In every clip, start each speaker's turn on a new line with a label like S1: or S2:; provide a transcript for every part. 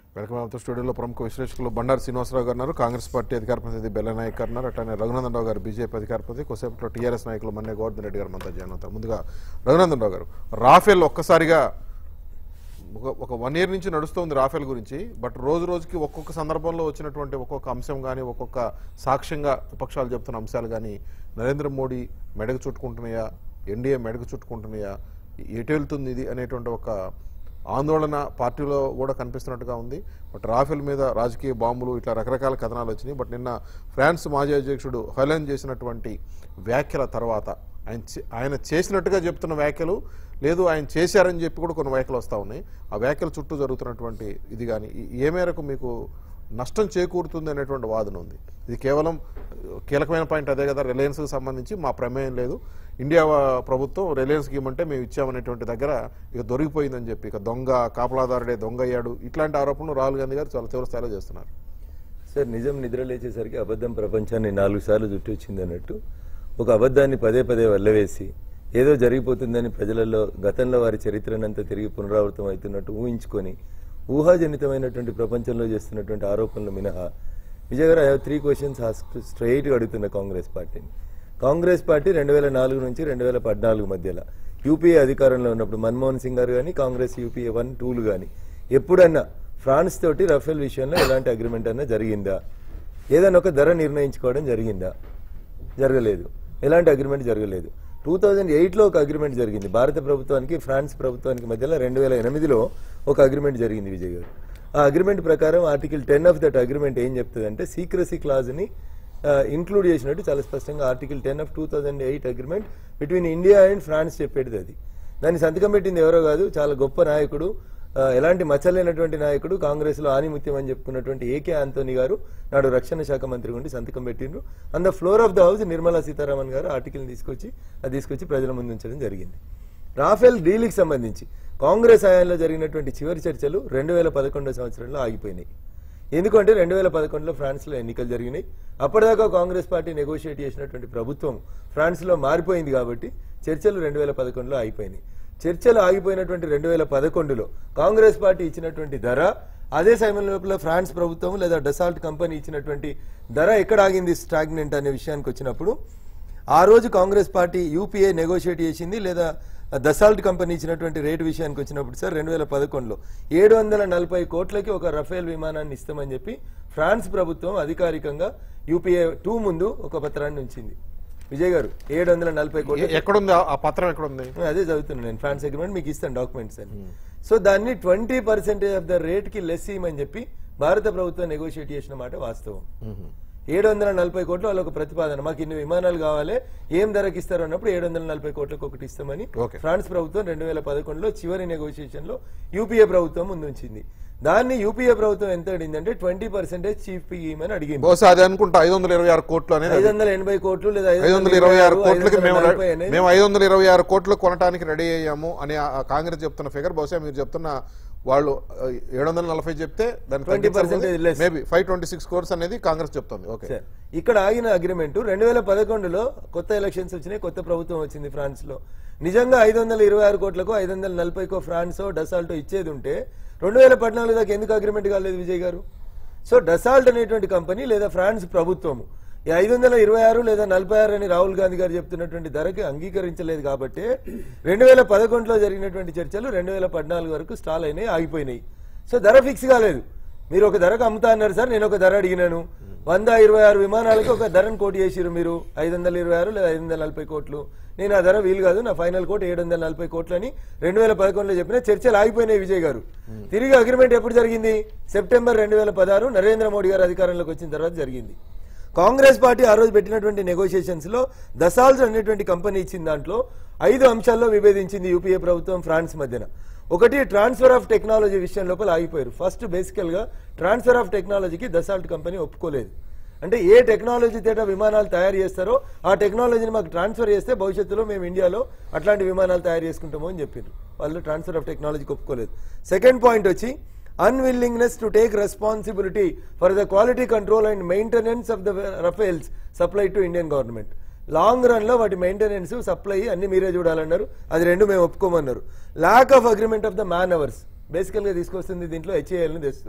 S1: Welcome అవుతూ స్టూడియోలో ప్రముఖ విశ్లేషకులు బండారు శ్రీనివాసరావు గారు ఉన్నారు కాంగ్రెస్ పార్టీ అధికార ప్రతినిధి బెల్ల నాయక్ గారు ఉన్నారు అట్లానే రఘునందన్ రావు గారు బీజేపీ అధికార ప్రతినిధి కొసేపట్లో టీఆర్ఎస్ నాయకులు మన్నే గోవర్ధన్ రెడ్డి గారు మనతో జాయిన్ అవుతారు ముందుగా రఘునందన్ రావు గారు రాఫెల్ ఒక్కసారిగా ఒక ఒక వన్ ఇయర్ నుంచి నడుస్తుంది రాఫెల్ గురించి బట్ రోజు రోజుకి ఒక్కొక్క సందర్భంలో వచ్చినటువంటి ఒక్కొక్క అంశం కానీ ఒక్కొక్క సాక్ష్యంగా విపక్షాలు చెప్తున్న అంశాలు కానీ నరేంద్ర మోడీ మెడకు చుట్టుకుంటున్నాయా ఎన్డీఏ మెడకు చుట్టుకుంటున్నాయా ఎటు వెళ్తుంది ఇది అనేటువంటి ఒక ఆందోళన పార్టీలో కూడా కనిపిస్తున్నట్టుగా ఉంది బట్ రాఫెల్ మీద రాజకీయ బాంబులు ఇట్లా రకరకాల కథనాలు వచ్చినాయి బట్ నిన్న ఫ్రాన్స్ మాజీ అధ్యక్షుడు హెలెన్ చేసినటువంటి వ్యాఖ్యల తర్వాత ఆయన చే- ఆయన చేసినట్టుగా చెప్తున్న వ్యాఖ్యలు లేదు ఆయన చేశారని చెప్పి కూడా కొన్ని వ్యాఖ్యలు వస్తూ ఉన్నాయి ఆ వ్యాఖ్యల చుట్టూ జరుగుతున్నటువంటి ఇది కానీ ఈ- ఏ మేరకు మీకు నష్టం చేకూరుతుంది అనేటువంటి వాదన ఉంది ఇది కేవలం ఆ, కీలకమైన పాయింట్ అదే కదా రిలయన్స్కి సంబంధించి మా ప్రమేయం లేదు ఇండియా వా- ప్రభుత్వం రిలయన్స్కి ఇవ్వమంటే మేము ఇచ్చామనేటువంటి దగ్గర ఇక దొరికిపోయిందని చెప్పి ఇక దొంగ కాపలాదారుడే దొంగ అయ్యాడు ఇట్లాంటి ఆరోపణలు రాహుల్ గాంధీ గారు చాలా తీవ్ర స్థాయిలో చేస్తున్నారు
S2: సార్ నిజం నిద్ర లేచేసరికి అబద్ధం ప్రపంచాన్ని నాలుగు సార్లు చుట్టి వచ్చింది అన్నట్టు ఒక అబద్ధాన్ని పదే పదే వల్లవేసి ఏదో జరిగిపోతుందని ప్రజలలో గతంలో వారి చరిత్రనంతా తిరిగి పునరావృతం అవుతున్నట్టు ఊహించుకొని ఊహాజనితమైనటువంటి ప్రపంచంలో చేస్తున్నటువంటి ఆరోపణలు మినహా విజయ్ గారు ఐ హావ్ త్రీ క్వశ్చన్స్ స్ట్రైట్గా అడుగుతున్న కాంగ్రెస్ పార్టీని కాంగ్రెస్ పార్టీ రెండు వేల నాలుగు నుంచి రెండు వేల పద్నాలుగు మధ్యలో యూపీఏ అధికారంలో ఉన్నప్పుడు మన్మోహన్ సింగ్ గారు కానీ కాంగ్రెస్ యూపీఏ వన్ టూలు కానీ ఎప్పుడన్నా ఫ్రాన్స్ తోటి రఫేల్ విషయంలో ఎలాంటి అగ్రిమెంట్ అన్నా జరిగిందా ఏదైనా ఒక ధర నిర్ణయించుకోవడం జరిగిందా జరగలేదు ఎలాంటి అగ్రిమెంట్ జరగలేదు టూ థౌజండ్ ఎయిట్లో ఒక అగ్రిమెంట్ జరిగింది భారత ప్రభుత్వానికి ఫ్రాన్స్ ప్రభుత్వానికి మధ్యలో రెండు వేల ఎనిమిదిలో ఒక అగ్రిమెంట్ జరిగింది విజయ్ గారు ఆ అగ్రిమెంట్ ప్రకారం article ten of that agreement ఏం చెప్తుందంటే సీక్రసీ క్లాజ్ని ఇంక్లూడ్ చేసినట్టు చాలా స్పష్టంగా article ten of two thousand eight agreement between India and France చెప్పేది అది దాన్ని సంతకం పెట్టింది ఎవరో కాదు చాలా గొప్ప నాయకుడు ఆ, ఎలాంటి మచ్చలేనటువంటి నాయకుడు కాంగ్రెస్ లో ఆనిముత్యం అని చెప్పుకున్నటువంటి ఏకే ఆంటోనీ గారు నాడు రక్షణ శాఖ మంత్రి ఉండి సంతకం పెట్టిండ్రు and the floor of the house Nirmala Sitharaman garu article తీసుకొచ్చి అది తీసుకొచ్చి ప్రజల ముందు ఉంచడం జరిగింది రాఫెల్ డీల్కి సంబంధించి కాంగ్రెస్ హయాంలో జరిగినటువంటి చివరి చర్చలు రెండు వేల పదకొండో సంవత్సరంలో ఆగిపోయినాయి ఎందుకంటే రెండు వేల పదకొండులో ఫ్రాన్స్లో ఎన్నికలు జరిగినాయి అప్పటిదాకా కాంగ్రెస్ పార్టీ నెగోషియేట్ చేసినటువంటి ప్రభుత్వం ఫ్రాన్స్లో మారిపోయింది కాబట్టి చర్చలు రెండు వేల పదకొండులో ఆగిపోయినాయి చర్చలు ఆగిపోయినటువంటి రెండు వేల పదకొండులో కాంగ్రెస్ పార్టీ ఇచ్చినటువంటి ధర అదే సమయం లోపల ఫ్రాన్స్ ప్రభుత్వం లేదా డసాల్ట్ కంపెనీ ఇచ్చినటువంటి ధర ఎక్కడ ఆగింది స్టాగ్నెంట్ అనే విషయానికి వచ్చినప్పుడు ఆ రోజు కాంగ్రెస్ పార్టీ యూపీఏ నెగోషియేట్ చేసింది లేదా దసాల్ట్ కంపెనీ ఇచ్చినటువంటి రేటు విషయానికి వచ్చినప్పుడు సార్ రెండు వేల పదకొండులో ఏడు వందల నలభై కోట్లకి ఒక రఫేల్ విమానాన్ని ఇస్తామని చెప్పి ఫ్రాన్స్ ప్రభుత్వం అధికారికంగా యూపీఏ టూ ముందు ఒక పత్రాన్ని ఉంచింది విజయ్ గారు ఏడు వందల నలభై కోట్ల
S1: ఎ- ఎక్కడుంది ఆ- ఆ పత్రం ఎక్కడుంది
S2: అదే చదువుతున్నాను నేను ఫ్రాన్స్ అగ్రిమెంట్ మీకు ఇస్తాను డాక్యుమెంట్స్ అని సో దాన్ని twenty percentage of the rate కి లెస్ ఇవ్వమని చెప్పి భారత ప్రభుత్వం నెగోషియేట్ చేసిన మాట వాస్తవం ఏడు వందల నలభై కోట్లు వాళ్ళ ఒక ప్రతిపాదన మాకు ఇన్ని విమానాలు కావాలి ఏం ధరకి ఇస్తారు అన్నప్పుడు ఏడు వందల నలభై కోట్లకు ఒకటి ఇస్తామని
S1: Okay.
S2: ఫ్రాన్స్ ప్రభుత్వం రెండు వేల పదకొండులో చివరి నెగోషియేషన్ లో యూపీఏ ప్రభుత్వం ముందుంచింది దాన్ని యూపీఏ ప్రభుత్వం ఎంత అడిగిందంటే ట్వంటీ పర్సెంటేజ్ చీఫ్ ఇవ్వమని అడిగింది
S1: బహుశా అది అనుకుంటా ఐదు వందల ఇరవై ఆరు కోట్లు అనేది
S2: ఐదు వందల ఎనభై కోట్లు లేదా
S1: ఐదు వందల ఇరవై ఆరు కోట్లకి మేము రె-
S2: నలభై అనేది
S1: మేము ఐదు వందల ఇరవై ఆరు కోట్లు కొనడానికి రెడీ అయ్యాము అని ఆ- ఆ కాంగ్రెస్ చెప్తున్న ఫిగర్ బహుశా మీరు చెప్తున్న వాళ్ళు ఏడు వందల నలభై చెప్తే దాని
S2: 20% less.
S1: Maybe five twenty six crores అనేది కాంగ్రెస్ చెప్తుంది ఓకే
S2: సార్ ఇక్కడ ఆగిన అగ్రిమెంట్ రెండు వేల పదకొండులో కొత్త ఎలక్షన్స్ వచ్చినాయి కొత్త ప్రభుత్వం వచ్చింది ఫ్రాన్స్ లో నిజంగా ఐదు వందల ఇరవై ఆరు కోట్లకు ఐదు వందల నలభైకో ఫ్రాన్సో డసాల్టో ఇచ్చేది ఉంటే రెండు వేల పద్నాలుగు దాకా ఎందుకు అగ్రిమెంట్ కాలేదు విజయ్ గారు సో డసాల్ట్ అనేటువంటి కంపెనీ లేదా ఫ్రాన్స్ ప్రభుత్వము ఈ ఐదు వందల ఇరవై ఆరు లేదా నలభై ఆరు అని రాహుల్ గాంధీ గారు చెప్తున్నటువంటి ధరకి అంగీకరించలేదు కాబట్టి రెండు వేల పదకొండులో జరిగినటువంటి చర్చలు రెండు వేల పద్నాలుగు వరకు స్టాల్ అయినాయి ఆగిపోయినాయి సో ధర ఫిక్స్ కాలేదు మీరు ఒక ధరకు అమ్ముతా అన్నారు సార్ నేను ఒక ధర అడిగినాను వంద ఇరవై ఆరు విమానాలకు ఒక ధరను కోట్ చేసిరు మీరు ఐదు వందల ఇరవై ఆరు లేదా ఐదు వందల నలభై కోట్లు నేను ఆ ధర వీలు కాదు నా ఫైనల్ కోట్ ఏడు వందల నలభై కోట్లు అని రెండు వేల పదకొండులో చెప్పిన చర్చలు ఆగిపోయినాయి విజయ్ గారు తిరిగి అగ్రిమెంట్ ఎప్పుడు జరిగింది సెప్టెంబర్ రెండు వేల పదహారు నరేంద్ర మోడీ గారు అధికారంలోకి వచ్చిన తర్వాత జరిగింది కాంగ్రెస్ పార్టీ ఆ రోజు పెట్టినటువంటి నెగోషియేషన్స్ లో దసాల్స్ అనేటువంటి కంపెనీ ఇచ్చిన దాంట్లో ఐదు అంశాల్లో విభేదించింది యూపీఏ ప్రభుత్వం ఫ్రాన్స్ మధ్యన ఒకటి ట్రాన్స్ఫర్ ఆఫ్ టెక్నాలజీ విషయం లోపల ఆగిపోయారు ఫస్ట్ బేసికల్ గా ట్రాన్స్ఫర్ ఆఫ్ టెక్నాలజీకి దసాల్ట్ కంపెనీ ఒప్పుకోలేదు అంటే ఏ టెక్నాలజీ తేట విమానాలు తయారు చేస్తారో ఆ టెక్నాలజీని మాకు ట్రాన్స్ఫర్ చేస్తే భవిష్యత్తులో మేము ఇండియాలో అట్లాంటి విమానాలు తయారు చేసుకుంటాము అని చెప్పారు వాళ్ళు ట్రాన్స్ఫర్ ఆఫ్ టెక్నాలజీకి ఒప్పుకోలేదు సెకండ్ పాయింట్ వచ్చి unwillingness to take responsibility for the quality control and maintenance of the Rafales supplied to Indian government. Long run లో వాటి మెయింటెనెన్స్ సప్లై అన్ని మీరే చూడాలన్నారు అది రెండు మేము ఒప్పుకోమన్నారు lack of agreement of the man hours బేసికల్ గా తీసుకొస్తుంది దీంట్లో హెచ్ఏఎల్ ని తెస్తారు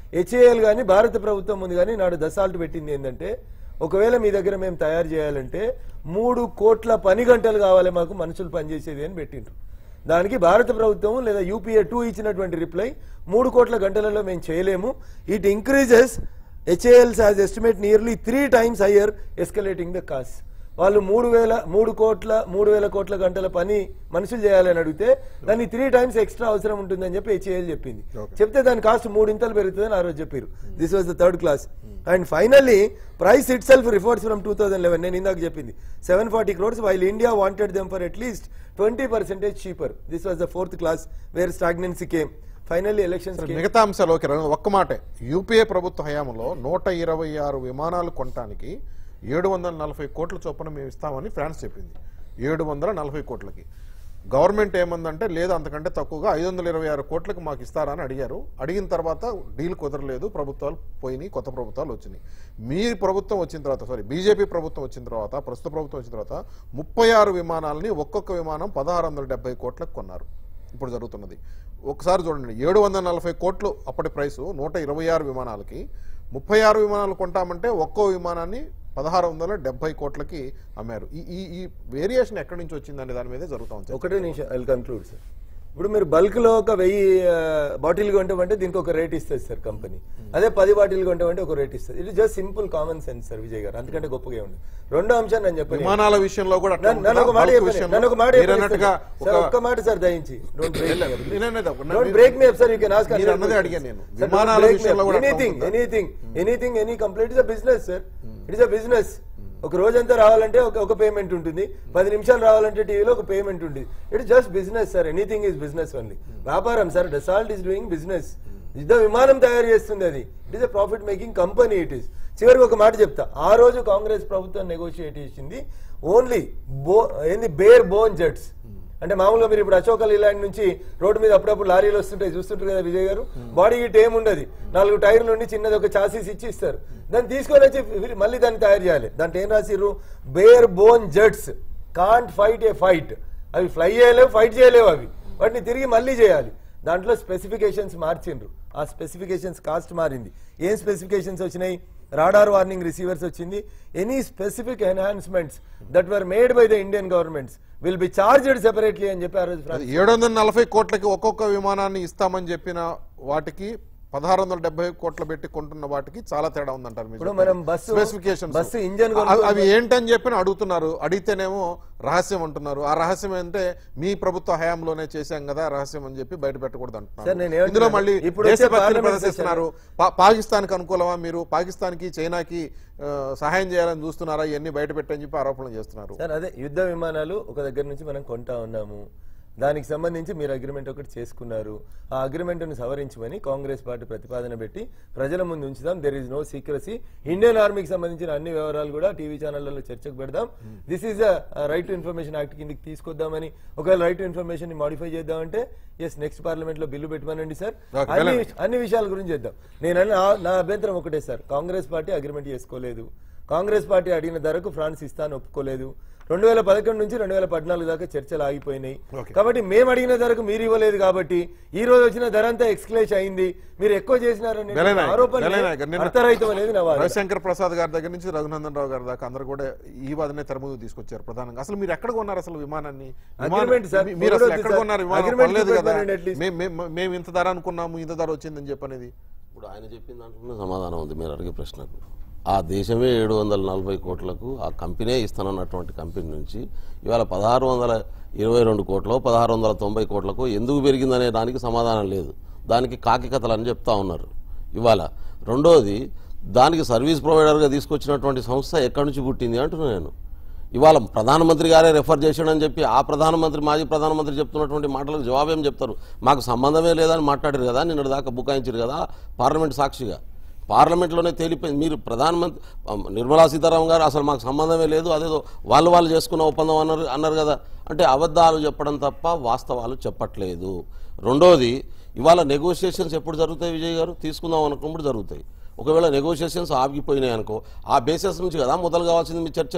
S2: హెచ్ఏఎల్ కానీ భారత ప్రభుత్వం ముందు కానీ నాడు దసాల్ట్ పెట్టింది ఏంటంటే ఒకవేళ మీ దగ్గర మేము తయారు చేయాలంటే మూడు కోట్ల పని గంటలు కావాలి మాకు మనుషులు పనిచేసేది అని పెట్టిండ్రు దానికి భారత ప్రభుత్వం లేదా యూపీఏ టూ ఇచ్చినటువంటి రిప్లై మూడు కోట్ల గంటలలో మేము చేయలేము it increases HAL's has estimate nearly three times higher escalating the cost వాళ్ళు మూడు వేల మూడు కోట్ల మూడు వేల కోట్ల గంటల పని మనుషులు చేయాలని అడిగితే దాన్ని త్రీ టైమ్స్ ఎక్స్ట్రా అవసరం ఉంటుందని చెప్పి హెచ్ఏఎల్ చెప్పింది చెప్తే దాని కాస్ట్ మూడింతలు పెరుగుతుందని ఆ రోజు చెప్పారు this was the third class and finally price itself refers from two thousand eleven నేను ఇందాక చెప్పింది seven forty crores while India wanted them for at least twenty percentage cheaper this was the fourth class where stagnancy came finally elections
S1: మిగతా అంశాలు okay రంగ- ఒక్క మాటే UPA ప్రభుత్వ హయాంలో నూట ఇరవై ఆరు విమానాలు కొనటానికి ఏడు వందల నలభై కోట్ల చొప్పున మేము ఇస్తామని ఫ్రాన్స్ చెప్పింది ఏడు వందల నలభై కోట్లకి గవర్నమెంట్ ఏమందంటే లేదు అంతకంటే తక్కువగా ఐదు వందల ఇరవై ఆరు కోట్లకు మాకు ఇస్తారా అని అడిగారు అడిగిన తర్వాత డీల్ కుదరలేదు ప్రభుత్వాలు పోయినాయి కొత్త ప్రభుత్వాలు వచ్చినాయి మీ ప్రభుత్వం వచ్చిన తర్వాత సారీ బీజేపీ ప్రభుత్వం వచ్చిన తర్వాత ప్రస్తుత ప్రభుత్వం వచ్చిన తర్వాత ముప్పై ఆరు విమానాలని ఒక్కొక్క విమానం పదహారు వందల డెబ్బై కోట్లకు కొన్నారు ఇప్పుడు జరుగుతున్నది ఒకసారి చూడండి ఏడు వందల నలభై కోట్లు అప్పటి ప్రైసు నూట ఇరవై ఆరు విమానాలకి ముప్పై ఆరు విమానాలు కొంటామంటే ఒక్కో విమానాన్ని పదహారు వందల డెబ్బై కోట్లకి అమ్మారు ఈ ఈ ఈ వేరియేషన్ ఎక్కడి నుంచి వచ్చిందనే దాని మీదే జరుగుతా ఉంది
S2: ఒకటే నిమిషం ఐ కన్క్లూడ్ సార్ ఇప్పుడు మీరు బల్క్ లో ఒక వెయ్యి బాటిల్ కొంటామంటే దీనికి ఒక రేట్ ఇస్తుంది సార్ కంపెనీ అదే పది బాటిల్ కొంటామంటే ఒక రేట్ ఇస్తుంది ఇది just simple common sense sir Vijay garu అంతకంటే గొప్పగా ఉంది రెండో అంశం నేను చెప్పాను
S1: విమానాల విషయంలో కూడా అట్లా
S2: నన్ను నన్ను ఒక మాట
S1: ఉంటుందా? బల్క్
S2: చెప్పండి.
S1: విషయంలో
S2: నన్ను ఒక మాట
S1: మీరు
S2: చెప్పండి
S1: అన్నట్టుగా
S2: సార్.
S1: ఒక
S2: సార్, ఒక్క మాట సార్ దయించి డోంట్ బ్రేక్
S1: నేననేది ఒక-
S2: don't break me up sir you can ask
S1: మీరు అన్నదే అడిగాను నేను. విమానాల విషయంలో కూడా అట్లా
S2: ఎనీథింగ్
S1: ఉంటుందా?
S2: Anything anything any complete is a business sir it is a business ఒక రోజంతా రావాలంటే ఒక ఒక పేమెంట్ ఉంటుంది పది నిమిషాలు రావాలంటే టీవీలో ఒక పేమెంట్ ఉంటుంది it just business sir anything is business only వ్యాపారం sir Dassault is doing business యుద్ధ విమానం తయారు చేస్తుంది అది it is a profit making company it is చివరికి ఒక మాట చెప్తా ఆ రోజు కాంగ్రెస్ ప్రభుత్వం నెగోషియేట్ చేసింది ఓన్లీ బో ఏంది బేర్ బోన్ జెట్స్ అంటే మామూలుగా మీరు ఇప్పుడు అశోక లీలాండ్ నుంచి రోడ్డు మీద అప్పుడప్పుడు లారీలు వస్తుంటాయి చూస్తుంటారు కదా విజయ్ గారు బాడీ గిట్ ఏముండదు నాలుగు టైర్లు ఉండి చిన్నది ఒక చాసీస్ ఇచ్చి ఇస్తారు దాన్ని తీసుకొని వచ్చి వీళ్ళు మళ్ళీ దాన్ని తయారు చేయాలి దాంట్లో ఏం రాసిర్రు bare bone jets can't fight a fight అవి ఫ్లై చేయలేవు ఫైట్ చేయలేవు అవి వాటిని తిరిగి మళ్ళీ చేయాలి దాంట్లో స్పెసిఫికేషన్స్ మార్చిండ్రు ఆ స్పెసిఫికేషన్స్ కాస్ట్ మారింది ఏం స్పెసిఫికేషన్స్ వచ్చినాయి రాడార్ వార్నింగ్ రిసీవర్స్ వచ్చింది any specific enhancements that were made by the Indian governments will be charged separately అని చెప్పి ఆ రోజు
S1: అది ఏడు వందల నలభై కోట్లకి ఒక్కొక్క విమానాన్ని ఇస్తామని చెప్పిన వాటికి పదహారు వందల డెబ్బై కోట్లు పెట్టి కొంటున్న వాటికి చాలా తేడా ఉందంటారు మీరు
S2: ఇప్పుడు మనం బస్సు-
S1: స్పెసిఫికేషన్
S2: బస్సు ఇంజన్
S1: అవి ఏంటని చెప్పి అడుగుతున్నారు అడిగితేనేమో రహస్యం అంటున్నారు ఆ రహస్యం అంటే మీ ప్రభుత్వ హయాంలోనే చేశాం కదా రహస్యం అని చెప్పి బయట పెట్టకూడదు
S2: సార్, నేను
S1: అంటున్నారు
S2: ఏమంటున్నాను?
S1: ఇందులో మళ్ళీ
S2: ఇప్పుడు వచ్చే
S1: దేశభక్తిని
S2: పార్లమెంట్
S1: ప్రదర్శిస్తున్నారు పా- పాకిస్తాన్కి అనుకూలమా మీరు పాకిస్తాన్కి చైనాకి ఆ, సహాయం చేయాలని చూస్తున్నారా ఇవన్నీ బయట పెట్టని చెప్పి ఆరోపణలు చేస్తున్నారు
S2: సార్ అదే యుద్ధ విమానాలు ఒక దగ్గర నుంచి మనం కొంటా ఉన్నాము దానికి సంబంధించి మీరు అగ్రిమెంట్ ఒకటి చేసుకున్నారు ఆ అగ్రిమెంట్ ను సవరించమని కాంగ్రెస్ పార్టీ ప్రతిపాదన పెట్టి ప్రజల ముందు ఉంచుదాం there is no secrecy Indian ఆర్మీకి సంబంధించిన అన్ని వివరాలు కూడా టీవీ ఛానళ్లలో చర్చకు పెడదాం this is right to information act కిందకి తీసుకొద్దామని ఒకవేళ రైట్ టు ఇన్ఫర్మేషన్ ని మాడిఫై చేద్దామంటే ఎస్ నెక్స్ట్ పార్లమెంట్ లో బిల్లు పెట్టమనండి సార్
S1: Okay,
S2: అన్ని
S1: వెళ్ళండి.
S2: అన్ని విషయాల గురించి చేద్దాం నేను అన్న- నా- నా అభ్యంతరం ఒకటే సార్ కాంగ్రెస్ పార్టీ అగ్రిమెంట్ చేసుకోలేదు కాంగ్రెస్ పార్టీ అడిగిన ధరకు ఫ్రాన్స్ ఇస్తాను ఒప్పుకోలేదు రెండు వేల పదకొండు నుంచి రెండు వేల పద్నాలుగు దాకా చర్చలు ఆగిపోయినాయి
S1: Okay.
S2: కాబట్టి మేము అడిగిన ధరకు మీరు ఇవ్వలేదు కాబట్టి ఈ రోజు వచ్చిన ధర అంతా ఎక్స్క్లేజ్ అయింది మీరు ఎక్కువ చేసినారనే
S1: వెలనాయక్,
S2: ఆరోపణ
S1: వెలనాయక్, నిన్న-
S2: అర్థరహితం అనేది నా వాదన.
S1: రవిశంకర్ ప్రసాద్ గారి దగ్గర నుంచి రఘునందన్ రావు గారి దాకా అందరూ కూడా ఈ వాదనే తెర ముందుకు తీసుకొచ్చారు ప్రధానంగా అసలు మీరు ఎక్కడ కొన్నారు అసలు విమానాన్ని విమానం-
S2: Agreement, sir.
S1: మీ- మీరు అసలు
S2: ఒకటోది,
S1: ఎక్కడ
S2: sir.
S1: కొన్నారు విమానం
S2: Agreement
S1: కొనలేదు కదా
S2: చూపెట్టండి at least.
S1: మేము- మేము- మేము ఇంత ధర అనుకున్నాము ఇంత ధర వచ్చిందని చెప్పనేది
S3: ఇప్పుడు ఆయన చెప్పిన దాంట్లో సమాధానం ఉంది మీరు అడిగే ప్రశ్నకు ఆ దేశమే ఏడు వందల నలభై కోట్లకు ఆ కంపెనీ ఇస్తానన్నటువంటి కంపెనీ నుంచి ఇవాళ పదహారు వందల ఇరవై రెండు కోట్లు పదహారు వందల తొంభై కోట్లకు ఎందుకు పెరిగిందనే దానికి సమాధానం లేదు దానికి కాకి కథలు అని చెప్తా ఉన్నారు ఇవాళ రెండోది దానికి సర్వీస్ ప్రొవైడర్గా తీసుకొచ్చినటువంటి సంస్థ ఎక్కడి నుంచి పుట్టింది అంటున్నాను నేను ఇవాళ ప్రధానమంత్రి గారే రెఫర్ చేశాడని చెప్పి ఆ ప్రధానమంత్రి మాజీ ప్రధానమంత్రి చెప్తున్నటువంటి మాటలకు జవాబేం చెప్తారు మాకు సంబంధమే లేదని మాట్లాడారు కదా నిన్నటి దాకా బుకాయించారు కదా పార్లమెంట్ సాక్షిగా పార్లమెంట్లోనే తేలిపోయింది మీరు ప్రధానమంత్రి నిర్మలా సీతారామన్ గారు అసలు మాకు సంబంధమే లేదు అదేదో వాళ్ళు వాళ్ళు చేసుకున్న ఒప్పందం అన్నారు అన్నారు కదా అంటే అబద్ధాలు చెప్పడం తప్ప వాస్తవాలు చెప్పట్లేదు రెండోది ఇవాళ నెగోషియేషన్స్ ఎప్పుడు జరుగుతాయి విజయ్ గారు తీసుకుందాం అనుకున్నప్పుడు జరుగుతాయి ఒకవేళ నెగోషియేషన్స్ ఆగిపోయినాయి అనుకో ఆ బేసిస్ నుంచి కదా మొదలు కావాల్సింది మీ చర్చలు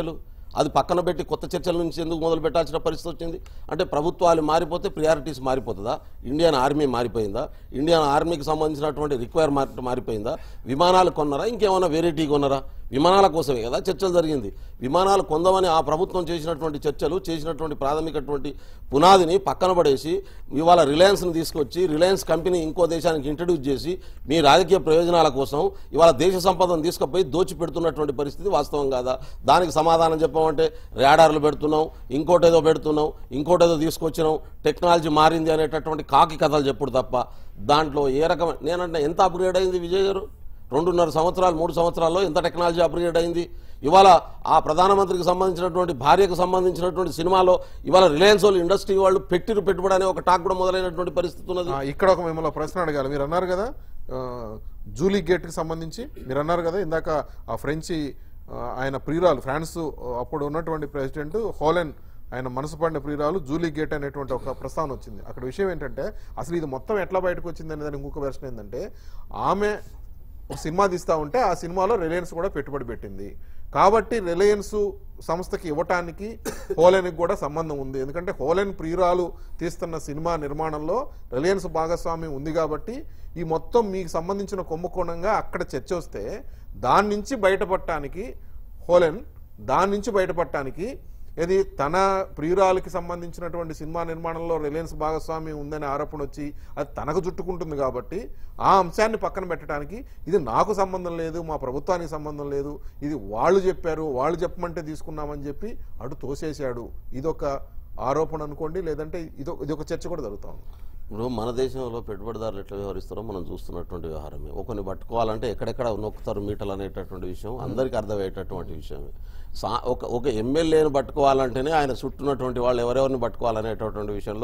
S3: అది పక్కన పెట్టి కొత్త చర్చల నుంచి ఎందుకు మొదలు పెట్టాల్సిన పరిస్థితి వచ్చింది అంటే ప్రభుత్వాలు మారిపోతే ప్రియారిటీస్ మారిపోతుందా ఇండియన్ ఆర్మీ మారిపోయిందా ఇండియన్ ఆర్మీకి సంబంధించినటువంటి రిక్వైర్మెంట్ మారిపోయిందా విమానాలు కొన్నారా ఇంకేమైనా వెరైటీ కొన్నారా విమానాల కోసమే కదా చర్చలు జరిగింది విమానాలు కొందామని ఆ ప్రభుత్వం చేసినటువంటి చర్చలు చేసినటువంటి ప్రాథమికటువంటి పునాదిని పక్కన పడేసి ఇవాళ రిలయన్స్ని తీసుకొచ్చి రిలయన్స్ కంపెనీ ఇంకో దేశానికి ఇంట్రడ్యూస్ చేసి మీ రాజకీయ ప్రయోజనాల కోసం ఇవాళ దేశ సంపదను తీసుకుపోయి దోచి పెడుతున్నటువంటి పరిస్థితి వాస్తవం కాదా దానికి సమాధానం చెప్పమంటే రాడార్లు పెడుతున్నాం ఇంకోటేదో పెడుతున్నాం ఇంకోటేదో తీసుకొచ్చినాం టెక్నాలజీ మారింది అనేటటువంటి కాకి కథలు చెప్పుడు తప్ప దాంట్లో ఏ రకమైన నేనంటే ఎంత అప్గ్రేడ్ అయింది విజయ్ గారు రెండున్నర సంవత్సరాలు మూడు సంవత్సరాల్లో ఎంత టెక్నాలజీ అప్గ్రేడ్ అయింది ఇవాళ ఆ ప్రధానమంత్రికి సంబంధించినటువంటి భార్యకు సంబంధించినటువంటి సినిమాలో ఇవాళ రిలయన్స్ వాళ్ళు ఇండస్ట్రీ వాళ్ళు పెట్టిరు పెట్టుబడి అనే ఒక టాక్ కూడా మొదలైనటువంటి పరిస్థితి ఉన్నది
S1: ఆ, ఇక్కడ ఒక మిమ్మల్ని ప్రశ్న అడగాలి మీరు అన్నారు కదా ఆ, జూలీ గేట్ కి సంబంధించి మీరు అన్నారు కదా ఇందాక ఆ ఫ్రెంచి ఆ, ఆయన ప్రియురాలు ఫ్రాన్స్ అప్పుడు ఉన్నటువంటి ప్రెసిడెంట్ హోలెన్ ఆయన మనసు పడిన ప్రియురాలు జూలీ గేట్ అనేటువంటి ఒక ప్రస్తావన వచ్చింది అక్కడ విషయం ఏంటంటే అసలు ఇది మొత్తం ఎట్లా బయటకు వచ్చింది అనే దానికి ఇంకొక వెర్షన్ ఏంటంటే ఆమె ఒక సినిమా తీస్తా ఉంటే ఆ సినిమాలో రిలయన్స్ కూడా పెట్టుబడి పెట్టింది కాబట్టి రిలయన్స్ సంస్థకి ఇవ్వటానికి హోలెన్కి కూడా సంబంధం ఉంది ఎందుకంటే హోలెన్ ప్రియురాలు తీస్తున్న సినిమా నిర్మాణంలో రిలయన్స్ భాగస్వామ్యం ఉంది కాబట్టి ఈ మొత్తం మీకు సంబంధించిన కుంభకోణంగా అక్కడ చర్చ వస్తే దాని నుంచి బయటపడటానికి హోలెన్ దాని నుంచి బయటపడటానికి ఇది తన ప్రియురాలకి సంబంధించినటువంటి సినిమా నిర్మాణంలో రిలయన్స్ భాగస్వామ్యం ఉందనే ఆరోపణ వచ్చి అది తనకు చుట్టుకుంటుంది కాబట్టి ఆ అంశాన్ని పక్కన పెట్టడానికి ఇది నాకు సంబంధం లేదు మా ప్రభుత్వానికి సంబంధం లేదు ఇది వాళ్ళు చెప్పారు వాళ్ళు చెప్పమంటే తీసుకున్నామని చెప్పి అటు తోసేశాడు ఇదొక ఆరోపణ అనుకోండి లేదంటే ఇదో ఇది ఒక చర్చ కూడా జరుగుతా ఉంది
S3: ఇప్పుడు మన దేశంలో పెట్టుబడిదారులు ఎట్లా వ్యవహరిస్తారో మనం చూస్తున్నటువంటి వ్యవహారమే ఒకరిని పట్టుకోవాలంటే ఎక్కడెక్కడ నొక్కుతారు మీటలు అనేటటువంటి విషయం అందరికీ అర్థమయ్యేటటువంటి విషయమే సా ఒక ఒక ఎమ్మెల్యేని పట్టుకోవాలంటేనే ఆయన చుట్టూన్నటువంటి వాళ్ళు ఎవరెవరిని పట్టుకోవాలనేటటువంటి విషయంలో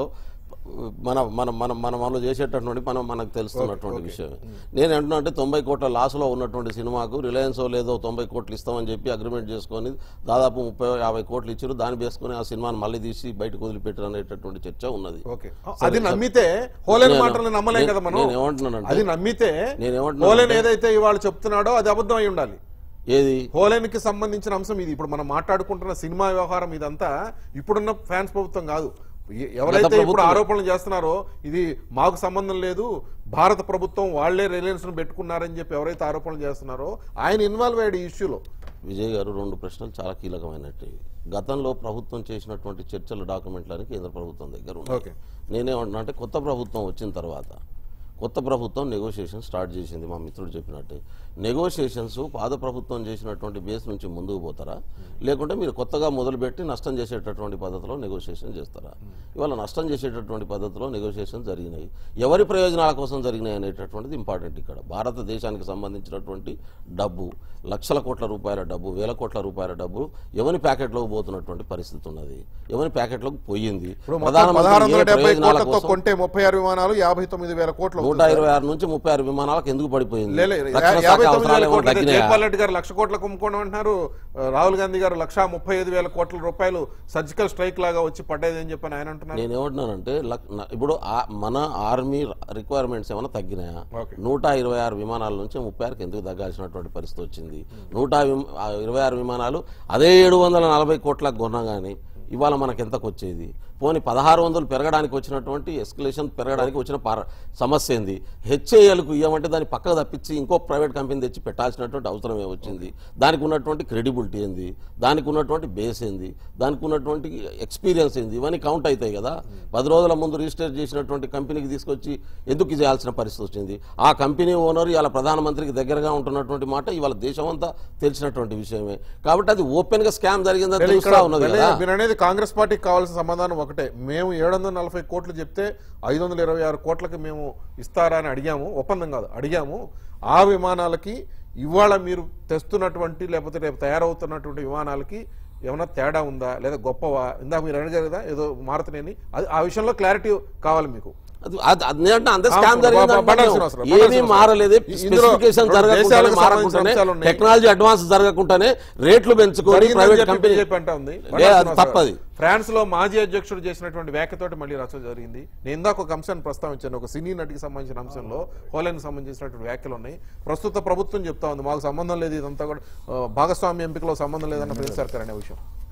S3: మన మన మన మన మనం చేసేటటువంటి మనం మనకు తెలుస్తున్నటువంటి విషయమే నేను అంటున్నా అంటే తొంభై కోట్ల లాస్లో ఉన్నటువంటి సినిమాకు రిలయన్స్ లేదో తొంభై కోట్లు ఇస్తామని చెప్పి అగ్రిమెంట్ చేసుకొని దాదాపు ముప్పై యాభై కోట్లు ఇచ్చారు దాన్ని వేసుకొని ఆ సినిమాని మళ్ళీ తీసి బయటకు వదిలిపెట్టారు అనేటటువంటి చర్చ ఉన్నది
S1: ఓకే అది నమ్మితే హోలెన్
S3: నేను-
S1: మాటలు నమ్మలేం కదా మనం
S3: నేను ఏమంటున్నానంటే-
S1: అది నమ్మితే
S3: నేను ఏమంటున్నానంటే-
S1: హోలెన్ ఏదైతే ఇవాళ చెప్తున్నాడో అది అబద్ధం అయి ఉండాలి
S3: ఏది
S1: హోలెన్ కి సంబంధించిన అంశం ఇది ఇప్పుడు మనం మాట్లాడుకుంటున్న సినిమా వ్యవహారం ఇదంతా ఇప్పుడున్న ఫ్రాన్స్ ప్రభుత్వం కాదు ఎ- ఎవరైతే ఇప్పుడు
S3: ప్రభుత్వం.
S1: ఆరోపణలు చేస్తున్నారో ఇది మాకు సంబంధం లేదు భారత ప్రభుత్వం వాళ్లే రిలయన్స్ ను పెట్టుకున్నారని చెప్పి ఎవరైతే ఆరోపణలు చేస్తున్నారో ఆయన ఇన్వాల్వ్ అయ్యాడు ఈ ఇష్యూలో
S3: విజయ్ గారు రెండు ప్రశ్నలు చాలా కీలకమైనవి గతంలో ప్రభుత్వం చేసినటువంటి చర్చల డాక్యుమెంట్లని కేంద్ర ప్రభుత్వం దగ్గర ఉన్నాయి
S1: ఓకే.
S3: నేనేమంటున్నా అంటే కొత్త ప్రభుత్వం వచ్చిన తర్వాత కొత్త ప్రభుత్వం నెగోషియేషన్ స్టార్ట్ చేసింది మా మిత్రుడు చెప్పినట్టే నెగోషియేషన్స్ పాత ప్రభుత్వం చేసినటువంటి బేస్ నుంచి ముందుకు పోతారా లేకుంటే మీరు కొత్తగా మొదలుపెట్టి నష్టం చేసేటటువంటి పద్ధతిలో నెగోషియేషన్ చేస్తారా ఇవాళ నష్టం చేసేటటువంటి పద్ధతిలో నెగోషియేషన్ జరిగినాయి ఎవరి ప్రయోజనాల కోసం జరిగినాయి అనేటటువంటిది ఇంపార్టెంట్ ఇక్కడ భారతదేశానికి సంబంధించినటువంటి డబ్బు లక్షల కోట్ల రూపాయల డబ్బు వేల కోట్ల రూపాయల డబ్బు ఎవరి ప్యాకెట్లోకి పోతున్నటువంటి పరిస్థితి ఉన్నది ఎవరి ప్యాకెట్లోకి పోయింది
S1: ఇప్పుడు మొత్తం
S3: ప్రధానమంత్రి
S1: పదహారు వందల
S3: ఏ
S1: డెబ్బై
S3: ప్రయోజనాల
S1: కోట్లతో
S3: కోసం
S1: కొంటే ముప్పై ఆరు విమానాలు యాభై తొమ్మిది వేల కోట్లు
S3: నూట ఇరవై ఆరు నుంచి ముప్పై ఆరు విమానాలకు ఎందుకు పడిపోయింది
S1: లే, లే,
S3: రక్షణ
S1: యా-
S3: శాఖ
S1: యాభై తొమ్మిది
S3: అవసరాలు
S1: వేల
S3: ఏమైనా
S1: కోట్లు
S3: తగ్గినాయా?
S1: జైపాల్ రెడ్డి గారు లక్ష కోట్ల కుంభకోణం అంటున్నారు ఆ, రాహుల్ గాంధీ గారు లక్ష ముప్పై ఐదు వేల కోట్ల రూపాయలు సర్జికల్ స్ట్రైక్ లాగా వచ్చి పడ్డది అని చెప్పని ఆయన అంటున్నారు
S3: నేను ఏమంటున్నానంటే లక్- న- ఇప్పుడు ఆ- మన ఆర్మీ రిక్వైర్మెంట్స్ ఏమైనా తగ్గినాయా
S1: ఓకే.
S3: నూట ఇరవై ఆరు విమానాల నుంచి ముప్పై ఆరుకి ఎందుకు తగ్గాల్సినటువంటి పరిస్థితి వచ్చింది నూట విమ- ఆ ఇరవై ఆరు విమానాలు అదే ఏడు వందల నలభై కోట్లకు కొన్నా కానీ ఇవాళ మనకి ఎంతకు వచ్చేది పోనీ పదహారు వందలు పెరగడానికి వచ్చినటువంటి ఎస్కలేషన్ పెరగడానికి వచ్చిన పార సమస్య ఏంది హెచ్ఏఎల్కు ఇవ్వమంటే దాన్ని పక్కకు తప్పించి ఇంకో ప్రైవేట్ కంపెనీ తెచ్చి పెట్టాల్సినటువంటి అవసరం ఏమొచ్చింది దానికి ఉన్నటువంటి క్రెడిబిలిటీ ఏంది దానికి ఉన్నటువంటి బేస్ ఏంది దానికి ఉన్నటువంటి ఎక్స్పీరియన్స్ ఏంది ఇవన్నీ కౌంట్ అవుతాయి కదా పది రోజుల ముందు రిజిస్టర్ చేసినటువంటి కంపెనీకి తీసుకొచ్చి ఎందుకు చేయాల్సిన పరిస్థితి వచ్చింది ఆ కంపెనీ ఓనర్ ఇవాళ ప్రధానమంత్రికి దగ్గరగా ఉంటున్నటువంటి మాట ఇవాళ దేశం అంతా తెలిసినటువంటి విషయమే కాబట్టి అది ఓపెన్ గా స్కామ్ జరిగిందని
S1: ఇక్కడ
S3: తెలుస్తా ఉన్నది
S1: వెళ్ళే-
S3: కదా
S1: మీరు అనేది కాంగ్రెస్ పార్టీకి కావాల్సిన సమాధానం ఒకటే మేము ఏడు వందల నలభై కోట్లు చెప్తే ఐదు వందల ఇరవై ఆరు కోట్లకి మేము ఇస్తారా అని అడిగాము ఒప్పందం కాదు అడిగాము ఆ విమానాలకి ఇవాళ మీరు తెస్తున్నటువంటి లేకపోతే రేపు తయారవుతున్నటువంటి విమానాలకి ఏమైనా తేడా ఉందా లేదా గొప్పవా ఇందాక మీరు అడిగారు కదా ఏదో మారుతున్నాయని అది ఆ విషయంలో క్లారిటీ కావాలి మీకు
S3: అది- అది- అది నేనంటే అంతే
S1: ఆ,
S3: స్కామ్
S1: బ- బ- బండారు
S3: జరిగింది
S1: శ్రీనివాసరావు,
S3: ఏమీ
S1: బండారు
S3: మారలేదు
S1: శ్రీనివాసరావు. ఇందులో
S3: స్పెసిఫికేషన్
S1: రెండు
S3: జరగకుండానే
S1: దేశాలకు సంబంధించిన
S3: మారకుండానే
S1: అంశాలు ఉన్నాయి.
S3: టెక్నాలజీ అడ్వాన్స్ జరగకుండానే రేట్లు పెంచుకొని
S1: జరిగిందని
S3: ప్రైవేట్
S1: చెప్పి
S3: కంపెనీ
S1: బీజేపీ అంటా ఉంది
S3: లే, అది తప్పది
S1: ఫ్రాన్స్ లో మాజీ అధ్యక్షుడు చేసినటువంటి వ్యాఖ్యతోటి మళ్ళీ రచ జరిగింది నేను ఇందాక ఒక అంశాన్ని ప్రస్తావించాను ఒక సినీ నటికి సంబంధించిన అంశంలో హోలెన్ సంబంధించినటువంటి వ్యాఖ్యలు ఉన్నాయి ప్రస్తుత ప్రభుత్వం చెప్తా ఉంది మాకు సంబంధం లేదు ఇదంతా కూడా ఆ, భాగస్వామ్య ఎంపికలో సంబంధం లేదన్న ప్రిన్స్ సర్కార్ అనే విషయం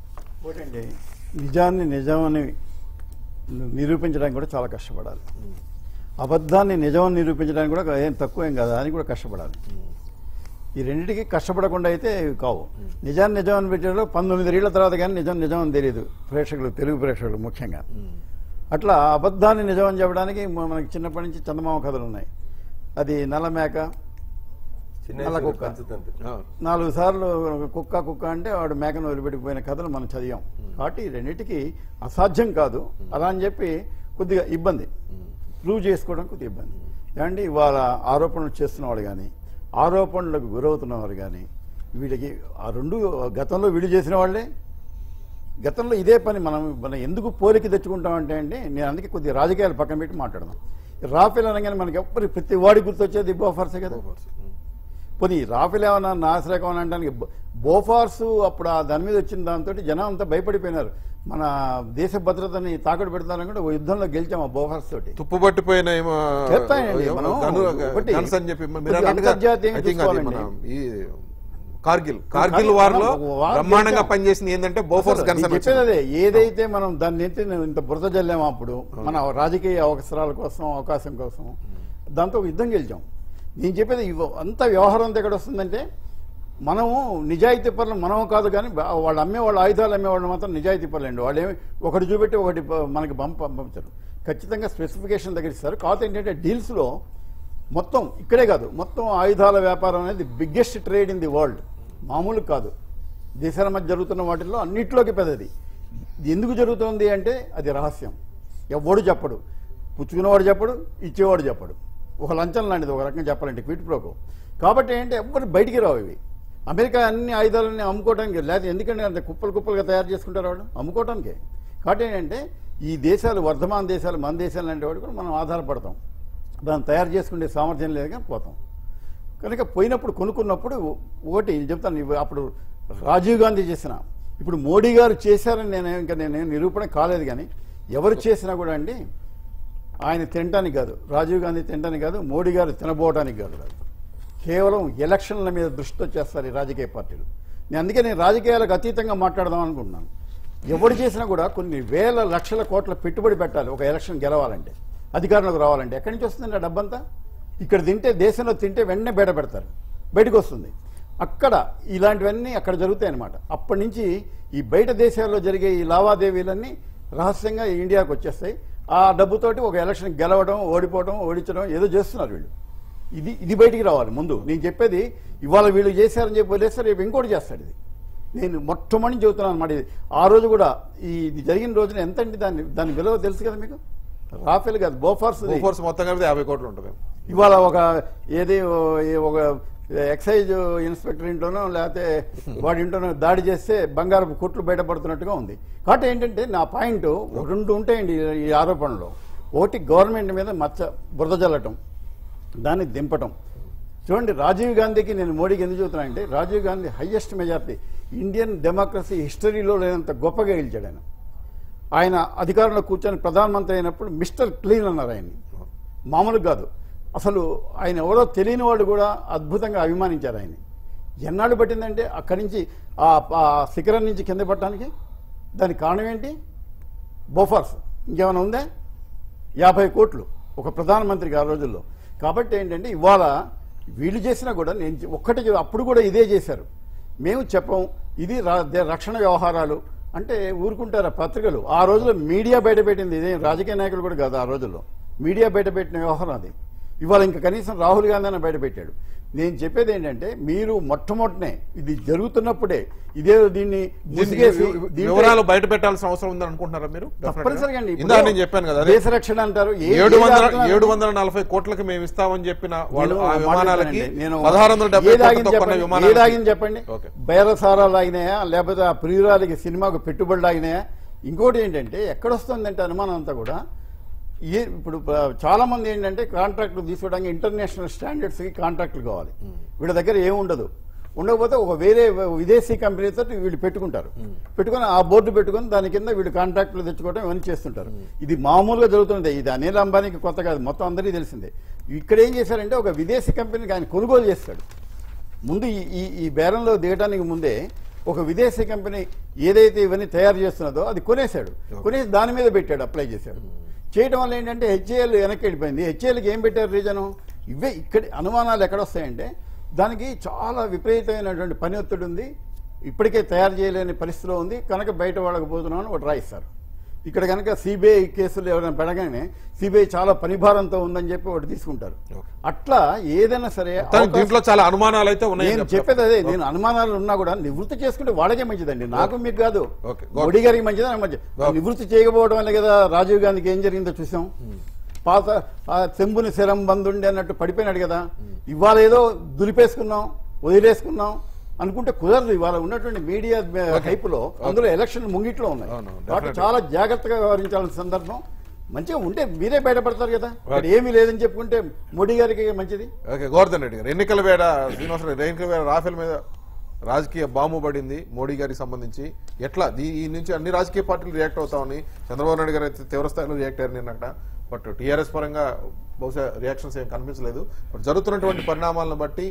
S4: ఒకటండి నిజాన్ని నిజమని నిరూపించడానికి కూడా చాలా కష్టపడాలి అబద్ధాన్ని నిజమని నిరూపించడానికి కూడా ఏం తక్కువ ఏం కాదు అని కూడా కష్టపడాలి ఈ రెండింటికి కష్టపడకుండా అయితే ఇవి కావు నిజాన్ని నిజం అని పెట్టారు పంతొమ్మిది ఏళ్ల తర్వాత కానీ నిజం నిజం అని తెలియదు ప్రేక్షకులు తెలుగు ప్రేక్షకులు ముఖ్యంగా అట్లా అబద్ధాన్ని నిజం అని చెప్పడానికి మ- మనకి చిన్నప్పటి నుంచి చందమామ కథలు ఉన్నాయి అది నల్లమేక
S2: చిన్న
S4: నల్ల
S2: వయసులో
S4: కుక్క.
S2: పంచతంత్రి.
S1: ఆ,
S4: నాలుగు సార్లు కుక్క కుక్క అంటే వాడు మేకను వదిలిపెట్టిపోయిన కథలు మనం చదివాం కాబట్టి ఈ రెండింటికి అసాధ్యం కాదు అలా అని చెప్పి కొద్దిగా ఇబ్బంది ప్రూవ్ చేసుకోవడం కొద్దిగా ఇబ్బంది ఏమంటే ఇవాళ ఆరోపణలు చేస్తున్నవాడు కానీ ఆరోపణలకు గురవుతున్నవారు కానీ వీళ్ళకి ఆ రెండు గతంలో వీళ్ళు చేసిన వాళ్ళే గతంలో ఇదే పని మనం మనం ఎందుకు పోలికి తెచ్చుకుంటామంటే అండి నేను అందుకే కొద్దిగా రాజకీయాలు పక్కన పెట్టి మాట్లాడదాం రాఫెల్ అనగానే మనకి ఎవ్వరి ప్రతి వాడి గుర్తొచ్చేది బోఫర్సే కదా పోనీ రాఫెల్ ఏమన్నా నాశరకం అని అనడానికి బో- బోఫార్స్ అప్పుడు ఆ దాని మీద వచ్చిన దాంతో జనం అంతా భయపడిపోయినారు మన దేశ భద్రతని తాకట్టు పెడతానని కూడా ఓ యుద్ధంలో గెలిచాం ఆ బోఫార్స్ తోటి
S1: తుప్పు పట్టిపోయిన ఏమో
S4: చెప్తాయండి మనం
S1: గను-
S4: ఒకటి
S1: గన్స్ అని చెప్పి మీరు
S4: కొద్దిగా
S1: అన్నట్టుగా
S4: అంతర్జాతీయంగా
S1: I think అది మన
S4: చూసుకోవాలండి.
S1: ఈ కార్గిల్ కార్గిల్
S4: కార్గిల్
S1: వార్ లో
S4: మనం ఒక వార్
S1: బ్రహ్మాండంగా
S4: చేశాం.
S1: పనిచేసింది ఏంటంటే బోఫోర్స్
S4: అసలు
S1: గన్స్
S4: నేను
S1: అని
S4: చెప్పేది
S1: వచ్చింది.
S4: అదే ఏదైతే మనం దాన్ని ఎత్తి ఇంత బురద జల్లామో అప్పుడు మన రాజకీయ అవసరాల కోసం అవకాశం కోసం దాంతో ఒక యుద్ధం గెలిచాం నేను చెప్పేది ఇవ- అంత వ్యవహారం అంతా ఎక్కడ వస్తుందంటే మనము నిజాయితీ పనులు మనం కాదు కానీ బా- వాళ్ళు అమ్మే వాళ్ళు ఆయుధాలు అమ్మే వాళ్ళు మాత్రం నిజాయితీ పనులండి వాళ్ళు ఏమి ఒకటి చూపెట్టి ఒకటి ప- మనకి పంప పంపించారు ఖచ్చితంగా స్పెసిఫికేషన్ దగ్గర ఇస్తారు కాకపోతే ఏంటంటే డీల్స్లో మొత్తం ఇక్కడే కాదు మొత్తం ఆయుధాల వ్యాపారం అనేది biggest trade in the world మామూలు కాదు దేశాల మధ్య జరుగుతున్న వాటిల్లో అన్నిట్లోకి పెద్దది ఇది ఎందుకు జరుగుతుంది అంటే అది రహస్యం ఎవడు చెప్పడు పుచ్చుకునేవాడు చెప్పడు ఇచ్చేవాడు చెప్పడు ఒక లంచం లాంటిది ఒక రకంగా చెప్పాలంటే క్విట్ ప్రోకో కాబట్టి ఏంటంటే ఎవరు బయటికి రావు ఇవి అమెరికా అన్ని ఆయుధాలన్నీ అమ్ముకోవడానికి లేకపోతే ఎందుకంటే అంత కుప్పలు కుప్పలుగా తయారు చేసుకుంటారు వాళ్ళు అమ్ముకోవటానికే కాబట్టి ఏంటంటే ఈ దేశాలు వర్ధమాన దేశాలు మన దేశాలు లాంటి వాడు కూడా మనం ఆధారపడతాం దాన్ని తయారు చేసుకునే సామర్థ్యం లేదు కానీ పోతాం కనుక పోయినప్పుడు కొనుక్కున్నప్పుడు ఒకటి చెప్తాను ఇవి అప్పుడు రాజీవ్ గాంధీ చేసిన ఇప్పుడు మోడీ గారు చేశారని నేను ఇంకా నేను నిరూపణ కాలేదు కానీ ఎవరు చేసినా కూడా అండి ఆయన తినడానికి కాదు రాజీవ్ గాంధీ తినడానికి కాదు మోడీ గారు తినబోవడానికి కాదు కాదు కేవలం ఎలక్షన్ల మీద దృష్టితో చేస్తారు ఈ రాజకీయ పార్టీలు నేను అందుకే నేను రాజకీయాలకు అతీతంగా మాట్లాడదాం అనుకుంటున్నాను ఎవడు చేసినా కూడా కొన్ని వేల లక్షల కోట్ల పెట్టుబడి పెట్టాలి ఒక ఎలక్షన్ గెలవాలంటే అధికారంలోకి రావాలంటే ఎక్కడి నుంచి వస్తుంది ఆ డబ్బంతా ఇక్కడ తింటే దేశంలో తింటే వెంటనే బయట పెడతారు బయటకు వస్తుంది అక్కడ ఇలాంటివన్నీ అక్కడ జరుగుతాయి అన్నమాట అప్పటి నుంచి ఈ బయట దేశాల్లో జరిగే ఈ లావాదేవీలన్నీ రహస్యంగా ఇండియాకు వచ్చేస్తాయి ఆ డబ్బుతోటి ఒక ఎలక్షన్ గెలవడం ఓడిపోవడం ఓడించడం ఏదో చేస్తున్నారు వీళ్ళు ఇది ఇది బయటికి రావాలి ముందు నేను చెప్పేది ఇవాళ వీళ్ళు చేశారని చెప్పి వదిలేస్తారు రేపు ఇంకోటి చేస్తాడు ఇది నేను మొట్టమొదటి చెబుతున్నాను అనమాట ఇది ఆ రోజు కూడా ఈ ఇది జరిగిన రోజున ఎంత అండి దాని దాని విలువ తెలుసు కదా మీకు రాఫెల్ కాదు బోఫార్స్
S1: బోఫోర్స్ మొత్తం కలిపి యాభై కోట్లు ఉంటుంది
S4: ఇవాళ ఒక ఏది ఓ- ఏ ఒక ఎక్సైజ్ ఇన్స్పెక్టర్ ఇంట్లోనో లేకపోతే వాడి ఇంట్లోనో దాడి చేస్తే బంగారపు కొట్లు బయటపడుతున్నట్టుగా ఉంది కాబట్టి ఏంటంటే నా పాయింట్ రెండు ఉంటాయండి ఈ ఆరోపణలో ఒకటి గవర్నమెంట్ మీద మచ్చ బురద జల్లటం దాన్ని దింపటం చూడండి రాజీవ్ గాంధీకి నేను మోడీకి ఎందుకు చెబుతున్నా అంటే Rajiv Gandhi highest majority Indian democracy హిస్టరీలో లేనంత గొప్పగా గెలిచాడు ఆయన ఆయన అధికారంలో కూర్చొని ప్రధానమంత్రి అయినప్పుడు మిస్టర్ క్లీన్ అన్నారు ఆయన్ని మామూలు కాదు అసలు ఆయన ఎవరో తెలియని వాళ్ళు కూడా అద్భుతంగా అభిమానించారు ఆయన్ని ఎన్నాళ్ళు పట్టిందంటే అక్కడి నుంచి ఆ ఆ శిఖరం నుంచి కింద పట్టడానికి దానికి కారణం ఏంటి బోఫర్స్ ఇంకేమైనా ఉందా యాభై కోట్లు ఒక ప్రధానమంత్రికి ఆ రోజుల్లో కాబట్టి ఏంటంటే ఇవాళ వీళ్ళు చేసినా కూడా నేను చె- ఒక్కటే చెప్- అప్పుడు కూడా ఇదే చేశారు మేము చెప్పం ఇది రా- దే- రక్షణ వ్యవహారాలు అంటే ఊరుకుంటారు ఆ పత్రికలు ఆ రోజుల్లో మీడియా బయటపెట్టింది ఇదేం రాజకీయ నాయకులు కూడా కాదు ఆ రోజుల్లో మీడియా బయటపెట్టిన వ్యవహారం అది ఇవాళ ఇంకా కనీసం రాహుల్ గాంధీ అయినా బయటపెట్టాడు నేను చెప్పేది ఏంటంటే మీరు మొట్టమొదటినే ఇది జరుగుతున్నప్పుడే ఇదే దీన్ని ముసుగేసి దీంట్లో-
S1: వివరాలు బయట పెట్టాల్సిన అవసరం ఉందని అనుకుంటున్నారా మీరు
S4: తప్పనిసరిగా అండి.
S1: ఇందా నేను చెప్పాను కదా అదే
S4: దేశ రక్షణ అంటారు ఏ-
S1: ఏడు
S4: ఏ
S1: వందల
S4: దాంట్లో-
S1: ఏడు వందల నలభై కోట్లకి మేము ఇస్తామని చెప్పిన వాళ్ళు
S4: నేను
S1: ఆ విమానాలకి
S4: మాట్లాడతానండి. నేను
S1: పదహారు వందల డెబ్బై
S4: ఏది ఆగింది
S1: కోట్లతో కొన్న
S4: చెప్పండి?
S1: విమానాలకి
S4: ఏది ఆగింది చెప్పండి
S1: ఓకే.
S4: బేరసారాలు ఆగినాయా లేకపోతే ఆ ప్రియురాలకి సినిమాకు పెట్టుబడులు ఆగినాయా ఇంకోటి ఏంటంటే ఎక్కడొస్తుందంటే అనుమానం అంతా కూడా ఏ ఇప్పుడు ఆ, చాలా మంది ఏంటంటే కాంట్రాక్టులు తీసుకోవడానికి ఇంటర్నేషనల్ స్టాండర్డ్స్ కి కాంట్రాక్టులు కావాలి వీళ్ళ దగ్గర ఏముండదు ఉండకపోతే ఒక వేరే విదేశీ కంపెనీతో వీళ్ళు పెట్టుకుంటారు పెట్టుకొని ఆ బోర్డు పెట్టుకొని దాని కింద వీళ్ళు కాంట్రాక్టులు తెచ్చుకోవడం ఇవన్నీ చేస్తుంటారు ఇది మామూలుగా జరుగుతుంది ఇది అనిల్ అంబానీకి కొత్త కాదు మొత్తం అందరికీ తెలిసిందే ఇక్కడ ఏం చేశారంటే ఒక విదేశీ కంపెనీకి ఆయన కొనుగోలు చేస్తాడు ముందు ఈ ఈ ఈ బేరంలో దిగడానికి ముందే ఒక విదేశీ కంపెనీ ఏదైతే ఇవన్నీ తయారు చేస్తున్నదో అది కొనేశాడు కొనేసి దాని మీద పెట్టాడు అప్లై చేశాడు చేయడం వల్ల ఏంటంటే హెచ్ఏఎల్ వెనక్కి వెళ్ళిపోయింది హెచ్ఏఎల్కి ఏం పెట్టారు రీజను ఇవే ఇక్కడ అనుమానాలు ఎక్కడొస్తాయంటే దానికి చాలా విపరీతమైనటువంటి పని ఒత్తిడి ఉంది ఇప్పటికే తయారు చేయలేని పరిస్థితిలో ఉంది కనుక బయట వాళ్ళకి పోతున్నామని ఒకటి రాయిస్తారు ఇక్కడ కనుక సిబిఐ కేసులు ఎవరైనా పెడగానే సిబిఐ చాలా పనిభారంతో ఉందని చెప్పి ఒకటి తీసుకుంటారు అట్లా ఏదైనా సరే
S1: మొత్తానికి
S4: అవకాశం-
S1: దీంట్లో చాలా అనుమానాలు అయితే ఉన్నాయి
S4: నేను చెప్పేది అదే నేను అనుమానాలు ఉన్నా కూడా నివృత్తి చేసుకుంటే వాళ్ళకే మంచిదండి నాకు మీకు కాదు
S1: ఓకే.
S4: మోడీ గారికి మంచిదా నాకు మంచిది నివృత్తి చేయకపోవడం వల్ల కదా రాజీవ్ గాంధీకి ఏం జరిగిందో చూసాం పాత ఆ చెంబుని శరం బంధుండి అన్నట్టు పడిపోయినాడు కదా ఇవాళ ఏదో దులిపేసుకున్నాం వదిలేసుకున్నాం అనుకుంటే కుదరదు ఇవాళ ఉన్నటువంటి మీడియా హైపులో అందులో ఎలక్షన్ ముంగిట్లో ఉన్నాయి
S1: అవును,
S4: కాబట్టి చాలా జాగ్రత్తగా వ్యవహరించాల్సిన సందర్భం మంచిగా ఉంటే మీరే బయటపడతారు కదా ఇక్కడ ఏమీ లేదని చెప్పుకుంటే మోడీ గారికి మంచిది
S1: ఓకే గోవర్ధన్ రెడ్డి గారు ఎన్నికల వేడ శ్రీనివాసరావు ఎన్నికల వేడ రాఫెల్ మీద రాజకీయ బాంబు పడింది మోడీ గారికి సంబంధించి ఎట్లా దీ ఈ నుంచి అన్ని రాజకీయ పార్టీలు రియాక్ట్ అవుతా ఉన్నాయి చంద్రబాబు నాయుడు గారు అయితే తీవ్ర స్థాయిలో రియాక్ట్ అయ్యారు నిన్నట బట్ టీఆర్ఎస్ పరంగా బహుశా రియాక్షన్స్ ఏం కనిపించలేదు బట్ జరుగుతున్నటువంటి పరిణామాలను బట్టి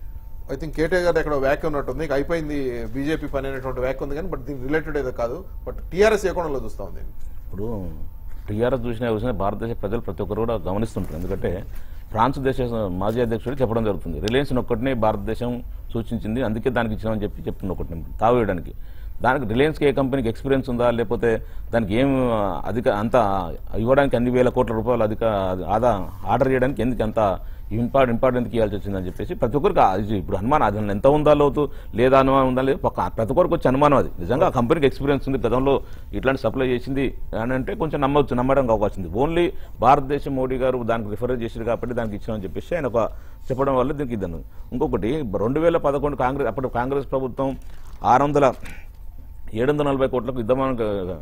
S1: ఐ థింక్ కేటే గారు ఎక్కడ వ్యాఖ్య ఉన్నట్టుంది ఇక అయిపోయింది బీజేపీ పని అనేటువంటి వ్యాఖ్య ఉంది కానీ బట్ దీనికి రిలేటెడ్ ఏదో కాదు బట్ టీఆర్ఎస్ ఏ కోణంలో చూస్తా ఉంది
S5: ఇప్పుడు టీఆర్ఎస్ చూసిన చూసిన భారతదేశ ప్రజలు ప్రతి ఒక్కరు కూడా గమనిస్తుంటారు ఎందుకంటే ఫ్రాన్స్ దేశ మాజీ అధ్యక్షుడు చెప్పడం జరుగుతుంది రిలయన్స్ ఒక్కటినే భారతదేశం సూచించింది అందుకే దానికి ఇచ్చామని చెప్పి చెప్తుంది ఒకటి తావేయడానికి దానికి రిలయన్స్కి ఏ కంపెనీకి ఎక్స్పీరియన్స్ ఉందా లేకపోతే దానికి ఏం అధిక అంత ఇవ్వడానికి అన్ని వేల కోట్ల రూపాయలు అధిక ఆదా ఆర్డర్ చేయడానికి ఎందుకు అంత ఇంపార్ట్ ఇంపార్టెంట్ ఇవ్వాల్సి వచ్చిందని చెప్పేసి ప్రతి ఒక్కరికి ఆ- ఇది ఇప్పుడు అనుమానం అది ఎంత ఉందా లోతు లేదా అనుమానం ఉందా లేదు పక్క- ప్రతి ఒక్కరికి వచ్చే అనుమానం అది నిజంగా ఆ కంపెనీకి ఎక్స్పీరియన్స్ ఉంది గతంలో ఇట్లాంటి సప్లై చేసింది అని అంటే కొంచెం నమ్మవచ్చు నమ్మడానికి అవకాశం ఉంది ఓన్లీ భారతదేశం మోడీ గారు దానికి రిఫర్ చేశారు కాబట్టి దానికి ఇచ్చామని చెప్పేసి ఆయన ఒక చెప్పడం వల్ల దీనికి ఇద్దను ఇంకొకటి రెండు వేల పదకొండు కాంగ్రెస్ అప్పుడు కాంగ్రెస్ ప్రభుత్వం ఆరు వందల ఏడు వందల నలభై కోట్లకు యుద్ధమాన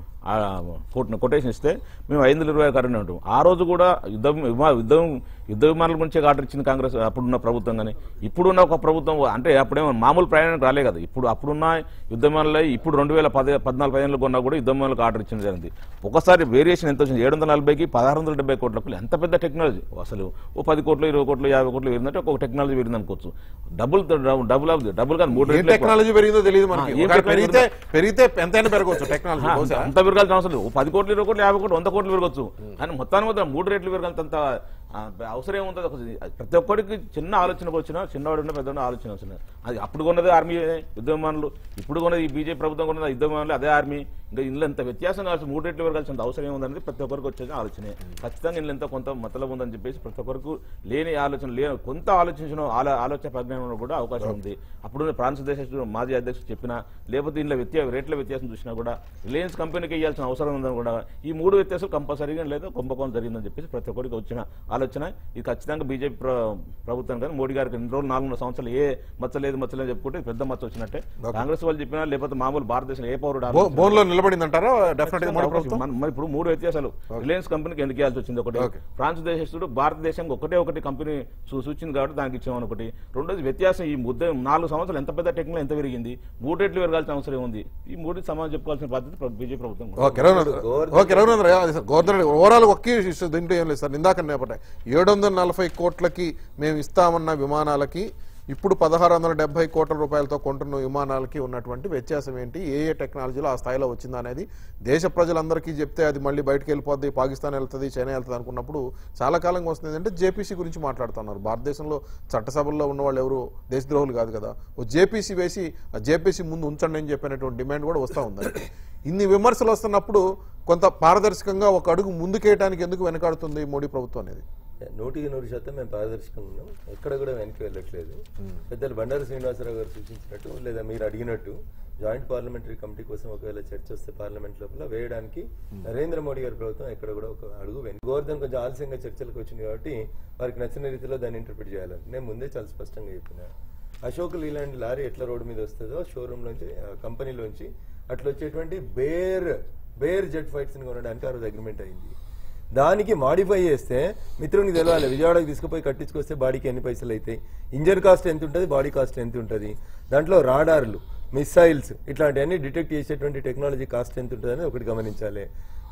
S5: కొటేషన్ ఇస్తే మేము ఐదు వందల ఇరవై కరెంట్ ఉంటాం ఆ రోజు కూడా యుద్ధం విమా- యుద్ధం యుద్ధ విమానాల గురించే ఆర్డర్ ఇచ్చింది కాంగ్రెస్ అప్పుడున్న ప్రభుత్వం కానీ ఇప్పుడున్న ఒక ప్రభుత్వం అంటే అప్పుడేమో మామూలు ప్రయాణానికి రాలే కదా ఇప్పుడు అప్పుడున్న యుద్ధ విమానాలు ఇప్పుడు రెండు వేల పది పద్నాలుగు పదిహేనులో కొన్నా కూడా యుద్ధ విమానాలకు ఆర్డర్ ఇచ్చింది జరిగింది ఒకసారి వేరియేషన్ ఎంత వచ్చింది ఏడు వందల నలభైకి పదహారు వందల డెబ్బై కోట్లకు ఎంత పెద్ద టెక్నాలజీ అసలు ఓ పది కోట్లు ఇరవై కోట్లు యాభై కోట్లు పెరిగిందంటే ఒక టెక్నాలజీ పెరిగింది అనుకోవచ్చు డబుల్ డబుల్ అవుతుంది డబుల్ కాదు మూడు
S1: ఏం
S5: రెట్లు ఎక్కువ.
S1: టెక్నాలజీ పెరిగిందో తెలియదు మనకి
S5: ఆ, ఏం
S1: ఒకవేళ
S5: టెక్నాలజీ
S1: పెరిగితే పెరిగితే ఎంతైనా పెరగవచ్చు టెక్నాలజీ
S5: ఆ,
S1: బహుశా
S5: అంత పెరగాల్సిన అవసరం లేదు ఓ పది కోట్లు ఇరవై కోట్లు యాభై కోట్లు వంద కోట్లు పెరగచ్చు కానీ మొత్తానికి మొత్తం మూడు రేట్లు పెరగాలంత ఆ, అవసరం ఏముంటుంది ఒక ప్రతి ఒక్కరికి చిన్న ఆలోచన వచ్చినా చిన్నవాడు ఉన్న పెద్ద ఆలోచన వచ్చిన అది అప్పుడు కొన్నది ఆర్మీ యుద్ధ విమానాలు ఇప్పుడు కొన్నది ఈ బీజేపీ ప్రభుత్వం కొన్నది యుద్ధ విమానాలు అదే ఆర్మీ ఇంకా ఇందులో ఎంత వ్యత్యాసం కావాల్సి మూడు రేట్లు పెరగాల్సిన అవసరం ఏముందనేది ప్రతి ఒక్కరికి వచ్చేది ఆలోచనే ఖచ్చితంగా ఇందులో ఎంత కొంత మతలం ఉందని చెప్పేసి ప్రతి ఒక్కరికి లేని ఆలోచన లేని కొంత ఆలోచించిన ఆలో- ఆలోచన ప్రజ్ఞానం కూడా అవకాశం ఉంది అప్పుడు ఫ్రాన్స్ దేశ మాజీ అధ్యక్షుడు చెప్పినా లేకపోతే ఇందులో వ్యత్యాస రేట్ల వ్యత్యాసం చూసినా కూడా రిలయన్స్ కంపెనీకి ఇవ్వాల్సిన అవసరం ఉందని కూడా ఈ మూడు వ్యత్యాసాలు కంపల్సరీగా లేదా కుంభకోణం జరిగిందని చెప్పేసి ప్రతి ఒక్కరికి వచ్చిన ఆలోచన ఇది ఖచ్చితంగా బీజేపీ ప్ర- ప్రభుత్వం కానీ మోడీ గారికి ఎన్ని రోజులు నాలుగు సంవత్సరాలు ఏ మచ్చలేదు మచ్చలేదు చెప్పుకుంటే ఇది పెద్ద మచ్చ వచ్చినట్టే కాంగ్రెస్ వాళ్ళు చెప్పినా లేకపోతే మామూలు భారతదేశంలో ఏ పౌరుడు ఆలోచించినా
S1: బోన్ లో నిలబడింది అంటారా డెఫినెట్ గా మోడీ
S5: అవకాశం.
S1: ప్రభుత్వం
S5: మన- మరి ఇప్పుడు మూడు వ్యత్యాసాలు రిలయన్స్ కంపెనీకి ఎందుకు ఇవ్వాల్సి వచ్చింది ఒకటి
S1: ఓకే.
S5: ఫ్రాన్స్ దేశస్తుడు భారతదేశం ఒకటే ఒకటి కంపెనీ సూ- సూచింది కాబట్టి దానికి ఇచ్చామని ఒకటి రెండోది వ్యత్యాసం ఈ ముద్ద నాలుగు సంవత్సరాలు ఎంత పెద్ద టెక్నాలజీ ఎంత పెరిగింది మూడు రెట్లు పెరగాల్సిన అవసరం ఉంది ఈ మూడు సమాధానం చెప్పుకోవాల్సిన బాధ్యత ప్ర- బీజేపీ ప్రభుత్వం కూడా.
S1: ఓకే రఘునందన్ ఓకే రఘునందన్ అది సార్ గవర్నర్ ఓవరాల్ ఒకే ఇష్యూ దీంట్లో ఏం లేదు సార్ ఇందాక నేపథ్యం ఏడు వందల నలభై కోట్లకి మేము ఇస్తామన్న విమానాలకి ఇప్పుడు పదహారు వందల డెబ్బై కోట్ల రూపాయలతో కొంటున్న విమానాలకి ఉన్నటువంటి వ్యత్యాసం ఏంటి ఏ ఏ టెక్నాలజీలో ఆ స్థాయిలో వచ్చిందా అనేది దేశ ప్రజలందరికీ చెప్తే అది మళ్ళీ బయటకు వెళ్ళిపోద్ది పాకిస్తాన్ వెళ్తుంది చైనా వెళ్తుంది అనుకున్నప్పుడు చాలా కాలంగా వస్తుంది అంటే జేపీసీ గురించి మాట్లాడుతున్నారు భారతదేశంలో చట్టసభల్లో ఉన్న వాళ్ళు ఎవరు దేశద్రోహులు కాదు కదా ఓ జేపీసీ వేసి ఆ జేపీసీ ముందు ఉంచండి అని చెప్పినటువంటి డిమాండ్ కూడా వస్తూ ఉంది ఇన్ని విమర్శలు వస్తున్నప్పుడు కొంత పారదర్శకంగా ఒక అడుగు ముందుకేయడానికి ఎందుకు వెనకాడుతుంది మోడీ ప్రభుత్వం అనేది
S2: నూటికి నూరు శాతం మేము పారదర్శకంగా ఉన్నాం ఎక్కడ కూడా వెనక్కి వెళ్ళట్లేదు పెద్దలు బండారు శ్రీనివాసరావు గారు సూచించినట్టు లేదా మీరు అడిగినట్టు జాయింట్ పార్లమెంటరీ కమిటీ కోసం ఒకవేళ చర్చ వస్తే పార్లమెంట్ లోపల వేయడానికి నరేంద్ర మోడీ గారి ప్రభుత్వం ఎక్కడ కూడా ఒక అడుగు వెనక్కి గోవర్ధన్ కొంచెం ఆలస్యంగా చర్చలకు వచ్చింది కాబట్టి వారికి నచ్చిన రీతిలో దాన్ని ఇంటర్ప్రిట్ చేయాలని నేను ముందే చాలా స్పష్టంగా చెప్పిన అశోక్ లీలాండ్ లారీ ఎట్లా రోడ్డు మీద వస్తుందో షోరూమ్ నుంచి కంపెనీలోంచి అట్లా వచ్చేటువంటి బేర్ బేర్ జెట్ ఫైట్స్ ని కొనడానికి ఆ రోజు అగ్రిమెంట్ అయింది దానికి మాడిఫై చేస్తే మిత్రునికి తెలవాలి విజయవాడకి తీసుకుపోయి కట్టించుకొస్తే బాడీకి ఎన్ని పైసలు అవుతాయి ఇంజన్ కాస్ట్ ఎంత ఉంటుంది బాడీ కాస్ట్ ఎంత ఉంటుంది దాంట్లో రాడార్లు మిసైల్స్ ఇట్లాంటివన్నీ డిటెక్ట్ చేసేటువంటి టెక్నాలజీ కాస్ట్ ఎంత ఉంటుంది అనేది ఒకటి గమనించాలి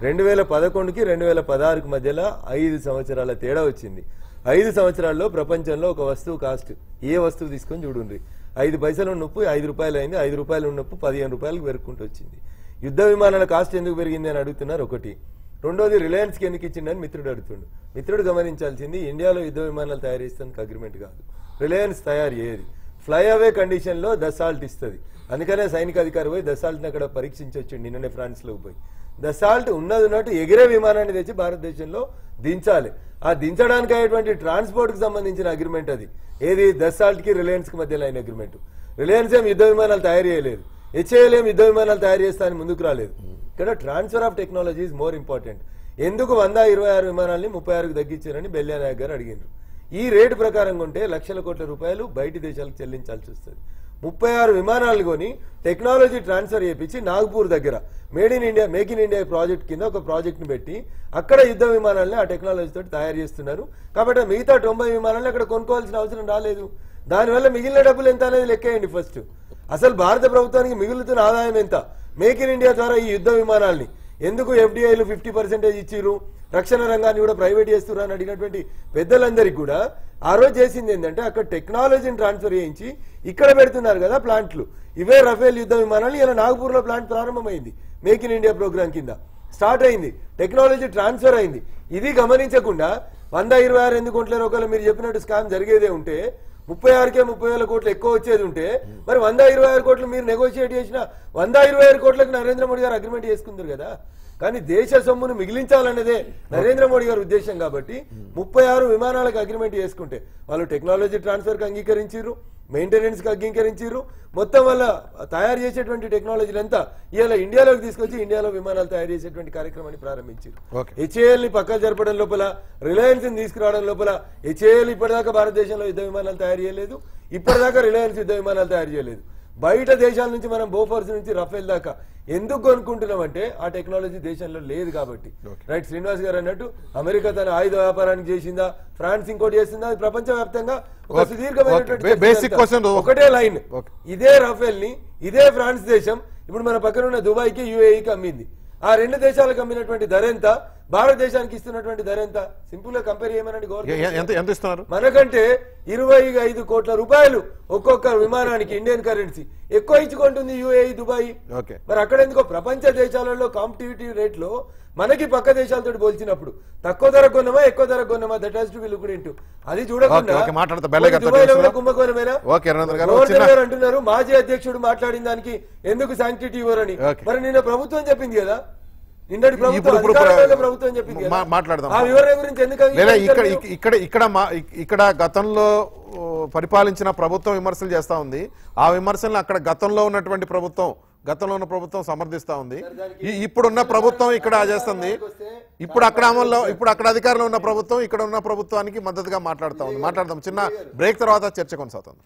S2: రెండు వేల పదకొండుకి రెండు వేల పదహారుకి మధ్యలో ఐదు సంవత్సరాల తేడా వచ్చింది ఐదు సంవత్సరాల్లో ప్రపంచంలో ఒక వస్తువు కాస్ట్ ఏ వస్తువు తీసుకొని చూడండి ఐదు పైసలు ఉన్నప్పు ఐదు రూపాయలు అయింది ఐదు రూపాయలు ఉన్నప్పు పదిహేను రూపాయలకు పెరుక్కుంటూ వచ్చింది యుద్ధ విమానాల కాస్ట్ ఎందుకు పెరిగింది అని అడుగుతున్నారు ఒకటి రెండోది రిలయన్స్కి ఎందుకు ఇచ్చిండని మిత్రుడు అడుగుతుండు మిత్రుడు గమనించాల్సింది ఇండియాలో యుద్ధ విమానాలు తయారు చేస్తానికి అగ్రిమెంట్ కాదు రిలయన్స్ తయారు చేయదు ఫ్లై అవే కండిషన్లో దసాల్ట్ ఇస్తుంది అందుకనే సైనిక అధికారి పోయి దసాల్ట్ని అక్కడ పరీక్షించి వచ్చిండు నిన్ననే ఫ్రాన్స్లోకి పోయి దసాల్ట్ ఉన్నది ఉన్నట్టు ఎగిరే విమానాన్ని తెచ్చి భారతదేశంలో దించాలి ఆ దించడానికి అయ్యేటువంటి ట్రాన్స్పోర్ట్ కి సంబంధించిన అగ్రిమెంట్ అది ఏది దసాల్ట్ కి రిలయన్స్ కి మధ్యలో అయిన అగ్రిమెంట్ రిలయన్స్ ఏం యుద్ధ విమానాలు తయారు చేయలేదు హెచ్ఏఎల్ ఏం యుద్ధ విమానాలు తయారు చేస్తానని ముందుకు రాలేదు ఇక్కడ transfer of technology is more important ఎందుకు వంద ఇరవై ఆరు విమానాల్ని ముప్పై ఆరుకు తగ్గించారని బెల్లియా నాయక్ గారు అడిగినారు ఈ రేటు ప్రకారం కొంటే లక్షల కోట్ల రూపాయలు బయటి దేశాలకు చెల్లించాల్సి వస్తుంది ముప్పై ఆరు విమానాలు కొని టెక్నాలజీ ట్రాన్స్ఫర్ చేయించి నాగ్పూర్ దగ్గర made in India make in India project కింద ఒక ప్రాజెక్ట్ ని పెట్టి అక్కడ యుద్ధ విమానాలని ఆ టెక్నాలజీ తోటి తయారు చేస్తున్నారు కాబట్టి మిగతా తొంభై విమానాలను అక్కడ కొనుక్కోవాల్సిన అవసరం రాలేదు దానివల్ల మిగిలిన డబ్బులు ఎంత అనేది లెక్కేయండి ఫస్ట్ అసలు భారత ప్రభుత్వానికి మిగులుతున్న ఆదాయం ఎంత మేక్ ఇన్ ఇండియా ద్వారా ఈ యుద్ధ విమానాల్ని ఎందుకు ఎఫ్డిఐలు ఫిఫ్టీ పర్సెంటేజ్ ఇచ్చిర్రు రక్షణ రంగాన్ని కూడా ప్రైవేట్ చేస్తున్నారు అని అడిగినటువంటి పెద్దలందరికీ కూడా ఆ రోజు చేసింది ఏంటంటే అక్కడ టెక్నాలజీని ట్రాన్స్ఫర్ చేయించి ఇక్కడ పెడుతున్నారు కదా ప్లాంట్లు ఇవే రఫేల్ యుద్ధ విమానాలు ఇలా నాగపూర్లో ప్లాంట్ ప్రారంభమైంది మేక్ ఇన్ ఇండియా ప్రోగ్రామ్ కింద స్టార్ట్ అయింది టెక్నాలజీ ట్రాన్స్ఫర్ అయింది ఇది గమనించకుండా వంద ఇరవై ఆరు ఎందుకు ఉంటలేరు ఒకవేళ మీరు చెప్పినట్టు స్కామ్ జరిగేదే ఉంటే ముప్పై ఆరుకే ముప్పై వేల కోట్లు ఎక్కువ వచ్చేది ఉంటే మరి వంద ఇరవై ఆరు కోట్లు మీరు నెగోషియేట్ చేసిన వంద ఇరవై ఆరు కోట్లకు నరేంద్ర మోడీ గారు అగ్రిమెంట్ చేసుకుందరు కదా కానీ దేశ సొమ్మును మిగిలించాలన్నదే నరేంద్ర మోడీ గారి ఉద్దేశం కాబట్టి ముప్పై ఆరు విమానాలకు అగ్రిమెంట్ చేసుకుంటే వాళ్ళు టెక్నాలజీ ట్రాన్స్ఫర్ కి అంగీకరించారు మెయింటెనెన్స్ కి అంగీకరించారు మొత్తం వల్ల తయారు చేసేటువంటి టెక్నాలజీలు అంతా ఇవాళ ఇండియాలోకి తీసుకొచ్చి ఇండియాలో విమానాలు తయారు చేసేటువంటి కార్యక్రమాన్ని ప్రారంభించారు
S1: Okay.
S2: హెచ్ఏఎల్ ని పక్క జరపడం లోపల రిలయన్స్ ని తీసుకురావడం లోపల హెచ్ఏఎల్ ఇప్పటిదాకా భారతదేశంలో యుద్ధ విమానాలు తయారు చేయలేదు ఇప్పటిదాకా రిలయన్స్ యుద్ధ విమానాలు తయారు చేయలేదు బయట దేశాల నుంచి మనం బోఫర్స్ నుంచి రఫేల్ దాకా ఎందుకు కొనుక్కుంటున్నాం అంటే ఆ టెక్నాలజీ దేశంలో లేదు కాబట్టి రైట్ శ్రీనివాస్ గారు అన్నట్టు అమెరికా తన ఆయుధ వ్యాపారానికి చేసిందా ఫ్రాన్స్ ఇంకోటి చేసిందా అది ప్రపంచ వ్యాప్తంగా ఒక
S1: Okay.
S2: సుదీర్ఘమైనటువంటి
S1: Okay. Basic
S2: చర్చ
S1: question.
S2: అంతా. ఒకటే లైన్
S1: Okay.
S2: ఇదే రఫేల్ ని ఇదే ఫ్రాన్స్ దేశం ఇప్పుడు మన పక్కన ఉన్న దుబాయ్ కి యుఏఈకి అమ్మింది ఆ రెండు దేశాలకు అమ్మినటువంటి ధర ఎంత భారతదేశానికి ఇస్తున్నటువంటి ధర ఎంత సింపుల్ గా కంపేర్ చేయమనండి
S1: ఎ-
S2: గవర్నమెంట్
S1: ఎంత ఎంత ఇస్తున్నారు
S2: మనకంటే ఇరవై ఐదు కోట్ల రూపాయలు ఒక్కొక్క విమానానికి ఇండియన్ కరెన్సీ ఎక్కువ ఇచ్చుకుంటుంది యుఏఈ దుబాయ్
S1: ఓకే
S2: మరి అక్కడ ఎందుకో ప్రపంచ దేశాలలో కాంపిటేటివ్ రేట్ లో మనకి పక్క దేశాలతో పోల్చినప్పుడు తక్కువ ధర కొన్నామా ఎక్కువ ధర కొన్నామా that has to be looked into అది చూడకుండా
S1: ఓకే, ఓకే, మాట్లాడతా. బెల్లయ్య గారితో
S2: దుబాయ్లో కూడా
S1: తెలుసునా?
S2: కుంభకోణమేనా
S1: ఓకే, రవీంద్ర గారు,
S2: గవర్నర్
S1: చిన్న-
S2: గారు అంటున్నారు మాజీ అధ్యక్షుడు మాట్లాడిన దానికి ఎందుకు శాంక్టిటీ ఇవ్వరని
S1: ఓకే.
S2: మరి నిన్న ప్రభుత్వం చెప్పింది కదా నిన్నటి ప్రభుత్వం
S1: ఇప్పుడు- ఇప్పుడు
S2: అధికారంలో ప్రభుత్వం చెప్పింది కదా
S1: మా- మాట్లాడదాం.
S2: ఆ వివరణ గురించి ఎందుకు
S1: లేదా ఇక్కడ
S2: అంగీకరించారు
S1: ఇక్- ఇక్కడ ఇక్కడ మా ఇక్- ఇక్కడ గతంలో ఓ, పరిపాలించిన ప్రభుత్వం విమర్శలు చేస్తా ఉంది ఆ విమర్శలను అక్కడ గతంలో ఉన్నటువంటి ప్రభుత్వం గతంలో ఉన్న ప్రభుత్వం సమర్థిస్తా ఉంది ఈ- ఇప్పుడున్న ప్రభుత్వం ఇక్కడ చేస్తుంది ఇప్పుడు అక్కడ అమల్లో ఇప్పుడు అక్కడ అధికారంలో ఉన్న ప్రభుత్వం ఇక్కడ ఉన్న ప్రభుత్వానికి మద్దతుగా మాట్లాడుతా ఉంది మాట్లాడదాం చిన్న బ్రేక్ తర్వాత చర్చ కొనసాగుతుంది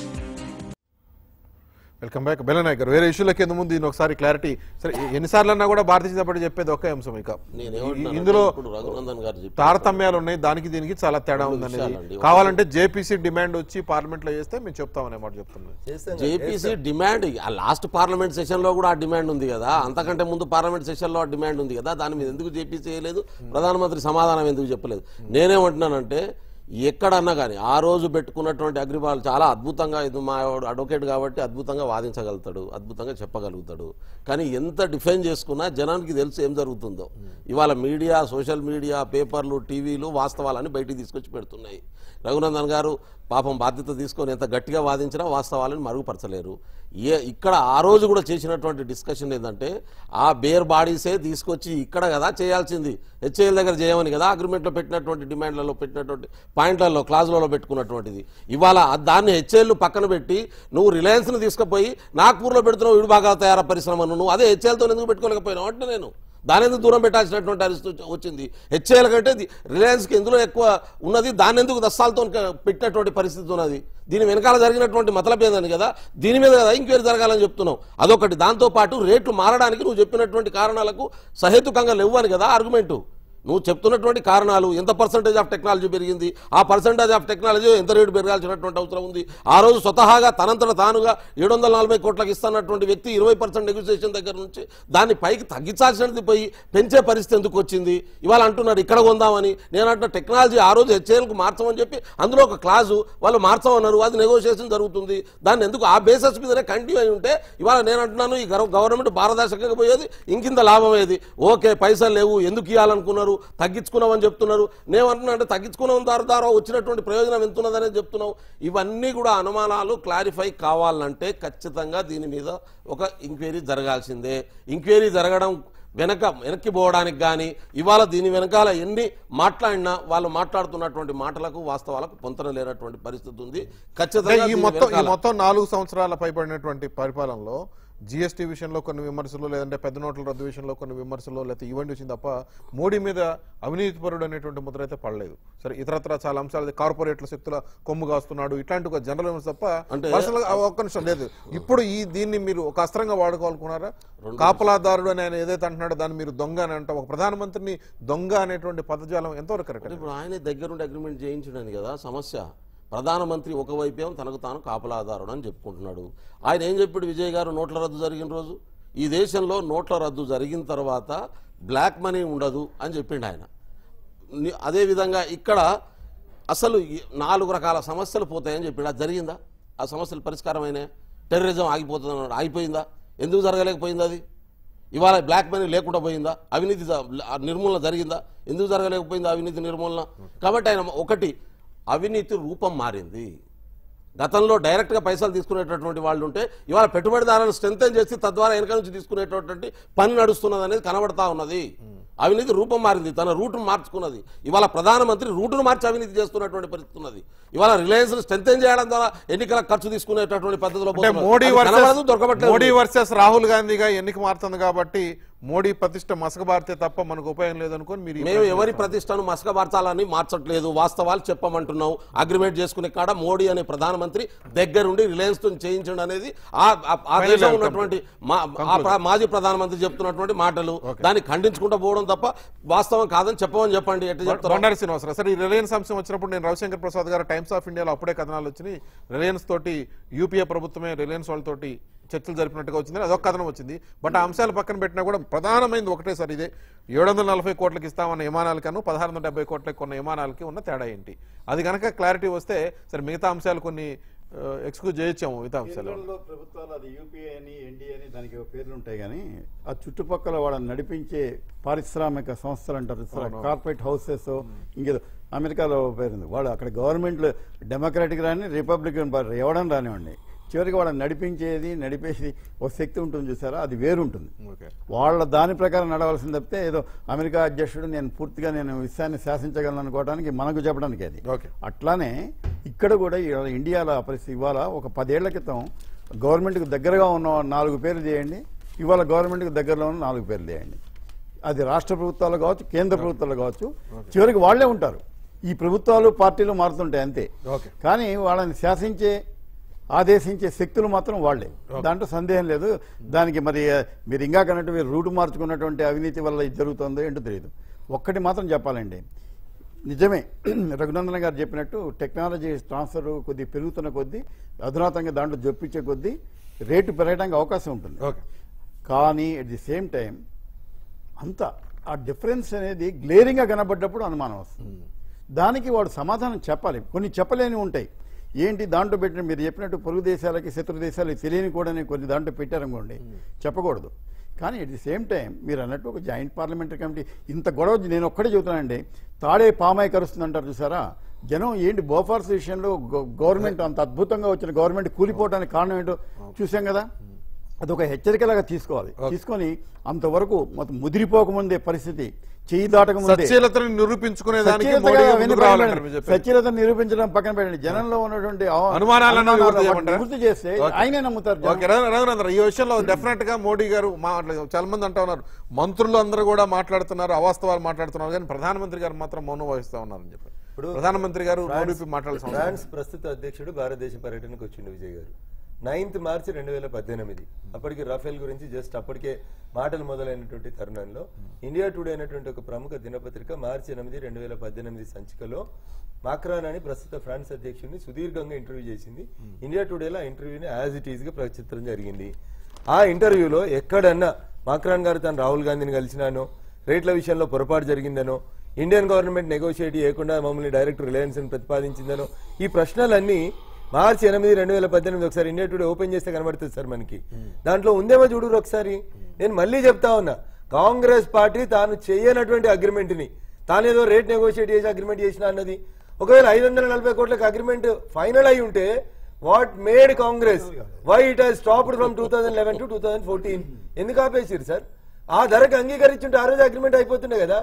S1: వెల్కమ్ బ్యాక్ బెల్లనాయక్ గారు వేరే ఇష్యూలకి ఎందుకు ముందు దీని ఒకసారి క్లారిటీ సరే ఎన్నిసార్లు అన్నా కూడా భారతీయ జనతా పార్టీ చెప్పేది ఒకే అంశం ఇక
S3: నేనేమంటున్నానంటే
S1: ఇందులో
S3: ఇప్పుడు రఘునందన్ గారు చెప్పిన
S1: తారతమ్యాలు ఉన్నాయి దానికి దీనికి చాలా తేడా ఉందనేది
S3: విషయాలండి.
S1: కావాలంటే జేపీసీ డిమాండ్ వచ్చి పార్లమెంట్ లో చేస్తే మేము చెప్తామనే మాట చెప్తున్నాను
S2: చేస్తాం కదా,
S3: జేపీసీ డిమాండ్ ఆ లాస్ట్ పార్లమెంట్ సెషన్ లో కూడా ఆ డిమాండ్ ఉంది కదా అంతకంటే ముందు పార్లమెంట్ సెషన్ లో ఆ డిమాండ్ ఉంది కదా దాని మీద ఎందుకు జేపీసీ చేయలేదు ప్రధానమంత్రి సమాధానం ఎందుకు చెప్పలేదు నేనేమంటున్నానంటే ఎక్కడన్నా కానీ ఆ రోజు పెట్టుకున్నటువంటి అగ్రిబాల్ చాలా అద్భుతంగా ఇది మా అడ్వకేట్ కాబట్టి అద్భుతంగా వాదించగలుగుతాడు అద్భుతంగా చెప్పగలుగుతాడు కానీ ఎంత డిఫెండ్ చేసుకున్నా జనానికి తెలుసు ఏం జరుగుతుందో ఇవాళ మీడియా సోషల్ మీడియా పేపర్లు టీవీలు వాస్తవాలని బయటికి తీసుకొచ్చి పెడుతున్నాయి రఘునందన్ గారు పాపం బాధ్యత తీసుకొని ఎంత గట్టిగా వాదించినా వాస్తవాలను మరుగుపరచలేరు ఏ ఇక్కడ ఆ రోజు కూడా చేసినటువంటి డిస్కషన్ ఏంటంటే ఆ బేర్ బాడీసే తీసుకొచ్చి ఇక్కడ కదా చేయాల్సింది హెచ్ఏఎల్ దగ్గర చేయమని కదా అగ్రిమెంట్లో పెట్టినటువంటి డిమాండ్లలో పెట్టినటువంటి పాయింట్లలో క్లాజులలో పెట్టుకున్నటువంటిది ఇవాళ ఆ దాన్ని హెచ్ఏఎల్ పక్కన పెట్టి నువ్వు రిలయన్స్ని తీసుకుపోయి నాగ్పూర్లో పెడుతున్నావు విడిభాగాల తయారీ పరిశ్రమను నువ్వు అదే హెచ్ఏఎల్తో ఎందుకు పెట్టుకోలేకపోయినావు అంటే నేను దాని ఎందుకు దూరం పెట్టాల్సినటువంటి పరిస్థితి వచ్చింది హెచ్ఏఎల్ కంటే ది- రిలయన్స్కి ఎందులో ఎక్కువ ఉన్నది దాన్ని ఎందుకు దస్తాలతో పెట్టినటువంటి పరిస్థితి ఉన్నది దీని వెనకాల జరిగినటువంటి మతలబ్ ఏందని కదా దీని మీద కదా ఇంక్వైరీ జరగాలని చెప్తున్నావు అదొకటి దాంతో పాటు రేట్లు మారడానికి నువ్వు చెప్పినటువంటి కారణాలకు సహేతుకంగా లేవు అని కదా ఆర్గ్యుమెంటు నువ్వు చెప్తున్నటువంటి కారణాలు ఎంత పర్సంటేజ్ ఆఫ్ టెక్నాలజీ పెరిగింది ఆ పర్సంటేజ్ ఆఫ్ టెక్నాలజీ ఎంత రేటు పెరగాల్సినటువంటి అవసరం ఉంది ఆ రోజు స్వతహాగా తనంతట తానుగా ఏడు వందల నలభై కోట్లకు ఇస్తున్నటువంటి వ్యక్తి ఇరవై పర్సెంట్ నెగోసియేషన్ దగ్గర నుంచి దాన్ని పైకి తగ్గించాల్సినది పోయి పెంచే పరిస్థితి ఎందుకు వచ్చింది ఇవాళ అంటున్నారు ఇక్కడ కొందామని నేను అంటున్న టెక్నాలజీ ఆ రోజు హెచ్ఏఎల్కు మార్చమని చెప్పి అందులో ఒక క్లాజు వాళ్ళు మార్చమన్నారు అది నెగోషియేషన్ జరుగుతుంది దాన్ని ఎందుకు ఆ బేసిస్ మీదనే కంటిన్యూ అయి ఉంటే ఇవాళ నేను అంటున్నాను ఈ గవ- గవర్నమెంట్ పారదర్శకంగా పోయేది ఇంకింత లాభం అయ్యేది ఓకే పైసలు లేవు ఎందుకు ఇవ్వాలనుకున్నారు తగ్గించుకున్నామని చెప్తున్నారు నేను అంటున్నా అంటే తగ్గించుకున్నాం ద్వారా ద్వారా వచ్చినటువంటి ప్రయోజనం ఎంత ఉన్నదనేది చెప్తున్నావు ఇవన్నీ కూడా అనుమానాలు క్లారిఫై కావాలంటే ఖచ్చితంగా దీని మీద ఒక ఎంక్వైరీ జరగాల్సిందే ఎంక్వైరీ జరగడం వెనక వెనక్కి పోవడానికి కానీ ఇవాళ దీని వెనకాల ఎన్ని మాట్లాడినా వాళ్ళు మాట్లాడుతున్నటువంటి మాటలకు వాస్తవాలకు పొంతన లేనటువంటి పరిస్థితి ఉంది
S1: అంటే
S3: ఖచ్చితంగా
S1: ఈ
S3: దీని
S1: మొత్తం ఈ
S3: వెనకాల-
S1: మొత్తం నాలుగు సంవత్సరాల పైబడినటువంటి పరిపాలనలో జిఎస్టీ విషయంలో కొన్ని విమర్శలు లేదంటే పెద్ద నోట్ల రద్దు విషయంలో కొన్ని విమర్శలు లేకపోతే ఈవెంట్ వచ్చింది తప్ప మోడీ మీద అవినీతిపరుడు అనేటువంటి ముద్ర అయితే పడలేదు సరే ఇతరత్ర చాలా అంశాలు కార్పొరేట్ల శక్తుల కొమ్ము కాస్తున్నాడు ఇట్లాంటి ఒక జనరల్ విమర్శ తప్ప
S3: అంటే-
S1: personal గా ఒక్క నిమిషం లేదు ఇప్పుడు ఈ దీన్ని మీరు ఒక అస్త్రంగా వాడుకోవాలనుకున్నారా కాపలాదారుడు అని ఆయన ఏదైతే అంటున్నాడో దాన్ని మీరు దొంగ అని అంటాం ఒక ప్రధానమంత్రిని దొంగ అనేటువంటి పదజాలం ఎంతవరకు కరెక్ట్
S3: అంటే ఇప్పుడు ఆయన దగ్గరుండి అగ్రిమెంట్ చేయించడానికి కదా సమస్య ప్రధానమంత్రి ఒకవైపేమో తనకు తాను కాపలాదారుడు అని చెప్పుకుంటున్నాడు ఆయన ఏం చెప్పాడు విజయ్ గారు నోట్ల రద్దు జరిగిన రోజు ఈ దేశంలో నోట్ల రద్దు జరిగిన తర్వాత బ్లాక్ మనీ ఉండదు అని చెప్పిండు ఆయన ని- అదేవిధంగా ఇక్కడ అసలు ఈ నాలుగు రకాల సమస్యలు పోతాయని చెప్పిండు అది జరిగిందా ఆ సమస్యలు పరిష్కారమైనాయి టెర్రరిజం ఆగిపోతుంది అన్నాడు. ఆగిపోయిందా ఎందుకు జరగలేకపోయింది అది ఇవాళ బ్లాక్ మనీ లేకుండా పోయిందా అవినీతి జ- ఆ నిర్మూలన జరిగిందా ఎందుకు జరగలేకపోయింది అవినీతి నిర్మూలన కాబట్టి ఆయన ఒకటి అవినీతి రూపం మారింది గతంలో డైరెక్ట్గా పైసలు తీసుకునేటటువంటి వాళ్ళు ఉంటే ఇవాళ పెట్టుబడిదారులను స్ట్రెంగ్ చేసి తద్వారా వెనక నుంచి తీసుకునేటటువంటి పని నడుస్తున్నది అనేది కనబడతా ఉన్నది అవినీతి రూపం మారింది తన రూటును మార్చుకున్నది ఇవాళ ప్రధానమంత్రి రూటును మార్చి అవినీతి చేస్తున్నటువంటి పరిస్థితి ఉన్నది ఇవాళ రిలయన్స్ స్ట్రెంగ్ చేయడం ద్వారా ఎన్నికల ఖర్చు తీసుకునేటటువంటి పద్ధతిలో
S1: అంటే
S3: పోతున్నారు.
S1: మోడీ
S3: అది
S1: వర్సెస్
S3: కనబడదు, దొరకబట్టలేదు.
S1: మోడీ వర్సెస్ రాహుల్ గాంధీగా ఎన్నిక మారుతుంది కాబట్టి మోడీ ప్రతిష్ట మసకబారితే తప్ప మనకు ఉపయోగం లేదనుకొని మీరు ఈ
S3: మేము
S1: ప్రశ్న
S3: ఎవరి ప్రతిష్టను మసకబార్చాలని మార్చట్లేదు వాస్తవాలు చెప్పమంటున్నాం అగ్రిమెంట్ చేసుకునే కాడ మోడీ అనే ప్రధానమంత్రి దగ్గరుండి రిలయన్స్ తో చేయించండి అనేది ఆ ఆ- ఆ
S1: Final
S3: దేశంలో
S1: outcome.
S3: ఉన్నటువంటి మా- ఆ ప్ర- మాజీ ప్రధానమంత్రి చెప్తున్నటువంటి మాటలు దాన్ని ఖండించుకుంటూ పోవడం తప్ప వాస్తవం కాదని చెప్పమని చెప్పండి ఎట్లా చెప్తారు
S1: బండారు శ్రీనివాసరావు సరే ఈ రిలయన్స్ అంశం వచ్చినప్పుడు నేను రవిశంకర్ ప్రసాద్ గారు టైమ్స్ ఆఫ్ ఇండియాలో అప్పుడే కథనాలు వచ్చినాయి రిలయన్స్ తోటి యూపీఏ ప్రభుత్వమే రిలయన్స్ వాళ్ళతోటి చర్చలు జరిపినట్టుగా వచ్చింది అదొక కథనం వచ్చింది బట్ ఆ అంశాలు పక్కన పెట్టినా కూడా ప్రధానమైనది ఒకటే సార్ ఇదే ఏడు వందల నలభై కోట్లకి ఇస్తామన్న విమానాలకను పదహారు వందల డెబ్బై కోట్లకి కొన్న విమానాలకి ఉన్న తేడా ఏంటి అది కనుక క్లారిటీ వస్తే సరే మిగతా అంశాలు కొన్ని ఎక్స్క్యూజ్ చేయొచ్చాము మిగతా అంశాలు
S4: కేంద్రంలో ప్రభుత్వాలు అది యూపీఏ అని ఎన్డీఏ అని దానికి ఒక పేర్లు ఉంటాయి కానీ ఆ చుట్టుపక్కల వాళ్ళని నడిపించే పారిశ్రామిక సంస్థలు అంటారు కార్పొరేట్ హౌసెస్ ఇంకేదో అమెరికాలో పేరుంది వాళ్ళు అక్కడ గవర్నమెంట్ డెమోక్రాటిక్ రాని రిపబ్లికన్ పార్టీ ఎవడం రానివ్వండి చివరికి వాళ్ళని నడిపించేది నడిపేసి ఒక శక్తి ఉంటుంది చూసారా అది వేరుంటుంది
S1: ఓకే
S4: వాళ్ళ దాని ప్రకారం నడవాల్సింది తప్పితే ఏదో అమెరికా అధ్యక్షుడు నేను పూర్తిగా నేను విషయాన్ని శాసించగలను అనుకోవడానికి మనకు చెప్పడానికి అది
S1: ఓకే.
S4: అట్లానే ఇక్కడ కూడా ఇవాళ ఇండియాలో ఆ పరిస్థితి ఇవాళ ఒక పదేళ్ల క్రితం గవర్నమెంట్కి దగ్గరగా ఉన్న నాలుగు పేర్లు చేయండి ఇవాళ గవర్నమెంట్కి దగ్గరలో ఉన్న నాలుగు పేర్లు చేయండి అది రాష్ట్ర ప్రభుత్వాలు కావచ్చు కేంద్ర ప్రభుత్వాలు కావచ్చు చివరికి వాళ్ళే ఉంటారు ఈ ప్రభుత్వాలు పార్టీలు మారుతుంటాయి అంతే
S1: ఓకే.
S4: కానీ వాళ్ళని శాసించే ఆదేశించే శక్తులు మాత్రం వాళ్లే దాంట్లో సందేహం లేదు దానికి మరి ఆ, మీరు ఇంకా కన్నట్టు మీరు రూటు మార్చుకున్నటువంటి అవినీతి వల్ల ఇది జరుగుతుందో ఏంటో తెలియదు ఒక్కటి మాత్రం చెప్పాలండి నిజమే రఘునందన్ గారు చెప్పినట్టు టెక్నాలజీ ట్రాన్స్ఫర్ కొద్ది పెరుగుతున్న కొద్దీ అధునాతంగా దాంట్లో జొప్పించే కొద్దీ రేటు పెరగడానికి అవకాశం ఉంటుంది
S1: ఓకే
S4: కానీ ఎట్ ది సేమ్ టైం అంత ఆ డిఫరెన్స్ అనేది గ్లేరింగ్గా కనబడ్డప్పుడు అనుమానం వస్తుంది దానికి వాడు సమాధానం చెప్పాలి కొన్ని చెప్పలేని ఉంటాయి ఏంటి దాంట్లో పెట్టిన మీరు చెప్పినట్టు పొరుగు దేశాలకి శత్రు దేశాలకి తెలియని కూడా కొన్ని దాంట్లో పెట్టారనుకోండి చెప్పకూడదు కానీ ఎట్ ది సేమ్ టైం మీరు అన్నట్టు ఒక జాయింట్ పార్లమెంటరీ కమిటీ ఇంత గొడవ నేను ఒక్కడే చెబుతానండి తాడే పామాయి కరుస్తుంది అంటారు చూసారా జనం ఏంటి బోఫార్స్ విషయంలో గవ- గవర్నమెంట్ అంత అద్భుతంగా వచ్చిన గవర్నమెంట్ కూలిపోవడానికి కారణం ఏంటో చూసాం కదా అదొక హెచ్చరికలాగా తీసుకోవాలి తీసుకొని అంతవరకు మొత్తం ముదిరిపోకముందే పరిస్థితి చేయి దాటకముందే
S1: సచ్చీలతను నిరూపించుకునే దానికి
S4: సచ్చీలత
S1: మోడీ
S4: కాదు,
S1: ముందుకు
S4: అవన్నీ పక్కన
S1: రావాలంటారు
S4: పెట్టండి.
S1: మీరు చెప్పేది.
S4: సచ్చీలతను నిరూపించడం పక్కన పెట్టండి జనంలో ఉన్నటువంటి అవ-
S1: అనుమానాలను
S4: అనుమానాలు
S1: నివృత్తి
S4: వాటిని
S1: చేయమంటారా?
S4: నివృత్తి చేస్తే
S1: ఓకే.
S4: ఆయనే నమ్ముతారు జనం.
S1: ఓకే రఘు- రఘునందన్ ఈ విషయంలో డెఫినెట్ గా మోడీ గారు మాట్లా- చాలా మంది అంటా ఉన్నారు మంత్రులు అందరూ కూడా మాట్లాడుతున్నారు అవాస్తవాలు మాట్లాడుతున్నారు కానీ ప్రధానమంత్రి గారు మాత్రం మౌనం వహిస్తా ఉన్నారని చెప్పి
S2: ఇప్పుడు
S1: ప్రధానమంత్రి గారు
S2: ఫ్రాన్స్-
S1: మోడీపై మాట్లాడాల్సిన అవసరం
S2: ఫ్రాన్స్ ప్రస్తుత అధ్యక్షుడు భారతదేశ పర్యటనకు వచ్చిండు విజయ్ గారు నైన్త్ మార్చి రెండు వేల పద్దెనిమిది అప్పటికి రఫేల్ గురించి జస్ట్ అప్పటికే మాటలు మొదలైనటువంటి తరుణంలో ఇండియా టుడే అనేటువంటి ఒక ప్రముఖ దినపత్రిక మార్చి ఎనిమిది రెండు వేల పద్దెనిమిది సంచికలో మాక్రాన్ అని ప్రస్తుత ఫ్రాన్స్ అధ్యక్షుడిని సుదీర్ఘంగా ఇంటర్వ్యూ చేసింది ఇండియా టుడేలో ఆ ఇంటర్వ్యూని యాజ్ ఇట్ ఈస్ గా ప్రచురించడం జరిగింది ఆ ఇంటర్వ్యూలో ఎక్కడన్నా మాక్రాన్ గారు తను రాహుల్ గాంధీని కలిసినానో రేట్ల విషయంలో పొరపాటు జరిగిందనో ఇండియన్ గవర్నమెంట్ నెగోషియేట్ చేయకుండా మమ్మల్ని డైరెక్ట్ రిలయన్స్ అని ప్రతిపాదించిందనో ఈ ప్రశ్నలన్నీ మార్చి ఎనిమిది రెండు వేల పద్దెనిమిది ఒకసారి ఇండియా టుడే ఓపెన్ చేస్తే కనబడుతుంది సార్ మనకి దాంట్లో ఉందేమో చూడు ఒకసారి నేను మళ్ళీ చెప్తా ఉన్నా కాంగ్రెస్ పార్టీ తాను చేయనటువంటి అగ్రిమెంట్ ని తానేదో రేట్ నెగోషియేట్ చేసి అగ్రిమెంట్ చేసిన అన్నది ఒకవేళ ఐదు వందల నలభై కోట్లకు అగ్రిమెంట్ ఫైనల్ అయి ఉంటే what made Congress why it has stopped from two thousand eleven to two thousand fourteen ఎందుకు ఆపేసారు సార్ ఆ ధరకు అంగీకరించుంటే ఆ రోజు అగ్రిమెంట్ అయిపోతుండే కదా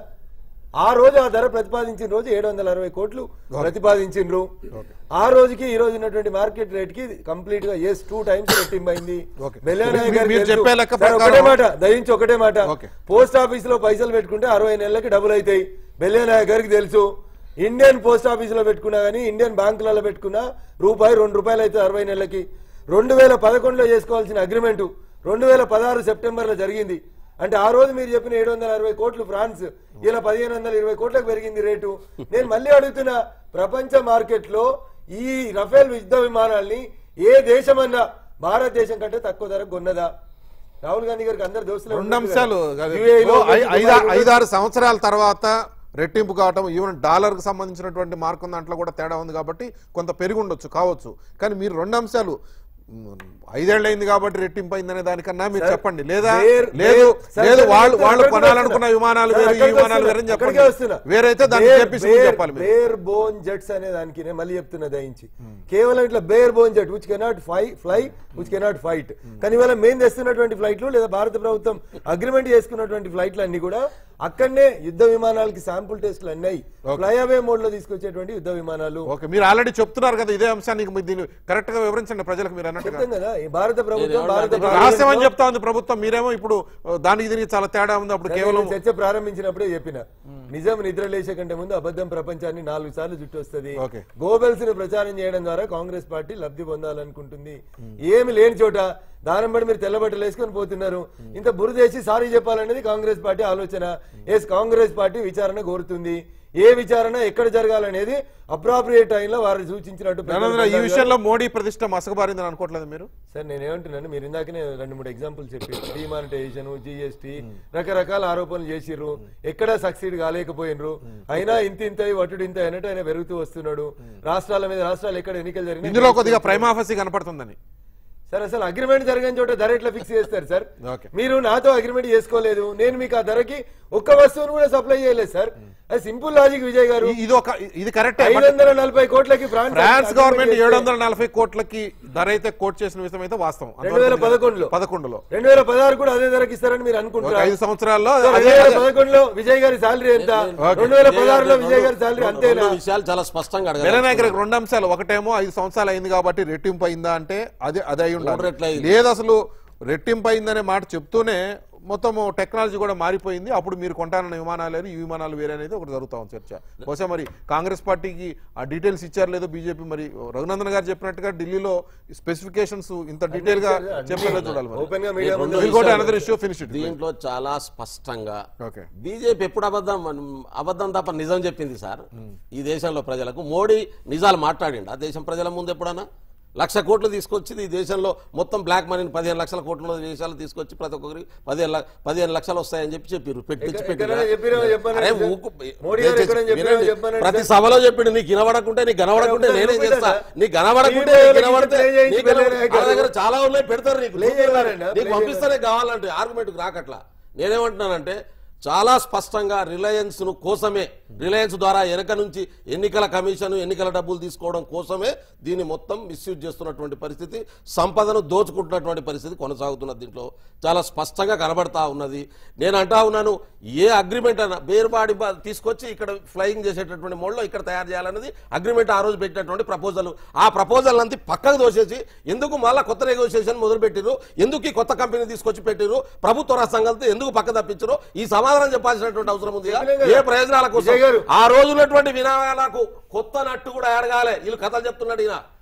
S2: ఆ రోజు ఆ ధర ప్రతిపాదించిన రోజు ఏడు వందల అరవై కోట్లు ప్రతిపాదించిండ్రు ఆ రోజుకి ఈ రోజు ఉన్నటువంటి మార్కెట్ రేట్ కి కంప్లీట్ గా ఎస్ టూ టైమ్స్ రెట్టింపైంది
S1: Okay.
S2: బెల్లానాయ్
S1: మీరు-
S2: గారికి
S1: మీరు
S2: తెలుసు.
S1: చెప్పే లెక్క
S2: సార్,
S1: ప్రకారం-
S2: ఒకటే మాట దయించి ఒకటే మాట
S1: Okay.
S2: పోస్ట్ ఆఫీస్ లో పైసలు పెట్టుకుంటే అరవై నెలలకి డబ్బులు అవుతాయి బెల్లానాయ్ గారికి తెలుసు ఇండియన్ పోస్ట్ ఆఫీస్ లో పెట్టుకున్నా గానీ ఇండియన్ బ్యాంకులలో పెట్టుకున్నా రూపాయి రెండు రూపాయలు అవుతాయి అరవై నెలలకి రెండు వేల పదకొండులో చేసుకోవాల్సిన అగ్రిమెంట్ రెండు వేల పదహారు సెప్టెంబర్ లో జరిగింది అంటే ఆ రోజు మీరు చెప్పిన ఏడు వందల అరవై కోట్లు ఫ్రాన్స్ ఇలా పదిహేను వందల ఇరవై కోట్లకు పెరిగింది రేటు నేను మళ్ళీ అడుగుతున్నా ప్రపంచ మార్కెట్ లో ఈ రఫేల్ యుద్ధ విమానాల్ని ఏ దేశమన్నా భారతదేశం కంటే తక్కువ ధరకు కొన్నదా రాహుల్ గాంధీ గారికి అందరు దోస్తులు
S1: రెండు అంశాలు
S2: UAE లో
S1: ఓ, ఐ-
S2: దుబాయ్
S1: ఐదా-
S2: లో-
S1: ఐదారు సంవత్సరాల తర్వాత రెట్టింపు కావటం ఈవెన్ డాలర్ కు సంబంధించినటువంటి మార్కు దాంట్లో కూడా తేడా ఉంది కాబట్టి కొంత పెరిగి ఉండొచ్చు కావచ్చు కానీ మీరు రెండు అంశాలు మ్, ఐదేళ్ళు అయింది కాబట్టి రెట్టింపు అయిందనే దానికన్నా మీరు
S2: సార్,
S1: చెప్పండి లేదా
S2: వేర్-
S1: లేదు
S2: వేర్- సార్,
S1: లేదు
S2: సార్,
S1: వాళ్ళు
S2: సార్,
S1: వాళ్ళు
S2: అక్కడికి
S1: కొనాలనుకున్న
S2: వస్తున్నా.
S1: విమానాలు
S2: సార్,
S1: వేరు ఈ
S2: అక్కడికి
S1: విమానాలు
S2: వస్తున్నా.
S1: వేరని
S2: అక్కడికే
S1: చెప్పండి
S2: వస్తున్నా.
S1: వేరైతే దాన్ని
S2: బేర్-
S1: చెప్పేసి ముందు
S2: బేర్-
S1: చెప్పాలి మీరు
S2: బేర్ బోన్ జెట్స్ అనే దానికి నేను మళ్ళీ చెప్తున్నా దయించి కేవలం ఇట్లా bare bone jet which cannot ఫై ఫ్లై విచ్ కెనాట్ ఫైట్ కానీ ఇవాళ మేము తెస్తున్నటువంటి ఫ్లైట్లు లేదా భారత ప్రభుత్వం అగ్రిమెంట్ చేసుకున్నటువంటి ఫ్లైట్లు అన్ని కూడా అక్కడనే యుద్ధ విమానాలకి శాంపుల్ టెస్ట్లు అన్నాయి ఫ్లై అవే మోడ్ లో తీసుకొచ్చేటువంటి యుద్ధ విమానాలు
S1: ఓకే మీరు ఆల్రెడీ చెప్తున్నారు కదా ఇదే అంశాన్ని మీరు దీన్ని కరెక్ట్ గా వివరించండి ప్రజలకు మీరు అన్నట్టుగా
S2: చెప్తాం కదా ఈ భారత ప్రభుత్వం
S3: నేను
S2: భారత
S3: ఏమంటున్నా-
S1: రహస్యం అని
S2: పార్లమెంట్లో-
S1: చెప్తా ఉంది ప్రభుత్వం మీరేమో ఇప్పుడు ఆ, దానికి దీనికి చాలా తేడా ఉంది అప్పుడు కేవలం
S2: నేను చర్చ ప్రారంభించినప్పుడే చెప్పిన నిజం నిద్ర లేచే కంటే ముందు అబద్ధం ప్రపంచాన్ని నాలుగు సార్లు చుట్టూ వస్తుంది
S1: ఓకే.
S2: గోబెల్స్ ని ప్రచారం చేయడం ద్వారా కాంగ్రెస్ పార్టీ లబ్ధి పొందాలనుకుంటుంది ఏమి లేని చోట దానం బట్టి మీరు తెల్లబట్టలు వేసుకొని పోతున్నారు ఇంత బురదేసి సారీ చెప్పాలనేది కాంగ్రెస్ పార్టీ ఆలోచన ఎస్ కాంగ్రెస్ పార్టీ విచారణ కోరుతుంది ఏ విచారణ ఎక్కడ జరగాలనేది అప్రాప్రియేట్ టైంలో వారు సూచించినట్టు
S1: ధనంజయ, ఈ విషయంలో మోడీ ప్రతిష్ట మసకబారిందని అనుకోవట్లేదు మీరు
S2: సార్ నేను ఏమంటున్నాను మీరు ఇందాకనే రెండు మూడు ఎగ్జాంపుల్ చెప్పి డిమానిటైజేషన్ జిఎస్టీ రకరకాల ఆరోపణలు చేసిర్రు ఎక్కడ సక్సీడ్ కాలేకపోయినరు అయినా ఇంత ఇంత వటుడు ఇంత అన్నట్టు ఆయన పెరుగుతూ వస్తున్నాడు రాష్ట్రాల మీద రాష్ట్రాలు ఎక్కడ ఎన్నికలు జరిగినాయి
S1: ఇందులో కొద్దిగా ప్రైమాఫసీ కనపడుతుందని
S2: సార్ అసలు అగ్రిమెంట్ జరగని చోట ధర ఎట్లా ఫిక్స్ చేస్తారు సార్
S1: ఓకే.
S2: మీరు నాతో అగ్రిమెంట్ చేసుకోలేదు నేను మీకు ఆ ధరకి ఒక్క వస్తువును కూడా సప్లై చేయలేదు సార్ అది సింపుల్ లాజిక్ విజయ్ గారు
S1: ఈ- ఇది ఒక ఇది కరెక్టే
S2: ఐదు వందల నలభై కోట్లకి ఫ్రాన్స్
S1: ఫ్రాన్స్
S2: agreement
S1: గవర్నమెంట్
S2: చేస్తే
S1: ఏడు వందల నలభై కోట్లకి ధర అయితే కోట్ చేసిన విషయం అయితే వాస్తవం
S2: రెండు వేల పదకొండులో
S1: పదకొండులో
S2: రెండు వేల పదహారు కూడా అదే ధరకి ఇస్తారని మీరు
S1: ఒక
S2: అనుకుంటారు
S1: ఐదు సంవత్సరాల్లో
S2: సార్,
S1: అదే-
S2: రెండు వేల పదకొండులో విజయ్ గారి శాలరీ ఎంత
S1: ఓకే.
S2: రెండు వేల పదహారులో విజయ్ గారి శాలరీ
S3: రెండు-
S2: అంతేనా
S3: రెండు విషయాలు చాలా స్పష్టంగా అడగాలి
S1: బెలనాయకరికి రెండు అంశాలు ఒకటేమో ఐదు సంవత్సరాలు అయింది కాబట్టి రెట్టింపు అయిందా అంటే అది అది అయి
S3: మూడు రెట్లు
S1: ఉండాలి
S3: అయింది.
S1: లేదు అసలు రెట్టింపు అయిందనే మాట చెప్తూనే మొత్తం టెక్నాలజీ కూడా మారిపోయింది అప్పుడు మీరు కొంటానన్న విమానాలు వేరు ఈ విమానాలు వేరే అనేది ఒకటి జరుగుతా ఉంది చర్చ బహుశా మరి కాంగ్రెస్ పార్టీకి ఆ డీటెయిల్స్ ఇచ్చారు లేదో బీజేపీ మరి రఘునందన్ గారు చెప్పినట్టుగా ఢిల్లీలో స్పెసిఫికేషన్స్ ఇంత డీటెయిల్ గా చెప్పారో చూడాలి మరి
S2: ఓపెన్ గా మీడియా
S3: రెండు
S2: ముందు
S1: We'll go to
S3: విషయాలు.
S1: another issue, finish it.
S3: దీంట్లో చాలా స్పష్టంగా
S1: Okay.
S3: బీజేపీ ఎప్పుడు అబద్ధం అబద్ధం తప్ప నిజం చెప్పింది సార్ ఈ దేశంలో ప్రజలకు మోడీ నిజాలు మాట్లాడిండు ఆ దేశం ప్రజల ముందు ఎప్పుడన్నా లక్ష కోట్లు తీసుకొచ్చి ఈ దేశంలో మొత్తం బ్లాక్ మనీని పదిహేను లక్షల కోట్ల దేశాలు తీసుకొచ్చి ప్రతి ఒక్కరికి పదిహేను ల- పదిహేను లక్షలు వస్తాయని చెప్పి చెప్పారు పెట్టించి
S2: ఎక్కడ-
S3: పెట్టిరా.
S2: ఎక్కడైనా చెప్పిరో చెప్పండి
S3: అరే
S2: సార్.
S3: ఊకు-
S2: మోడీ గారు ఎక్కడైనా చెప్పిరో
S3: వినండి.
S2: చెప్పండి
S3: ప్రతి
S2: సార్.
S3: సభలో చెప్పిండు నీకు కనబడకుంటే నీకు కనబడకుంటే
S2: ఒకసారి
S3: నేనే
S2: చూపిస్తా
S3: చేస్తా
S2: సార్.
S3: నీకు కనబడకుంటే
S2: ఈ
S3: నీకు
S2: వీడియోలో
S3: కనబడితే
S2: ప్లే చేయించి
S3: నీకు కనబడ-
S2: వెళ్ళారు.
S3: వాళ్ళ దగ్గర చాలా ఉన్నాయి పెడతారు నీకు
S2: ప్లే చేయాలండి,
S3: నీకు
S2: ప్లే
S3: పంపిస్తేనే కావాలంటే ఆర్గ్యుమెంట్ రాకట్లా నేనేమంటున్నానంటే చాలా స్పష్టంగా రిలయన్స్ ను కోసమే రిలయన్స్ ద్వారా వెనక నుంచి ఎన్నికల కమిషన్ ఎన్నికల డబ్బులు తీసుకోవడం కోసమే దీన్ని మొత్తం మిస్యూజ్ చేస్తున్నటువంటి పరిస్థితి సంపదను దోచుకుంటున్నటువంటి పరిస్థితి కొనసాగుతున్నది దీంట్లో చాలా స్పష్టంగా కనబడతా ఉన్నది నేను అంటా ఉన్నాను ఏ అగ్రిమెంట్ అయినా బేరుబాడి బా- తీసుకొచ్చి ఇక్కడ ఫ్లయింగ్ చేసేటటువంటి మోడ్లో ఇక్కడ తయారు చేయాలన్నది అగ్రిమెంట్ ఆ రోజు పెట్టినటువంటి ప్రపోజల్ ఆ ప్రపోజల్ అంతా పక్కకు దోసేసి ఎందుకు మళ్ళా కొత్త నెగోషియేషన్ మొదలు పెట్టిరు ఎందుకు ఈ కొత్త కంపెనీ తీసుకొచ్చి పెట్టిరు ప్రభుత్వ రంగ సంఘాలతో ఎందుకు పక్క తప్పించరు ఈ సమాధానం చెప్పాల్సినటువంటి అవసరం ఉంది ఏ ప్రయోజనాల కోసం
S2: విజయ్ గారు.
S3: ఆ రోజు ఉన్నటువంటి వినాయాలకు కొత్త నట్టు కూడా ఎరగాలి వీళ్ళు కథలు చెప్తున్నాడు ఈయన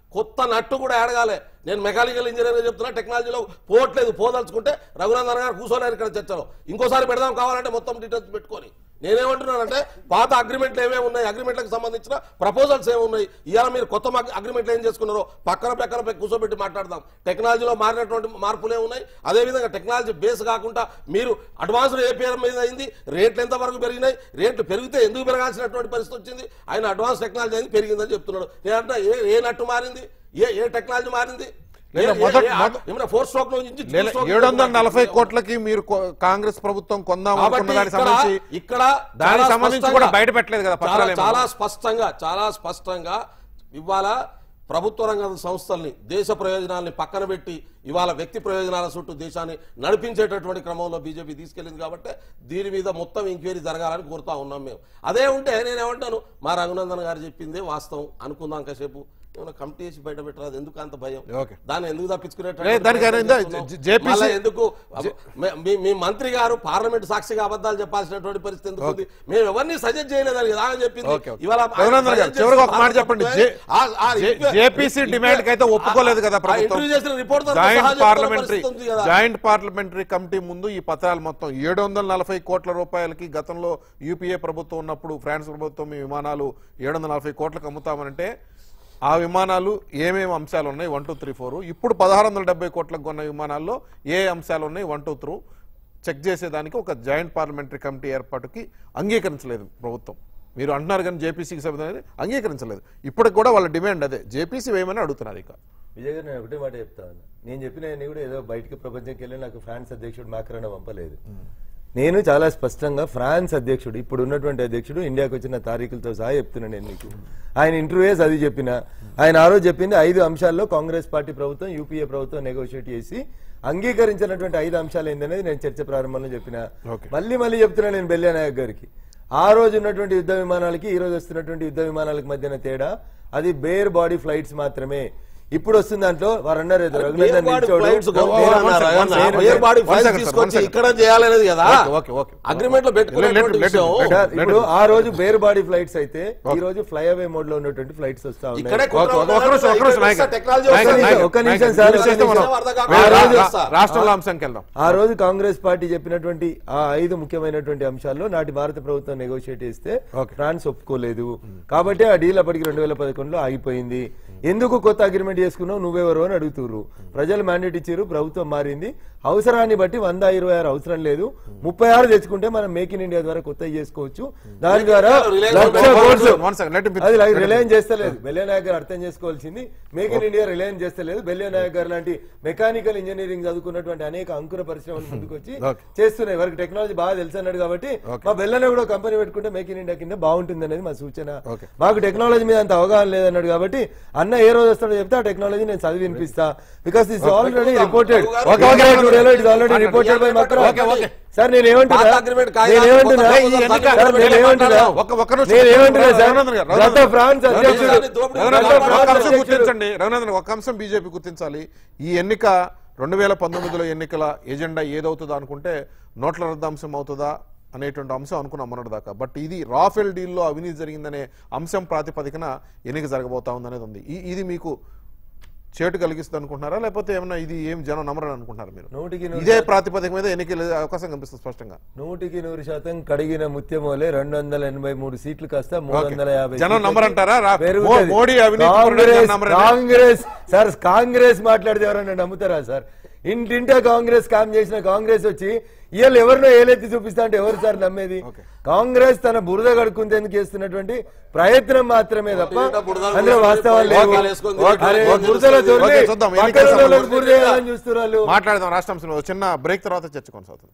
S3: కొత్త నట్టు కూడా అడగాలి నేను మెకానికల్ ఇంజనీర్ చెప్తున్నా టెక్నాలజీలో పోవట్లేదు పోదలుచుకుంటే రఘునందన్ గారు కూర్చోలేరు ఇక్కడ చర్చలో ఇంకోసారి పెడదాం కావాలంటే మొత్తం డీటెయిల్స్ పెట్టుకొని నేనేమంటున్నానంటే పాత అగ్రిమెంట్లు ఏమేమి ఉన్నాయి అగ్రిమెంట్లకు సంబంధించిన ప్రపోజల్స్ ఏమి ఉన్నాయి ఇవాళ మీరు కొత్త అగ్రిమెంట్లు ఏం చేసుకున్నారో పక్కన పక్కన పె- కూర్చోబెట్టి మాట్లాడదాం టెక్నాలజీలో మారినటువంటి మార్పులే ఉన్నాయి అదేవిధంగా టెక్నాలజీ బేస్ కాకుండా మీరు అడ్వాన్స్డ్ ఏపీఆర్ మీద అయింది రేట్లు ఎంత వరకు పెరిగినాయి రేట్లు పెరిగితే ఎందుకు పెరగాల్సినటువంటి పరిస్థితి వచ్చింది ఆయన అడ్వాన్స్ టెక్నాలజీ అనేది పెరిగిందని చెప్తున్నాడు నేనంటే ఏ ఏ నట్టు మారింది ఏ ఏ టెక్నాలజీ మారింది ఏ-
S1: లేదా
S3: ఏ-
S1: మొదట-
S3: ఏ-
S1: మొదట-
S3: ఏమైనా ఫోర్ స్ట్రోక్ నుంచి two
S1: లేదా
S3: stroke
S1: ఏడు వందల నలభై
S3: మారింది?
S1: కోట్లకి మీరు కొ- కాంగ్రెస్ ప్రభుత్వం కొందాం
S3: కాబట్టి
S1: అనుకున్న దానికి
S3: ఇక్కడ-
S1: సంబంధించి
S3: ఇక్కడ
S1: దానికి
S3: చాలా
S1: సంబంధించి
S3: స్పష్టంగా-
S1: కూడా బయట పెట్టలేదు కదా
S3: చాలా
S1: పత్రాలు ఏమన్నా?
S3: చాలా స్పష్టంగా చాలా స్పష్టంగా ఇవాళ ప్రభుత్వ రంగ సంస్థల్ని దేశ ప్రయోజనాల్ని పక్కన పెట్టి ఇవాళ వ్యక్తి ప్రయోజనాల చుట్టూ దేశాన్ని నడిపించేటటువంటి క్రమంలో బీజేపీ తీసుకెళ్లింది కాబట్టి దీని మీద మొత్తం ఎంక్వైరీ జరగాలని కోరుతా ఉన్నాం మేము అదే ఉంటే నేను ఏమంటాను మా రఘునందన్ గారు చెప్పిందే వాస్తవం అనుకుందాం కాసేపు ఏమైనా కమిటీ వేసి బయట పెట్టరాదు ఎందుకు అంత భయం
S1: ఓకే.
S3: దాన్ని ఎందుకు తప్పించుకునేటటువంటి
S1: లేదు, దానికి
S3: ప్రయత్నం
S1: ఆయన ఇందా
S3: చేస్తున్నావు?
S1: జె- జెపిసి
S3: మళ్ళా ఎందుకు మీ- మీ- మీ మంత్రి గారు పార్లమెంట్ సాక్షిగా అబద్ధాలు చెప్పాల్సినటువంటి పరిస్థితి ఎందుకు ఉంది మేము ఎవరిని సజెస్ట్ చేయలేదని కదా ఆయన చెప్పింది
S1: ఓకే, ఓకే.
S3: ఇవాళ ఆయన
S1: రఘునందన్ గారు,
S3: suggest
S1: చివరికి ఒక
S3: చేసిన
S1: మాట చెప్పండి. జే-
S3: ఆ- ఆ
S1: జే-
S3: ఇంక్వై-
S1: జేపీసీ
S3: ఇంక్వై-
S1: డిమాండ్ కి అయితే ఒప్పుకోలేదు కదా
S3: ఆ
S1: ప్రభుత్వం
S3: ఇంటర్వ్యూ చేసిన report
S1: joint parliamentary joint parliamentary committee ముందు ఈ పత్రాలు మొత్తం ఏడు వందల నలభై కోట్ల రూపాయలకి గతంలో యూపీఏ ప్రభుత్వం ఉన్నప్పుడు ఫ్రాన్స్ ప్రభుత్వం ఈ విమానాలు ఏడు వందల నలభై కోట్లకు అమ్ముతామనంటే ఆ విమానాలు ఏమేమి అంశాలు ఉన్నాయి వన్ టూ త్రీ ఫోర్ ఇప్పుడు పదహారు వందల డెబ్బై కోట్లకు కొన్న విమానాల్లో ఏ అంశాలు ఉన్నాయి వన్ టూ త్రూ చెక్ చేసేదానికి ఒక జాయింట్ పార్లమెంటరీ కమిటీ ఏర్పాటుకి అంగీకరించలేదు ప్రభుత్వం మీరు అంటున్నారు కానీ జేపీసీకి సభ్యులు అనేది అంగీకరించలేదు ఇప్పటికి కూడా వాళ్ళ డిమాండ్ అదే జేపీసీ వేయమని అడుగుతున్నారు ఇక
S2: విజయ్ గారు నేను ఒకటే మాట చెప్తా ఉన్నా నేను చెప్పిన అన్ని కూడా ఏదో బయటికి ప్రపంచంకి వెళ్ళి నాకు ఫ్రాన్స్ అధ్యక్షుడు మాకరణ పంపలేదు నేను చాలా స్పష్టంగా ఫ్రాన్స్ అధ్యక్షుడు ఇప్పుడు ఉన్నటువంటి అధ్యక్షుడు ఇండియాకి వచ్చిన తారీఖులతో సహా చెప్తున్నా నేను మీకు ఆయన ఇంటర్వ్యూస్ అది చెప్పిన ఆయన ఆ రోజు చెప్పింది ఐదు అంశాల్లో కాంగ్రెస్ పార్టీ ప్రభుత్వం యూపీఏ ప్రభుత్వం నెగోషియేట్ చేసి అంగీకరించినటువంటి ఐదు అంశాలు ఏందనేది నేను చర్చ ప్రారంభంలో చెప్పిన
S1: Okay.
S2: మళ్ళీ మళ్ళీ చెప్తున్నా నేను బెల్లియా నాయక్ గారికి ఆ రోజు ఉన్నటువంటి యుద్ధ విమానాలకి ఈ రోజు వస్తున్నటువంటి యుద్ధ విమానాలకు మధ్యన తేడా అది బేర్ బాడీ ఫ్లైట్స్ మాత్రమే ఇప్పుడు వస్తుంది దాంట్లో వారు అన్నారు ఏదో రఘునందన్ నిల్చోడు.
S3: Bare body
S1: One
S3: files
S1: second, sir, one
S3: తీసుకొచ్చి
S1: second.
S3: ఇక్కడ చేయాలనేది కదా
S1: ఓకే, ఓకే, ఓకే.
S3: అగ్రిమెంట్ లో పెట్టుకునేటువంటి
S1: Let- let- let-
S3: విషయం
S1: let-
S2: సార్, ఇప్పుడు ఆ రోజు బేర్ బాడీ ఫ్లైట్స్ అయితే ఈ రోజు ఫ్లై అవే మోడ్ లో ఉన్నటువంటి ఫ్లైట్స్ వస్తా
S3: ఇక్కడే
S2: ఉన్నాయి
S1: ఓకే, ఓకే, ఒక్క నిమిషం, ఒక్క నిమిషం, నాయక్ గారు.
S3: టెక్నాలజీ
S1: నాయక్ గారు,
S3: వస్తుంది.
S1: నాయక్ గారు,
S2: ఒక్క నిమిషం,
S1: నాయక్
S2: సార్,
S1: గారు,
S2: ఒక్క
S1: చేస్తే మనం
S3: నిమిషం. అర్థం
S1: ఆ
S3: కాదు.
S1: రా- రాష్ట్రంలో అంశంకి వెళ్దాం
S2: ఆ రోజు కాంగ్రెస్ పార్టీ చెప్పినటువంటి ఆ ఐదు ముఖ్యమైనటువంటి అంశాల్లో నాటి భారత ప్రభుత్వం నెగోషియేట్ చేస్తే
S1: ఓకే.
S2: ఫ్రాన్స్ ఒప్పుకోలేదు కాబట్టి ఆ డీల్ అప్పటికి రెండు వేల పదకొండులో ఆగిపోయింది ఎందుకు కొత్త అగ్రిమెంట్ చేసుకున్నావు నువ్వెవరు అని అడుగుతుర్రు ప్రజలు మ్యాండేట్ ఇచ్చారు ప్రభుత్వం మారింది అవసరాన్ని బట్టి వంద ఇరవై ఆరు అవసరం లేదు ముప్పై ఆరు తెచ్చుకుంటే మనం మేక్ ఇన్ ఇండియా ద్వారా కొత్త చేసుకోవచ్చు దాని ద్వారా
S3: రిలయన్స్
S2: లక్ష
S3: ఒక
S2: కోట్లు
S1: one second, let him finish.
S2: అది రిలయన్స్ చేస్తలేదు బెల్లే నాయక్ గారు అర్థం చేసుకోవాల్సింది మేక్ ఇన్ ఇండియా రిలయన్స్ చేస్తలేదు బెల్లే నాయక్ గారు లాంటి మెకానికల్ ఇంజనీరింగ్ చదువుకున్నటువంటి అనేక అంకుర పరిశ్రమలు ముందుకొచ్చి
S1: Okay.
S2: చేస్తున్నాయి వారికి టెక్నాలజీ బాగా తెలుసు అన్నాడు కాబట్టి మా బెల్లనే కూడా కంపెనీ పెట్టుకుంటే మేక్ ఇన్ ఇండియా కింద బాగుంటుంది అనేది మా సూచన
S1: Okay.
S2: మాకు టెక్నాలజీ మీద అంత అవగాహన లేదన్నాడు కాబట్టి అన్న ఏ రోజు వస్తాడో చెప్తే ఆ టెక్నాలజీ నేను చదివి వినిపిస్తా because it's already reported
S1: Okay, okay, okay.
S2: Already reported by మక్రా
S1: Okay, okay.
S2: సార్ నేను ఏమంటున్నా
S3: పాత agreement కాగితాలు
S2: నేను ఏమంటున్నా
S3: కొత్త
S1: ఈ ఎన్నిక-
S2: సార్, నేను ఏమంటున్నా
S1: ఒక్క- ఒక్క నిమిషం.
S2: నేను ఏమంటున్నా సార్
S1: రఘునందన్ గారు,
S2: గత
S1: రఘునందన్
S2: ఫ్రాన్స్ అధ్యక్షుడు
S3: దోపిడీ
S2: గత
S1: రఘునందన్ ఒక
S2: ఫ్రాన్స్
S1: అంశం
S2: అధ్యక్షుడు
S1: గుర్తించండి రఘునందన్ ఒక అంశం బీజేపీ గుర్తించాలి ఈ ఎన్నిక రెండు వేల పంతొమ్మిదిలో ఎన్నికల ఎజెండా ఏదవుతుందో అనుకుంటే నోట్ల రద్దు అంశం అవుతుందా అనేటువంటి అంశం అనుకున్నాం మొన్నటి దాకా బట్ ఇది రాఫెల్ డీల్లో అవినీతి జరిగిందనే అంశం ప్రాతిపదికన ఎన్నిక జరగబోతా ఉందనేది ఉంది ఈ- ఇది మీకు చేటు కలిగిస్తుంది అనుకుంటున్నారా లేకపోతే ఏమన్నా ఇది ఏం జనం నమ్మరని అనుకుంటున్నారా మీరు
S2: నూటికి నూరు
S1: ఇదే ప్రాతిపదిక మీద ఎన్నికల అవకాశం కనిపిస్తుంది స్పష్టంగా
S2: నూటికి నూరు శాతం కడిగిన ముత్యమోలే రెండు వందల ఎనభై మూడు సీట్లు కాస్త మూడు వందల యాభై
S1: జనం
S2: సీట్లకి
S1: నమ్మరంటారా? రా-
S2: పెరుగుతది.
S1: మో- మోడీ అవినీతి పరుడని
S2: కాంగ్రెస్
S1: నమ్మరని?
S2: కాంగ్రెస్ సార్ కాంగ్రెస్ మాట్లాడితే ఎవరైనా నమ్ముతారా సార్ ఇంటింటే కాంగ్రెస్ కామ్ చేసిన కాంగ్రెస్ వచ్చి ఇవాళ ఎవరినో ఏలెత్తి చూపిస్తా అంటే ఎవరు సార్ నమ్మేది కాంగ్రెస్ తన బురద కడుక్కుంటేందుకు చేస్తున్నటువంటి ప్రయత్నం మాత్రమే తప్ప
S3: ఇంటింట బురద
S2: అందులో వాస్తవాలు లేవు
S3: ఓకే, వేసుకొని
S2: ఓకే, అరే,
S3: ఓకే,
S2: బురదలో దొర్లి
S1: ఓకే, చూద్దాం.
S2: పక్కన
S1: ఎన్నికల
S2: వాళ్ళకి
S1: సంబంధం.
S2: బురద వేయాలని చూస్తున్నారు
S1: మాట్లాడదాం రాష్ట్ర అంశంలో చిన్న బ్రేక్ తర్వాత చర్చ కొనసాగుతుంది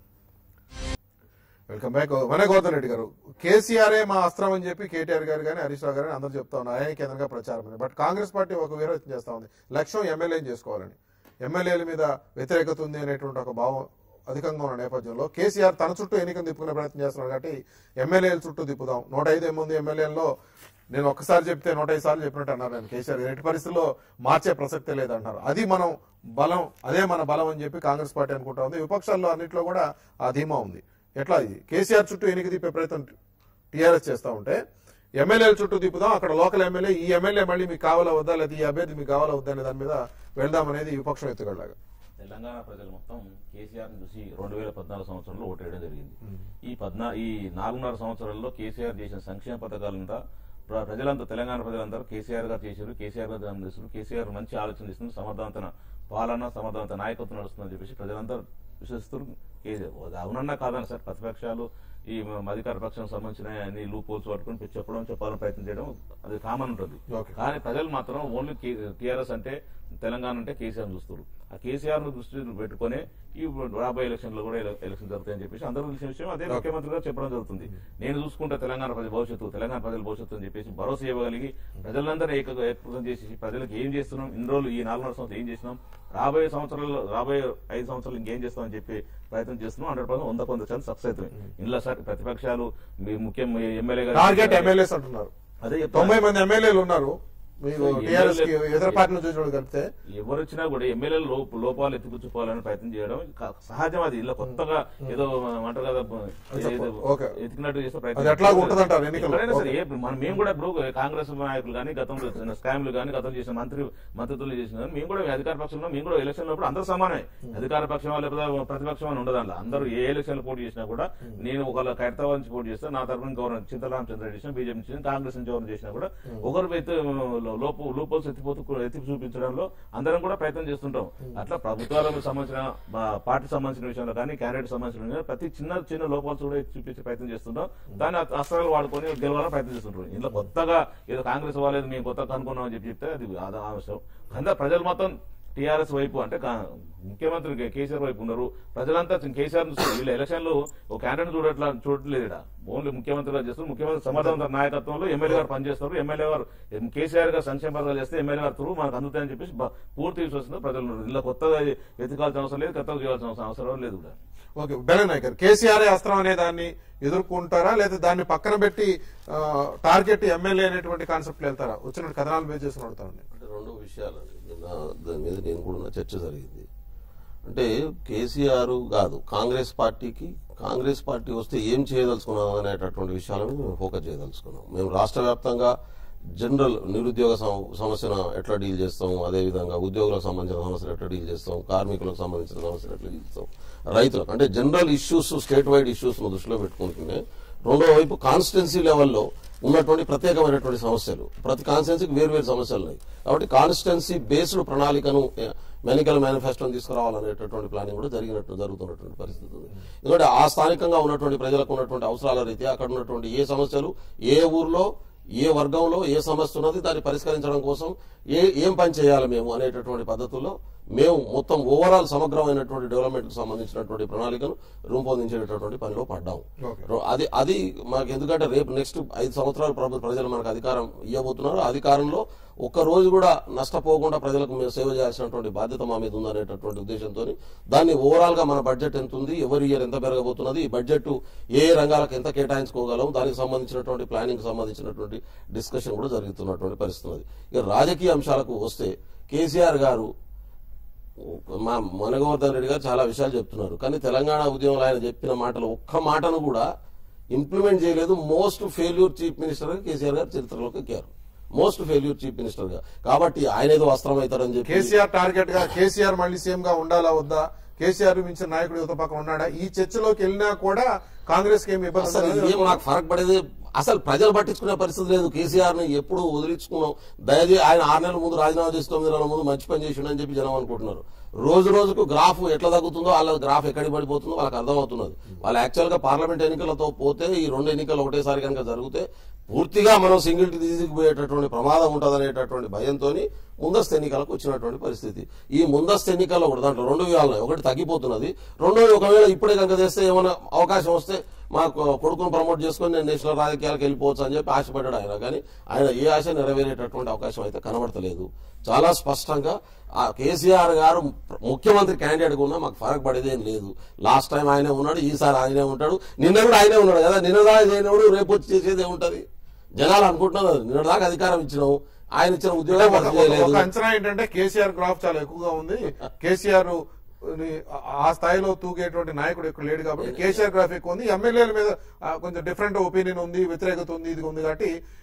S1: వెల్కమ్ బ్యాక్ వన గౌతమ్ రెడ్డి గారు కేసీఆర్ మా అస్త్రం అని చెప్పి కేటీఆర్ గారు కానీ హరీష్ రావు గారు కానీ అందరూ చెప్తా ఉన్నారు ఆయన కేంద్రంగా ప్రచారం ఉంది బట్ కాంగ్రెస్ పార్టీ ఒక విరోధం చేస్తా ఉంది లక్ష్యం ఎమ్మెల్యేని చేసుకోవాలని ఎమ్మెల్యేల మీద వ్యతిరేకత ఉంది అనేటువంటి ఒక భావం అధికంగా ఉన్న నేపథ్యంలో కేసీఆర్ తన చుట్టూ ఎన్నికలు తిప్పుకునే ప్రయత్నం చేస్తున్నారు కాబట్టి ఎమ్మెల్యేల చుట్టూ తిప్పుదాం నూట ఐదు ఎనిమిది ఎమ్మెల్యేల్లో నేను ఒక్కసారి చెప్తే నూట ఐదు సార్లు చెప్పినట్టు అన్నారు నేను కేసీఆర్ గారు. ఎట్టి పరిస్థితుల్లో మార్చే ప్రసక్తే లేదంటున్నారు అది మనం బలం అదే మన బలం అని చెప్పి కాంగ్రెస్ పార్టీ అనుకుంటా ఉంది విపక్షాల్లో అన్నింటిలో కూడా ఆ ధీమా ఉంది ఎట్లా ఇది కేసీఆర్ చుట్టూ ఎన్నిక తిప్పే ప్రయత్నం టీఆర్ఎస్ చేస్తా ఉంటే ఎమ్మెల్యేల చుట్టూ తిప్పుదాం అక్కడ లోకల్ ఎమ్మెల్యే ఈ ఎమ్మెల్యే మళ్ళీ మీకు కావాలా వద్దా లేదా ఈ అభ్యర్థి మీకు కావాలా వద్దా అనే దాని మీద వెళ్దాం అనేది విపక్షం ఎత్తుగడలాగా
S5: తెలంగాణ ప్రజలు మొత్తం కేసీఆర్ ని చూసి రెండు వేల పద్నాలుగు సంవత్సరంలో ఓటేయడం జరిగింది ఈ పద్నా ఈ నాలుగున్నర సంవత్సరాల్లో కేసీఆర్ చేసిన సంక్షేమ పథకాలంతా ప్ర- ప్రజలంతా తెలంగాణ ప్రజలందరూ కేసీఆర్ గారు చేశారు కేసీఆర్ గారు దాన్ని చేశారు కేసీఆర్ మంచి ఆలోచన ఇస్తుంది సమర్థవంతమైన పాలన సమర్థవంత నాయకత్వం నడుస్తుందని చెప్పేసి ప్రజలందరూ విశ్వసిస్తారు కేసీఆర్ అది అవునన్నా కాదన్న సార్ ప్రతిపక్షాలు ఈ మ- అధికార పక్షం సంబంధించిన అన్ని లూప్ హోల్స్ పట్టుకుని చెప్పడం చెప్పాలని ప్రయత్నం చేయడం అది కామన్ ఉంటుంది
S1: Okay.
S5: కానీ ప్రజలు మాత్రం ఓన్లీ టీఆర్ఎస్ అంటే తెలంగాణ అంటే కేసీఆర్ చూస్తారు ఆ కేసీఆర్ ను దృష్టి పెట్టుకునే ఈ రాబోయే ఎలక్షన్ లో కూడా ఎల- ఎలక్షన్ జరుగుతాయని చెప్పేసి అందరూ తెలిసిన విషయం అదే ముఖ్యమంత్రి గారు చెప్పడం జరుగుతుంది నేను చూసుకుంటే తెలంగాణ ప్రజల భవిష్యత్తు తెలంగాణ ప్రజల భవిష్యత్తు అని చెప్పేసి భరోసా ఇవ్వగలిగి ప్రజలందరూ ఏక ఏకృతం చేసి ప్రజలకు ఏం చేస్తున్నాం ఇన్ని రోజులు ఈ నాలుగున్నర సంవత్సరం ఏం చేసినాం రాబోయే సంవత్సరాల్లో రాబోయే ఐదు సంవత్సరాలు ఇంకేం చేస్తామని చెప్పి ప్రయత్నం చేస్తున్నాం హండ్రెడ్ పర్సెంట్ వంద కొంత శాతం సక్సెస్ అవుతుంది ఇందులో సార్ ప్రతిపక్షాలు మీ ముఖ్యం ఎమ్మెల్యే
S1: టార్గెట్
S5: గారు
S1: ఎమ్మెల్యేస్ అంటున్నారు
S5: అదే చెప్తాను.
S1: తొంభై మంది ఎమ్మెల్యేలు ఉన్నారు మీకు
S5: సో
S1: టీఆర్ఎస్ కి
S5: ఎమ్మెల్యే-
S1: ఇతర పార్టీ నుంచి చూడ కలిపితే
S5: ఎవరు వచ్చినా కూడా ఎమ్మెల్యేలు లోప లోపాలు ఎత్తిపుచ్చుకోవాలని ప్రయత్నం చేయడం క- సహజం అది ఇలా కొత్తగా ఏదో అంటారు కదా ఏదో
S1: ఓకే.
S5: ఎతికినట్టు చేసే
S1: అది ఎట్లా ఉంటుందంటారు ఎన్నికల్లో?
S5: ఎక్కడైనా సరే
S1: ఓకే.
S5: ఏ- మనం మేము కూడా ఇప్పుడు కాంగ్రెస్ నాయకులు కానీ గతంలో చేసిన స్కామ్లు కానీ గతంలో చేసిన మంత్రి మంత్రులు చేసిన కానీ మేము కూడా అధికార పక్షంలో మేము కూడా ఎలక్షన్ లో అందరూ సమానమే అధికార పక్షం లేకపోతే ప్రతిపక్షం అని ఉండదు అందులో అందరూ ఏ ఎలక్షన్ లో పోటీ చేసినా కూడా నేను ఒకళ్ళ ఖైరతాబాద్ నుంచి పోటీ చేస్తే నా తరఫున గవర్నర్ చింతరామచంద్ర చేసిన బీజేపీ నుంచి కాంగ్రెస్ నుంచి ఎవరు చేసినా కూడా ఒకరు అయితే లోపు లోపల్స్ ఎత్తిపోతూ ఎత్తి చూపించడంలో అందరం కూడా ప్రయత్నం చేస్తుంటాం అట్లా ప్రభుత్వాలకు సంబంధించిన మా పార్టీ సంబంధించిన విషయంలో కానీ క్యాండిడేట్ సంబంధించిన విషయంలో ప్రతి చిన్న చిన్న లోపాలు కూడా ఎత్తి చూపించే ప్రయత్నం చేస్తుంటాం దాన్ని అస్త- అస్త్రాలు వాడుకొని గెలవాలని ప్రయత్నం చేస్తుంటాం ఇందులో కొత్తగా ఏదో కాంగ్రెస్ వాళ్ళేది మేము కొత్తగా కనుక్కున్నాం అని చెప్పి చెప్తే అది అది అవసరం అందరూ ప్రజలు మొత్తం టీఆర్ఎస్ వైపు అంటే కా- ముఖ్యమంత్రి కే- కేసీఆర్ వైపు ఉన్నారు ప్రజలంతా కేసీఆర్ చూస్తారు వీళ్ళ ఎలక్షన్లు ఒక క్యాండిడేట్ చూడట్లా చూడట్లేదు ఈడ. ఓన్లీ ముఖ్యమంత్రిగా చేస్తారు ముఖ్యమంత్రి సమర్థవంత నాయకత్వంలో ఎమ్మెల్యే గారు పనిచేస్తారు ఎమ్మెల్యే గారు ఎం- కేసీఆర్ గారు సంక్షేమ పథకాలు చేస్తే ఎమ్మెల్యే గారు త్రూ మనకు అందుతాయని చెప్పేసి బ- పూర్తి విశ్వసంతో ప్రజలు ఉన్నారు ఇలా కొత్తగా ఎత్తుకాల్సిన అవసరం లేదు కొత్తగా చేయాల్సిన అవసరం లేదు కూడా
S1: ఓకే బెలనాయక్ గారు కేసీఆర్ అస్త్రం అనే దాన్ని ఎదుర్కొంటారా లేదా దాన్ని పక్కన పెట్టి ఆ, టార్గెట్ ఎమ్మెల్యే అనేటువంటి కాన్సెప్ట్ వెళ్తారా వచ్చిన కథనాలు బేస్ చేసుకుని అడుగుతానండి
S3: అంటే రెండు విషయాలండి నిన్న దాని మీద నేను కూడా నా చర్చ జరిగింది అంటే కేసీఆర్ కాదు కాంగ్రెస్ పార్టీకి కాంగ్రెస్ పార్టీ వస్తే ఏం చేయదలుచుకున్నాం అనేటటువంటి విషయాలను మేము ఫోకస్ చేయదలుచుకున్నాం మేము రాష్ట్ర వ్యాప్తంగా జనరల్ నిరుద్యోగ సమ- సమస్యను ఎట్లా డీల్ చేస్తాం అదేవిధంగా ఉద్యోగులకు సంబంధించిన సమస్యలు ఎట్లా డీల్ చేస్తాం కార్మికులకు సంబంధించిన సమస్యలు ఎట్లా డీల్ చేస్తాం రైతులకు అంటే general issues state wide issues దృష్టిలో పెట్టుకుంటూనే రెండో వైపు కాన్స్టిట్యున్సీ లెవెల్లో ఉన్నటువంటి ప్రత్యేకమైనటువంటి సమస్యలు ప్రతి కాన్స్టిట్యున్సీకి వేరు వేరు సమస్యలు ఉన్నాయి కాబట్టి కాన్స్టిట్యున్సీ బేస్డ్ ప్రణాళికను మెనికల్ మేనిఫెస్టోని తీసుకురావాలనేటటువంటి ప్లానింగ్ కూడా జరిగినట్టు జరుగుతున్నటువంటి పరిస్థితి ఉంది ఎందుకంటే ఆ స్థానికంగా ఉన్నటువంటి ప్రజలకు ఉన్నటువంటి అవసరాల రీత్యా అక్కడ ఉన్నటువంటి ఏ సమస్యలు ఏ ఊర్లో ఏ వర్గంలో ఏ సమస్య ఉన్నది దాన్ని పరిష్కరించడం కోసం ఏ ఏం పని చేయాలి మేము అనేటటువంటి పద్ధతుల్లో మేము మొత్తం ఓవరాల్ సమగ్రమైనటువంటి డెవలప్మెంట్ కు సంబంధించినటువంటి ప్రణాళికను రూపొందించేటటువంటి పనిలో పడ్డాము
S1: Okay.
S3: రో- అది అది మాకు ఎందుకంటే రేపు నెక్స్ట్ ఐదు సంవత్సరాలు ప్రభు ప్రజలు మనకు అధికారం ఇవ్వబోతున్నారు ఆ అధికారంలో ఒక్క రోజు కూడా నష్టపోకుండా ప్రజలకు మేము సేవ చేయాల్సినటువంటి బాధ్యత మా మీద ఉందనేటటువంటి ఉద్దేశంతో దాన్ని ఓవరాల్ గా మన బడ్జెట్ ఎంత ఉంది ఎవరి ఇయర్ ఎంత పెరగబోతున్నది ఈ బడ్జెట్ ఏ ఏ రంగాలకు ఎంత కేటాయించుకోగలం దానికి సంబంధించినటువంటి ప్లానింగ్ సంబంధించినటువంటి డిస్కషన్ కూడా జరుగుతున్నటువంటి పరిస్థితి ఉంది ఇక రాజకీయ అంశాలకు వస్తే కేసీఆర్ గారు మా మనగోవర్ధన్ రెడ్డి గారు చాలా విషయాలు చెప్తున్నారు కానీ తెలంగాణ ఉద్యమంలో ఆయన చెప్పిన మాటలు ఒక్క మాటను కూడా ఇంప్లిమెంట్ చేయలేదు మోస్ట్ ఫెయిల్యూర్ చీఫ్ మినిస్టర్ గా కేసీఆర్ గారు చరిత్రలోకి ఎక్కారు మోస్ట్ ఫెయిల్యూర్ చీఫ్ మినిస్టర్ గా కాబట్టి ఆయన ఏదో వస్త్రం అవుతారని చెప్పి
S1: కేసీఆర్ టార్గెట్ గా కేసీఆర్ మళ్ళీ సీఎం గా ఉండాలా వద్దా కేసీఆర్ మించిన నాయకుడు యువత పక్కన ఉన్నాడా ఈ చర్చలోకి వెళ్ళినా కూడా కాంగ్రెస్ కి ఏమి ఇబ్బంది
S3: అసలు
S1: ఉండదు.
S3: ఏం మాకు ఫరక్ పడేది అసలు ప్రజలు పట్టించుకునే పరిస్థితి లేదు కేసీఆర్ ని ఎప్పుడు వదిలించుకున్నాం దయచేసి ఆయన ఆరు నెలల ముందు రాజీనామా చేసి తొమ్మిది నెలల ముందు మంచి పని చేసిండని చెప్పి జనం అనుకుంటున్నారు రోజు రోజుకు గ్రాఫ్ ఎట్లా తగ్గుతుందో వాళ్ళ గ్రాఫ్ ఎక్కడికి పడిపోతుందో వాళ్ళకి అర్థమవుతున్నది వాళ్ళు యాక్చువల్ గా పార్లమెంట్ ఎన్నికలతో పోతే ఈ రెండు ఎన్నికలు ఒకటేసారి కనుక జరిగితే పూర్తిగా మనం సింగిల్ పోయేటటువంటి ప్రమాదం ఉంటుందనేటటువంటి భయంతో ముందస్తు ఎన్నికలకు వచ్చినటువంటి పరిస్థితి ఈ ముందస్తు ఎన్నికల్లో కూడా దాంట్లో రెండు వ్యూహాలు ఒకటి తగ్గిపోతున్నది రెండోది ఒకవేళ ఇప్పుడే కనుక చేస్తే ఏమైనా అవకాశం వస్తే మా కొ- కొడుకును ప్రమోట్ చేసుకొని నేను నేషనల్ రాజకీయాలకు వెళ్ళిపోవచ్చు అని చెప్పి ఆశపడ్డాడు ఆయన కానీ ఆయన ఏ ఆశ నెరవేరేటటువంటి అవకాశం అయితే కనబడతలేదు చాలా స్పష్టంగా ఆ కేసీఆర్ గారు ముఖ్యమంత్రి క్యాండిడేట్ ఉన్నా మాకు ఫరక్ పడేదేం లేదు లాస్ట్ టైం ఆయనే ఉన్నాడు ఈసారి ఆయనే ఉంటాడు నిన్న కూడా ఆయనే ఉన్నాడు కదా నిన్న దాకా చేయనప్పుడు రేపు వచ్చి చేసేది ఏముంటది జనాలు అనుకుంటున్నారు నిన్న దాకా అధికారం ఇచ్చినావు ఆయన ఇచ్చిన ఉద్యోగం
S1: ఒక-
S3: భర్తీ
S1: ఒక-
S3: చేయలేదు
S1: ఒక అంచనా ఏంటంటే కేసీఆర్ గ్రాఫ్ చాలా ఎక్కువగా ఉంది కేసీఆర్ ని ఆ స్థాయిలో తూగేటువంటి నాయకుడు ఎక్కువ లేడు కాబట్టి కేసీఆర్ గ్రాఫ్ ఎక్కువ ఉంది ఎమ్మెల్యేల మీద ఆ, కొంచెం డిఫరెంట్ ఒపీనియన్ ఉంది వ్యతిరేకత ఉంది ఇది ఉంది కాబట్టి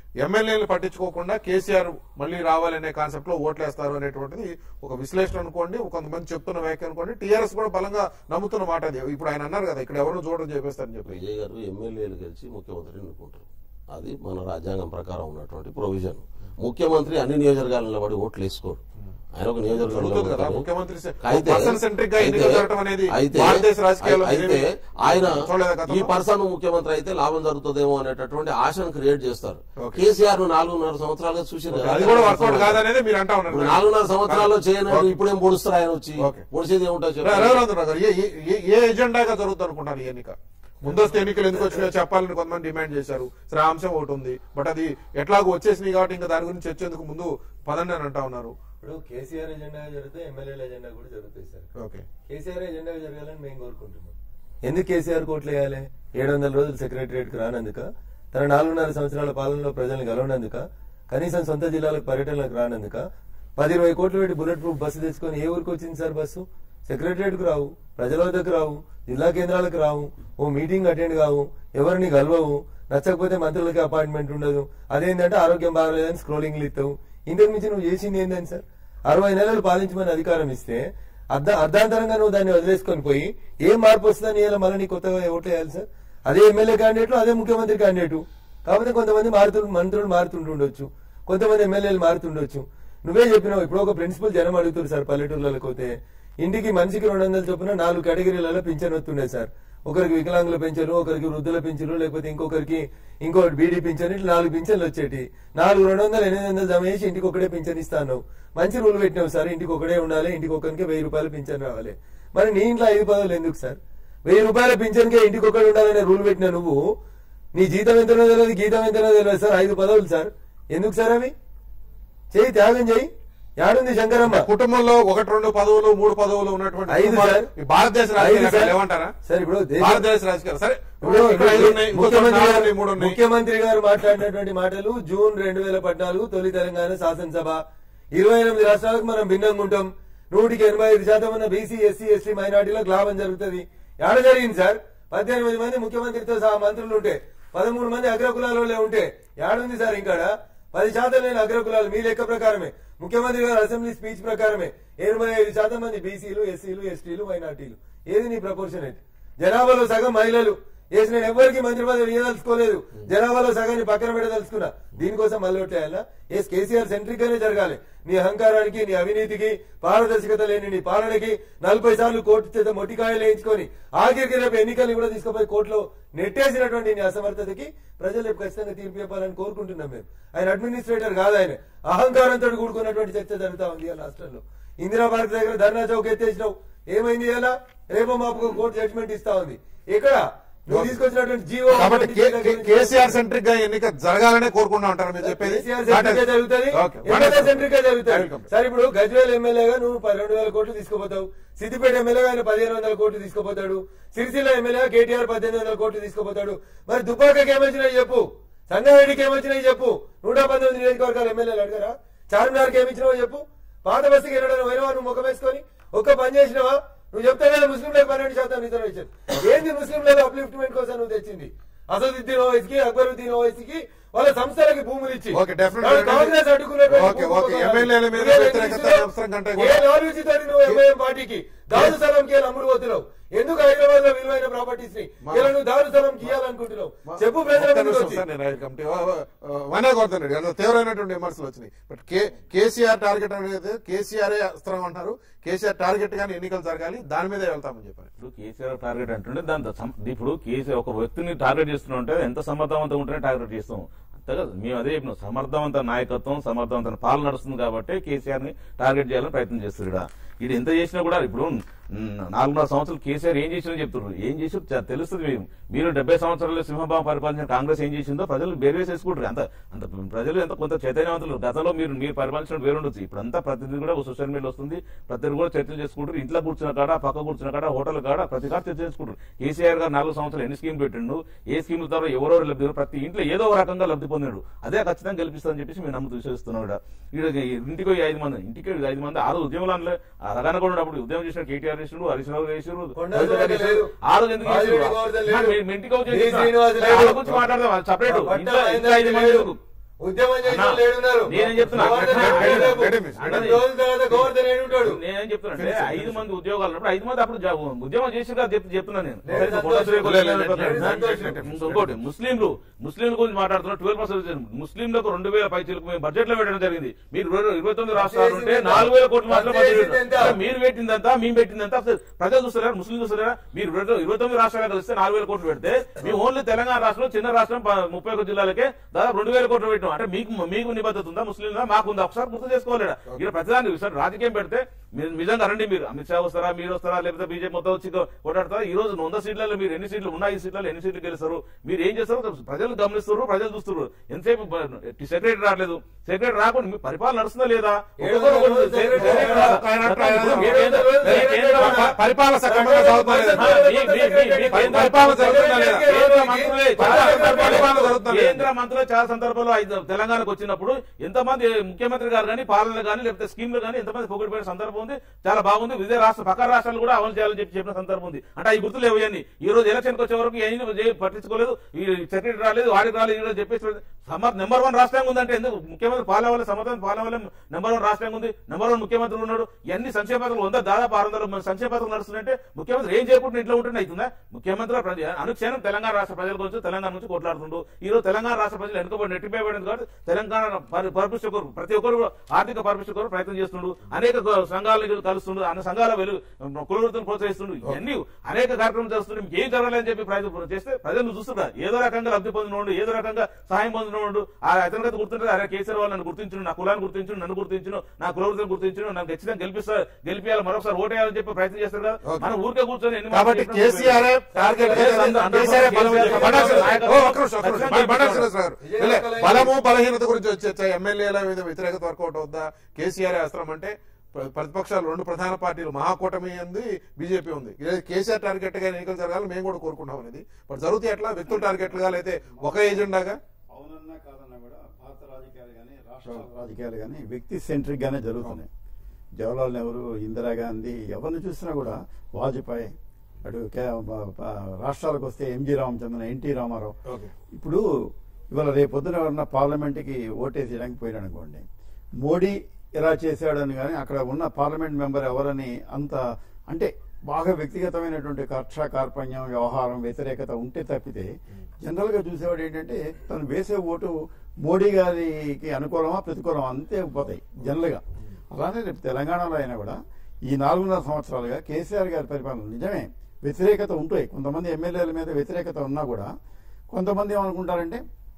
S1: ఎమ్మెల్యేలు పట్టించుకోకుండా కేసీఆర్ మళ్ళీ రావాలనే కాన్సెప్ట్ లో ఓట్లేస్తారు అనేటువంటిది ఒక విశ్లేషణ అనుకోండి కొంతమంది చెప్తున్న వ్యాఖ్య అనుకోండి టీఆర్ఎస్ కూడా బలంగా నమ్ముతున్న మాట అది ఇప్పుడు ఆయన అన్నారు కదా ఇక్కడ ఎవరు చూడడం చెప్పేస్తారని చెప్పి
S3: విజయ్ గారు ఎమ్మెల్యేలు గెలిచి ముఖ్యమంత్రిని ఎన్నుకుంటారు అది మన రాజ్యాంగం ప్రకారం ఉన్నటువంటి ప్రొవిజన్ ముఖ్యమంత్రి అన్ని నియోజకవర్గాలు నిలబడి ఓట్లు వేసుకోరు ఆయన ఒక నియోజకవర్గంలో
S1: జరుగుతుంది కదా
S3: ఉంటారు.
S1: ముఖ్యమంత్రి సె-
S3: అయితే-
S1: పర్సన్ సెంట్రిక్ గా ఎన్నికలు
S3: అయితే-
S1: జరగడం అనేది
S3: అయితే-
S1: భారతదేశ రాజకీయాల్లో
S3: అయితే
S1: మీరేమి
S3: ఆయన
S1: చూడలేదా గతంలో?
S3: ఈ పర్సన్ ముఖ్యమంత్రి అయితే లాభం జరుగుతుందేమో అనేటటువంటి ఆశను క్రియేట్ చేస్తారు
S1: ఓకే.
S3: కేసీఆర్ ను నాలుగున్నర సంవత్సరాలుగా చూసి
S1: అది కూడా వర్కౌట్ కాదనేది మీరు అంటా ఉన్నారు
S3: ఇప్పుడు నాలుగున్నర సంవత్సరాల్లో చేయనట్టు ఇప్పుడేం పొడుస్తారు ఆయన వచ్చి
S1: ఓకే.
S3: పొడిచేది ఏముంటుంది చెప్పండి.
S1: రఘురామరావు గారు ఏ- ఏ- ఏ- ఏ ఎజెండాగా జరుగుతుంది అనుకుంటారు ఈ ఎన్నిక ముందస్తు ఎన్నికలు ఎందుకు వచ్చినాయో చెప్పాలని కొంతమంది డిమాండ్ చేశారు సరే ఆ అంశం ఒకటి ఉంది బట్ అది ఎట్లాగో వచ్చేసినాయి కాబట్టి ఇంకా దాని గురించి చర్చేందుకు ముందు పదండి అని అంటా ఉన్నారు
S2: ఇప్పుడు కేసీఆర్ ఎజెండా జరిగితే ఎమ్మెల్యేల ఎజెండా కూడా జరుగుతాయి సార్
S1: ఓకే
S2: కేసీఆర్ ఎజెండా జరగాలని మేము కోరుకుంటున్నాం ఎందుకు కేసీఆర్ కోట్లు వేయాలి ఏడు వందల రోజులు సెక్రటరియట్ కు రానందుక తన నాలుగున్నర సంవత్సరాల పాలనలో ప్రజల్ని గెలవనందుక కనీసం సొంత జిల్లాలకు పర్యటనలకు రానందుక పది ఇరవై కోట్లు పెట్టి బుల్లెట్ ప్రూఫ్ బస్సు తెచ్చుకొని ఏ ఊరికి వచ్చింది సార్ బస్సు సెక్రటరియట్ కు రావు ప్రజల వద్దకు రావు జిల్లా కేంద్రాలకు రావు ఓ మీటింగ్ అటెండ్ కావు ఎవరిని కలవవు నచ్చకపోతే మంత్రులకి అపాయింట్మెంట్ ఉండదు అదేంటంటే ఆరోగ్యం బాగలేదని స్క్రోలింగ్లు ఇస్తావు ఇంతకు మించి నువ్వు చేసింది ఏందని సార్ అరవై నెలలు పాలించమని అధికారం ఇస్తే అర్ధ అర్ధాంతరంగా నువ్వు దాన్ని వదిలేసుకొని పోయి ఏం మార్పు వస్తుందని ఇలా మళ్ళీ నీ కొత్తగా ఓట్లు వేయాలి సార్ అదే ఎమ్మెల్యే క్యాండిడేట్లు అదే ముఖ్యమంత్రి క్యాండిడేట్ కాకపోతే కొంతమంది మారుతు మంత్రులు మారుతుంటుండొచ్చు కొంతమంది ఎమ్మెల్యేలు మారుతుండొచ్చు నువ్వే చెప్పినావు ఇప్పుడు ఒక ప్రిన్సిపల్ జనం అడుగుతారు సార్ పల్లెటూర్లకు పోతే ఇంటికి మనిషికి రెండు వందలు చొప్పున నాలుగు కేటగిరీలలో పింఛన్ వస్తుండే సార్ ఒకరికి వికలాంగుల పెంచరు ఒకరికి వృద్ధుల పెంచరు లేకపోతే ఇంకొకరికి ఇంకో బీడీ పింఛన్ ఇట్లా నాలుగు పింఛన్లు వచ్చేటి నాలుగు రెండు వందలు ఎనిమిది వందలు జమ చేసి ఇంటికి ఒకటే పింఛన్ ఇస్తాను మంచి రూల్ పెట్టినావు సార్ ఇంటికి ఒకటే ఉండాలి ఇంటికి ఒకరికి వెయ్యి రూపాయలు పింఛన్ రావాలి మరి నీ ఇంట్లో ఐదు పదవులు ఎందుకు సార్ వెయ్యి రూపాయల పింఛన్కే ఇంటికి ఒకటి ఉండాలనే రూల్ పెట్టిన నువ్వు నీ జీతం ఎంతనో తెలియదు గీతం ఎంతనో తెలియదు సార్ ఐదు పదవులు సార్ ఎందుకు సార్ అవి చేయి త్యాగం చేయి యాడుంది శంకరమ్మ
S1: కుటుంబంలో ఒకటి రెండు పదవులు మూడు పదవులు ఉన్నటువంటి
S2: ఐదు
S1: కుటుంబాలు
S2: సార్.
S1: ఈ భారతదేశ
S2: ఐదు
S1: రాజకీయాలు
S2: సార్.
S1: ఏమంటారా
S2: సార్ ఇప్పుడు దేశ-
S1: భారతదేశ రాజకీయాలు సరే
S2: ఇప్పుడు
S1: ఇక్కడ ఐదు ఉన్నాయి ఇంకో చోట
S2: ముఖ్యమంత్రి
S1: నాలుగు
S2: గారు
S1: ఉన్నాయి, మూడు ఉన్నాయి
S2: ముఖ్యమంత్రి గారు మాట్లాడినటువంటి మాటలు జూన్ రెండు వేల పద్నాలుగు తొలి తెలంగాణ శాసనసభ ఇరవై ఎనిమిది రాష్ట్రాలకు మనం భిన్నంగా ఉంటాం నూటికి ఎనభై ఐదు శాతం ఉన్న బీసీ ఎస్సీ ఎస్టీ మైనార్టీలకు లాభం జరుగుతుంది ఏడ జరిగింది సార్ పద్దెనిమిది మంది ముఖ్యమంత్రితో సహా మంత్రులు ఉంటే పదమూడు మంది అగ్రకులాలలో ఉంటే ఏడుంది సార్ ఇంకా పది శాతం లేని అగ్రకులాలు మీ లెక్క ప్రకారమే ముఖ్యమంత్రి గారు అసెంబ్లీ స్పీచ్ ప్రకారమే ఎనభై ఐదు శాతం మంది బీసీలు ఎస్సీలు ఎస్టీలు మైనార్టీలు ఏది నీ ప్రపోర్షనేట్ జనాభాలో సగం మహిళలు వేసి నేను ఎవరికి మంత్రి పదవి ఇవ్వదలుచుకోలేదు జనాభాలో సగాన్ని పక్కన పెట్టదలుచుకున్నా దీనికోసం మళ్ళీ ఓట్లేయాలా ఎస్ కేసీఆర్ సెంట్రిక్ గానే జరగాలి నీ అహంకారానికి నీ అవినీతికి పారదర్శకత లేని నీ పాలనకి నలభై సార్లు కోర్టు చేత మొటికాయలు వేయించుకొని ఆఖరికి రేపు ఎన్నికలు కూడా తీసుకుపోయి కోర్టులో నెట్టేసినటువంటి నీ అసమర్థతకి ప్రజలు రేపు ఖచ్చితంగా తీర్పు చెప్పాలని కోరుకుంటున్నాం మేము ఆయన అడ్మినిస్ట్రేటర్ కాదు ఆయన అహంకారంతో కూడుకున్నటువంటి చర్చ జరుగుతా ఉంది ఆ రాష్ట్రంలో ఇందిరా పార్క్ దగ్గర ధర్నా చౌక్ ఎత్తేసినావు ఏమైంది ఇలా రేపో మాపు కోర్టు జడ్జిమెంట్ ఇస్తా ఉంది ఎక్కడ నువ్వు తీసుకొచ్చినటువంటి జీవో
S1: కాబట్టి కే- కే- కేసీఆర్ సెంట్రిక్ గా ఎన్నిక జరగాలనే కోరుకుంటా ఉంటారు మీరు చెప్పేది
S2: కేసీఆర్ సెంట్రిక్ గా జరుగుతుంది
S1: ఓకే.
S2: ఎమ్మెల్యే సెంట్రిక్ గా జరుగుతుంది
S1: Welcome.
S2: సరే ఇప్పుడు గజ్వేల్ ఎమ్మెల్యేగా నువ్వు ప- రెండు వేల కోట్లు తీసుకుపోతావు సిద్దిపేట ఎమ్మెల్యేగా ఆయన పదిహేను వందల కోట్లు తీసుకుపోతాడు సిరిసిల్ల ఎమ్మెల్యేగా కేటీఆర్ పద్దెనిమిది వందల కోట్లు తీసుకుపోతాడు మరి దుబ్బాకకి ఏమొచ్చినాయి చెప్పు సంగారెడ్డికి ఏమొచ్చినాయి చెప్పు నూట పంతొమ్మిది నియోజకవర్గాల ఎమ్మెల్యేలు అడగరా చార్మినార్కి ఏమిచ్చినావో చెప్పు పాత బస్సుకి వెళ్ళడం పోయినవా నువ్వు ముఖం వేసుకొని ఒక్క పని చేసినవా నువ్వు చెప్తే కదా ముస్లింలకు పన్నెండు శాతం రిజర్వేషన్ ఏంది ముస్లింలలో అప్లిఫ్ట్మెంట్ కోసం నువ్వు తెచ్చింది అసదుద్దీన్ ఓవైసీ కి అక్బరుద్దీన్ ఓవైసీ కి వాళ్ళ సంస్థలకి భూములు ఇచ్చి
S1: ఓకే, definitely.
S2: వాళ్ళు కాంగ్రెస్ అడ్డుకున్నటువంటి
S1: ఓకే,
S2: భూములు
S1: ఓకే.
S2: కాదు.
S1: ఎమ్మెల్యేల మీద
S2: నువ్వే
S1: వ్యతిరేకత
S2: నిందిస్తున్నావు.
S1: అవసరం కంటే
S2: ఏ
S1: కూడా-
S2: నాలుగుతోటి నువ్వు ఎంఐఎం పార్టీకి దారు స్థలంకి వెళ్ళి అమ్ముడు పోతున్నావు ఎందుకు హైదరాబాద్ లో విలువైన ప్రాపర్టీస్ ని ఇలా నువ్వు దారు స్థలం గీయాలనుకుంటున్నావు చెప్పు ప్రజల
S1: ఒక్క
S2: ముందుకు
S1: నిమిషం
S2: వచ్చి.
S1: సార్, నేను రైట్ కమిటీ వనే గోవర్ధన్ రెడ్డి అందులో తీవ్రమైనటువంటి విమర్శలు వచ్చినాయి బట్ కే కేసీఆర్ టార్గెట్ అనేది కేసీఆర్ అస్త్రం అంటారు కేసీఆర్ టార్గెట్ గానీ ఎన్నికలు జరగాలి దాని మీదే వెళ్తామని చెప్పారు
S5: ఇప్పుడు కేసీఆర్ టార్గెట్ అంటుండే దాంతో సం- ఇప్పుడు కేసీఆర్ ఒక వ్యక్తిని టార్గెట్ చేస్తున్నా ఉంటే ఎంత సమర్థవంతంగా ఉంటేనే టార్గెట్ చేస్తాం అంతే కదా మేము అదే చెప్పినాం సమర్థవంత నాయకత్వం సమర్థవంతమైన పాలన నడుస్తుంది కాబట్టి కేసీఆర్ ని టార్గెట్ చేయాలని ప్రయత్నం చేస్తారు ఇక్కడ ఇది ఎంత చేసినా కూడా ఇప్పుడు మ్, నాలుగున్నర సంవత్సరాలు కేసీఆర్ ఏం చేసినా చెప్తున్నారు ఏం చేసి చ- తెలుస్తుంది మేము మీరు డెబ్బై సంవత్సరాలు సింహభావం పరిపాలించిన కాంగ్రెస్ ఏం చేసిందో ప్రజలు బేర్వేసి వేసుకుంటారు అంత అంత ప్రజలు ఎంత కొంత చైతన్యవంతులు గతంలో మీరు మీరు పరిపాలించడం వేరుండొచ్చు ఇప్పుడు అంతా ప్రతిదీ కూడా సోషల్ మీడియా వస్తుంది ప్రతిదీ కూడా చర్చలు చేసుకుంటారు ఇంట్లో కూర్చున్న కాడ పక్క కూర్చున్న కాడ హోటల్ కాడ ప్రతి కాడ చర్చ చేసుకుంటారు కేసీఆర్ గారు నాలుగు సంవత్సరాలు ఎన్ని స్కీమ్ పెట్టిండు ఏ స్కీముల ద్వారా ఎవరెవరు లబ్ధి పొందారు, ప్రతి ఇంట్లో ఏదో ఒక రకంగా లబ్ధి పొందాడు అదే ఖచ్చితంగా గెలిపిస్తుందని చెప్పేసి మేము నమ్ముతూ విశ్వసిస్తున్నాం ఇక్కడ ఇక్కడ ఇంటికి పోయి ఐదు మంది ఇంటికి ఐదు మంది ఆరు ఉద్యమంలో రగాన కూడా ఉన్నప్పుడు ఉద్యమం చేసిన కేటీఆర్ చేసినాడు హరీష్ రావు చేసినారు
S2: కొండా
S5: రవిచంద్ర
S2: సురేఖ
S5: చేసినారు.
S2: లేదు.
S5: ఆ రోజు ఎందుకు
S2: రాజు
S5: చేసినారు?
S2: గోవర్ధన్ లేదు.
S5: మరి మీ ఇంటికి వచ్చి
S2: డి.
S5: చేసినారు.
S2: శ్రీనివాస్ లేదు.
S5: వాళ్ళ గురించి మాట్లాడదాం సపరేట్
S2: పట్ట
S5: ఇంట్లో ఇంట్లో ఐదు
S2: మహేందర్
S5: మంది
S2: లేదు.
S5: ఎందుకు?
S2: ఉద్యమం చేసిన వాళ్ళు ఏడున్నారు
S5: నేనేం చెప్తున్నా?
S2: గోవర్ధన్
S5: అంటే-
S2: ఏడు రేపు.
S1: అంటే-
S2: రెండు రోజుల తర్వాత గోవర్ధన్ ఏడుంటాడు
S5: నేనేం చెప్తున్నా ఐదు మంది ఉద్యోగాలు ఉన్నప్పుడు ఐదు మంది అప్పుడు జా- ఉద్యమం చేసి కదా చెప్ చెప్తున్నా నేను
S2: లేదు,
S5: సరే,
S2: సంతోషం.
S5: ఫోటో శ్రీకులు
S2: లేదు,
S5: లేదు,
S2: లేదు,
S5: లేదు,
S2: సంతోషం.
S5: ఇంకోటి ముస్లింలు ముస్లింల గురించి మాట్లాడుతున్నా ట్వెల్వ్ పర్సెంట్ ముస్లింలకు రెండు వేల పైచీలకు మేము బడ్జెట్ లో పెట్టడం జరిగింది మీరు ఇరవై- ఇరవై తొమ్మిది రాష్ట్రాలు ఉంటే
S2: చేసింది
S5: నాలుగు వేల కోట్లు మాత్రం
S2: ఎంత? చేసింది ఎంత?
S5: మీరు పెట్టిందంతా మేము పెట్టిందంతా అసలు ప్రజలు చూస్తారా ముస్లిం చూస్తారా మీరు ఇరవై- ఇరవై తొమ్మిది రాష్ట్రాలు కలిస్తే నాలుగు వేల కోట్లు పెడితే మేము ఓన్లీ తెలంగాణ రాష్ట్రం చిన్న రాష్ట్రం ప- ముప్పై ఒక జిల్లాలకే దాదాపు రెండు వేల కోట్లు పెట్టాం అంటే మీకు మీకు నిబద్ధత ఉందా ముస్లింలా మాకుందా ఒకసారి గుర్తు చేసుకోవాలి ఇక్కడ ప్రతిదానికి సార్ రాజకీయం పెడితే మీరు నిజంగా రండి మీరు అమిత్ షా వస్తారా మీరు వస్తారా లేకపోతే బీజేపీ మొత్తం వచ్చి కొట్టాడతారా ఈ రోజు వంద సీట్లలో మీరు ఎన్ని సీట్లు ఉన్నాయి ఈ సీట్లలో ఎన్ని సీట్లు గెలుస్తారు మీరు ఏం చేస్తారు ప్రజలు గమనిస్తారు ప్రజలు చూస్తారు ఎంతసేపు సెక్రటరీ రావట్లేదు సెక్రటరీ రాకుండా మీ పరిపాలన నడుస్తుందా లేదా ఒక్కొక్కరు ఒక్కొక్కరు సెక్రటరీ రాదా? మీరు కేంద్ర- మీరు కేంద్ర-
S1: పరిపాలన సక్రమంగా సాగుతుందా లేదా?
S5: మీ- మీ- మీ- మీ కేంద్ర-
S1: పరిపాలన జరుగుతుందా లేదా?
S5: కేంద్ర మంత్రులే చాలా
S1: పరిపాలన
S5: సందర్భాల్లో-
S1: జరుగుతుందా లేదా?
S5: కేంద్ర మంత్రులు చాలా సందర్భాల్లో ఐదు- తెలంగాణకు వచ్చినప్పుడు ఎంతమంది ముఖ్యమంత్రి గారు కానీ పాలన కానీ లేకపోతే స్కీమ్లు కానీ ఎంతమంది పొగిడిపోయిన సందర్భం ఉంది చాలా బాగుంది వివిధ రాష్ట్ర పక్క రాష్ట్రాలు కూడా అమలు చేయాలని చెప్పి చెప్పిన సందర్భం ఉంది అంటే ఈ గుర్తులు ఇవన్నీ ఈ రోజు ఎలక్షన్ వచ్చే వరకు ఏం చేయ- పట్టించుకోలేదు ఈ సెక్రటరీ రాలేదు వాడికి రాలేదు ఈ రోజు చెప్పేసి సమర్ నెంబర్ వన్ రాష్ట్రంగా ఉందంటే ఎందుకు ముఖ్యమంత్రి పాలన వల్ల సమర్థం పాలన వల్ల నెంబర్ వన్ రాష్ట్రంగా ఉంది నెంబర్ వన్ ముఖ్యమంత్రి ఉన్నాడు ఇవన్నీ సంక్షేమ పథకాలు వంద దాదాపు ఆరు వందల మంది సంక్షేమ పథకాలు నడుస్తుందంటే ముఖ్యమంత్రి ఏం చేయకుండా ఇంట్లో ఉంటుండే అవుతుందా ముఖ్యమంత్రి ప్రజ- అనుక్షణం తెలంగాణ రాష్ట్ర ప్రజల గురించి తెలంగాణ నుంచి కొట్లాడుతుండు ఈ రోజు తెలంగాణ రాష్ట్ర ప్రజలు వెనుకబడి నెట్టిపోయబడింది కాబట్టి తెలంగాణ పరి- పరిపుష్టి కొరకు ప్రతి ఒక్కరు కూడా ఆర్థిక పరిపుష్టి కొరకు ప్రయత్నం చేస్తుండు అనేక గ- సంఘాలను కలుస్తుండు అన్న సంఘాల వెలుగు కులవృత్తిని ప్రోత్సహిస్తుండు ఇవన్నీ అనేక కార్యక్రమాలు చేస్తుండే మీకు ఏం జరగాలని చెప్పి ప్రయత్నం చేస్తే ప్రజలు చూస్తున్నారు ఏదో రకంగా లబ్ధి పొందినోడు ఏదో రకంగా సహాయం పొందినోడు ఆ అతనికైతే గుర్తుంటే అరే కేసీఆర్ వాళ్ళు నన్ను గుర్తించును నా కులాన్ని గుర్తించును నన్ను గుర్తించును నా కులవృత్తిని గుర్తించును నన్ను ఖచ్చితంగా గెలిపిస్తారు గెలిపియాలి మరొకసారి ఓటేయాలని చెప్పి ప్రయత్నం చేస్తారు కదా మనం ఊరికే కూర్చొని ఎన్ని మాటలు
S1: కాబట్టి
S5: చెప్పినా
S1: కేసీఆర్ టార్గెట్
S5: అదే సంద- అందరూ
S1: కేసీఆర్ బలం
S5: కేసీఆర్
S1: బండారు శ్రీనివాస్
S5: నాయకత్వం
S1: ఓ, ఒక్క నిమిషం, ఒక్క నిమిషం.
S5: ఖచ్చితంగా
S1: బండారు శ్రీనివాస్ గారు
S2: విజయ్
S1: లే,
S2: కళ-
S1: బలము బలహీనత గురించి వచ్చే ఎమ్మెల్యేల మీద వ్యతిరేకత వర్కౌట్ అవుద్దా కేసీఆర్ అస్త్రం అంటే ప్ర- ప్రతిపక్షాలు రెండు ప్రధాన పార్టీలు మహాకూటమి ఉంది బీజేపీ ఉంది ఇది కేసీఆర్ టార్గెట్ గా ఎన్నికలు జరగాలని మేము కూడా కోరుకుంటాం అనేది బట్ జరుగుతాయి ఎట్లా వ్యక్తుల టార్గెట్లుగా అయితే ఒక ఏజెండాగా
S4: అవునన్నా కాదన్నా కూడా భారత రాజకీయాలు కానీ రాష్ట్ర రాజకీయాలు కానీ వ్యక్తి సెంట్రిక్ గానే జరుగుతున్నాయి జవహర్లాల్ నెహ్రూ ఇందిరాగాంధీ ఎవరిని చూసినా కూడా వాజ్పేయి అటు కే- బ- బ- రాష్ట్రాలకు వస్తే MG Ramachandran NT Ramarao
S1: okay
S4: ఇప్పుడు ఇవాళ రేపు పొద్దున ఎవరన్నా పార్లమెంట్కి ఓటేసేయడానికి పోయాడు అనుకోండి మోడీ ఇలా చేశాడని కానీ అక్కడ ఉన్న పార్లమెంట్ మెంబర్ ఎవరని అంత అంటే బాగా వ్యక్తిగతమైనటువంటి కక్ష కార్పణ్యం వ్యవహారం వ్యతిరేకత ఉంటే తప్పితే జనరల్ గా చూసేవాడు ఏంటంటే తను వేసే ఓటు మోడీ గారికి అనుకూలమా ప్రతికూలమా అంతే పోతాయి జనరల్ గా అలానే రేపు తెలంగాణలో అయినా కూడా ఈ నాలుగున్నర సంవత్సరాలుగా కేసీఆర్ గారి పరిపాలన నిజమే వ్యతిరేకత ఉంటాయి కొంతమంది ఎమ్మెల్యేల మీద వ్యతిరేకత ఉన్నా కూడా కొంతమంది ఏమనుకుంటారంటే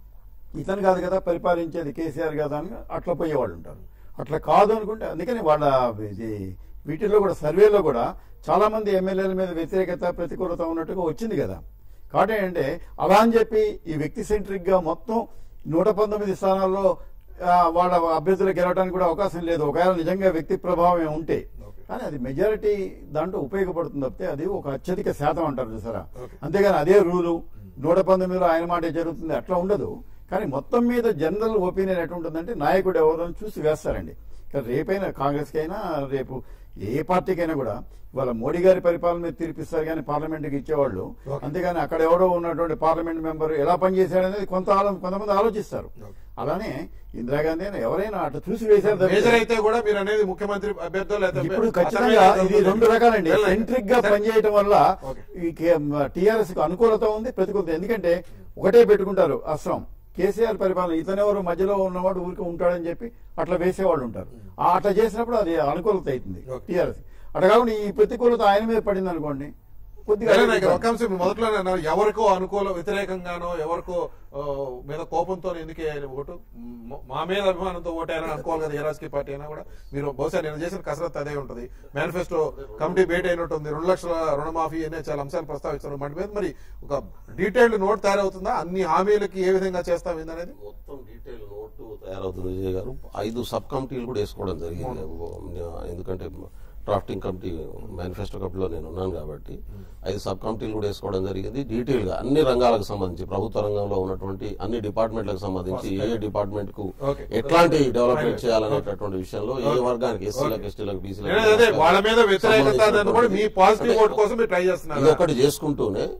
S4: ఇతను కాదు కదా పరిపాలించేది కేసీఆర్ కదా అని అట్లా పోయేవాళ్ళు ఉంటారు అట్లా కాదు అనుకుంటే అందుకని వాళ్ళ ఇది వీటిల్లో కూడా సర్వేలో కూడా చాలా మంది ఎమ్మెల్యేల మీద వ్యతిరేకత ప్రతికూలత ఉన్నట్టుగా వచ్చింది కదా కాబట్టి ఏంటంటే అలా అని చెప్పి ఈ వ్యక్తి సెంట్రిక్ గా మొత్తం నూట పంతొమ్మిది స్థానాల్లో ఆ, వాళ్ళ అభ్యర్థులు గెలవడానికి కూడా అవకాశం లేదు ఒకవేళ నిజంగా వ్యక్తి ప్రభావం ఉంటే కానీ అది మెజారిటీ దాంట్లో ఉపయోగపడుతుంది తప్పితే అది ఒక అత్యధిక శాతం అంటారు చూసారా అంతేగాని అదే రూలు నూట పంతొమ్మిదిలో ఆయన మాటే జరుగుతుంది అట్లా ఉండదు కానీ మొత్తం మీద జనరల్ ఒపీనియన్ ఎట్లుంటుందంటే నాయకుడు ఎవరో అని చూసి వేస్తారండి కానీ రేపైనా కాంగ్రెస్కి అయినా రేపు ఏ పార్టీకైనా కూడా ఇవాళ మోడీ గారి పరిపాలన మీద తీర్పిస్తారు కానీ పార్లమెంట్కి ఇచ్చేవాళ్ళు అంతేగాని అక్కడ ఎవడో ఉన్నటువంటి పార్లమెంట్ మెంబర్ ఎలా పనిచేశాడనేది కొంత ఆలో- కొంతమంది ఆలోచిస్తారు అలానే ఇందిరాగాంధీ అయినా ఎవరైనా అట్లా చూసి వేశారు తప్పితే-
S1: మేజర్ అయితే కూడా మీరు అనేది ముఖ్యమంత్రి అభ్యర్థులు లేకపోతే
S4: ఇప్పుడు
S1: అతనే
S4: ఖచ్చితంగా
S1: ఏదో
S4: ఇది రెండు రకాలండి
S1: వెళ్ళండి.
S4: సెంట్రిక్ గా
S1: సరే.
S4: పనిచేయటం వల్ల
S1: ఓకే.
S4: ఈ టిఆర్ఎస్ కు అనుకూలత ఉంది ప్రతికూలత ఎందుకంటే ఒకటే పెట్టుకుంటారు అస్త్రం కేసీఆర్ పరిపాలన ఇతనెవరు మధ్యలో ఉన్నవాడు ఊరికి ఉంటాడని చెప్పి అట్లా వేసేవాళ్ళు ఉంటారు ఆ అట్లా చేసినప్పుడు అది అనుకూలత అవుతుంది
S1: ఓకే.
S4: టిఆర్ఎస్ అట్లా కాకుండా ఈ ప్రతికూలత ఆయన మీద పడింది అనుకోండి కొద్దిగా
S1: వెళ్ళండి, ఇక్కడ ఒక అంశం మీరు మొదట్లోనే అన్నారు ఎవరికో అనుకూల వ్యతిరేకంగానో ఎవరికో ఆ, మీద కోపంతో ఎందుకు వేయాలి ఓటు మ- మా మీద అభిమానంతో ఓటేయాలని అనుకోవాలి కదా ఏ రాజకీయ పార్టీ అయినా కూడా మీరు బహుశా నేను చేసిన కసరత్తు అదే ఉంటుంది మేనిఫెస్టో కమిటీ భేటీ అయినట్టుంది రెండు లక్షల రుణమాఫీ అనే చాలా అంశాలు ప్రస్తావిస్తున్నారు వాటి మీద మరి ఒక డీటెయిల్డ్ నోట్ తయారవుతుందా అన్ని హామీలకి ఏ విధంగా చేస్తాం ఏందనేది
S3: మొత్తం డీటెయిల్ నోటు తయారవుతుంది విజయ్ గారు ఐదు సబ్ కమిటీలు కూడా వేసుకోవడం జరిగింది ఎందుకంటే డ్రాఫ్టింగ్ కమిటీ మేనిఫెస్టో కమిటీలో నేను ఉన్నాను కాబట్టి ఐదు సబ్ కమిటీలు కూడా వేసుకోవడం జరిగింది డీటెయిల్ గా అన్ని రంగాలకు సంబంధించి ప్రభుత్వ రంగంలో ఉన్నటువంటి అన్ని డిపార్ట్మెంట్లకు సంబంధించి ఏ ఏ డిపార్ట్మెంట్ కు
S1: Okay.
S3: ఎట్లాంటి డెవలప్మెంట్ చేయాలనేటటువంటి విషయంలో ఏ వర్గానికి ఎస్సీలకు ఎస్టీలకు
S1: నేను అదే వాళ్ళ మీద వ్యతిరేకత అనేది కూడా మీ పాజిటివ్ ఓట్ కోసం మీరు ట్రై
S3: ఇది
S1: చేస్తున్నారు
S3: ఒకటి చేసుకుంటూనే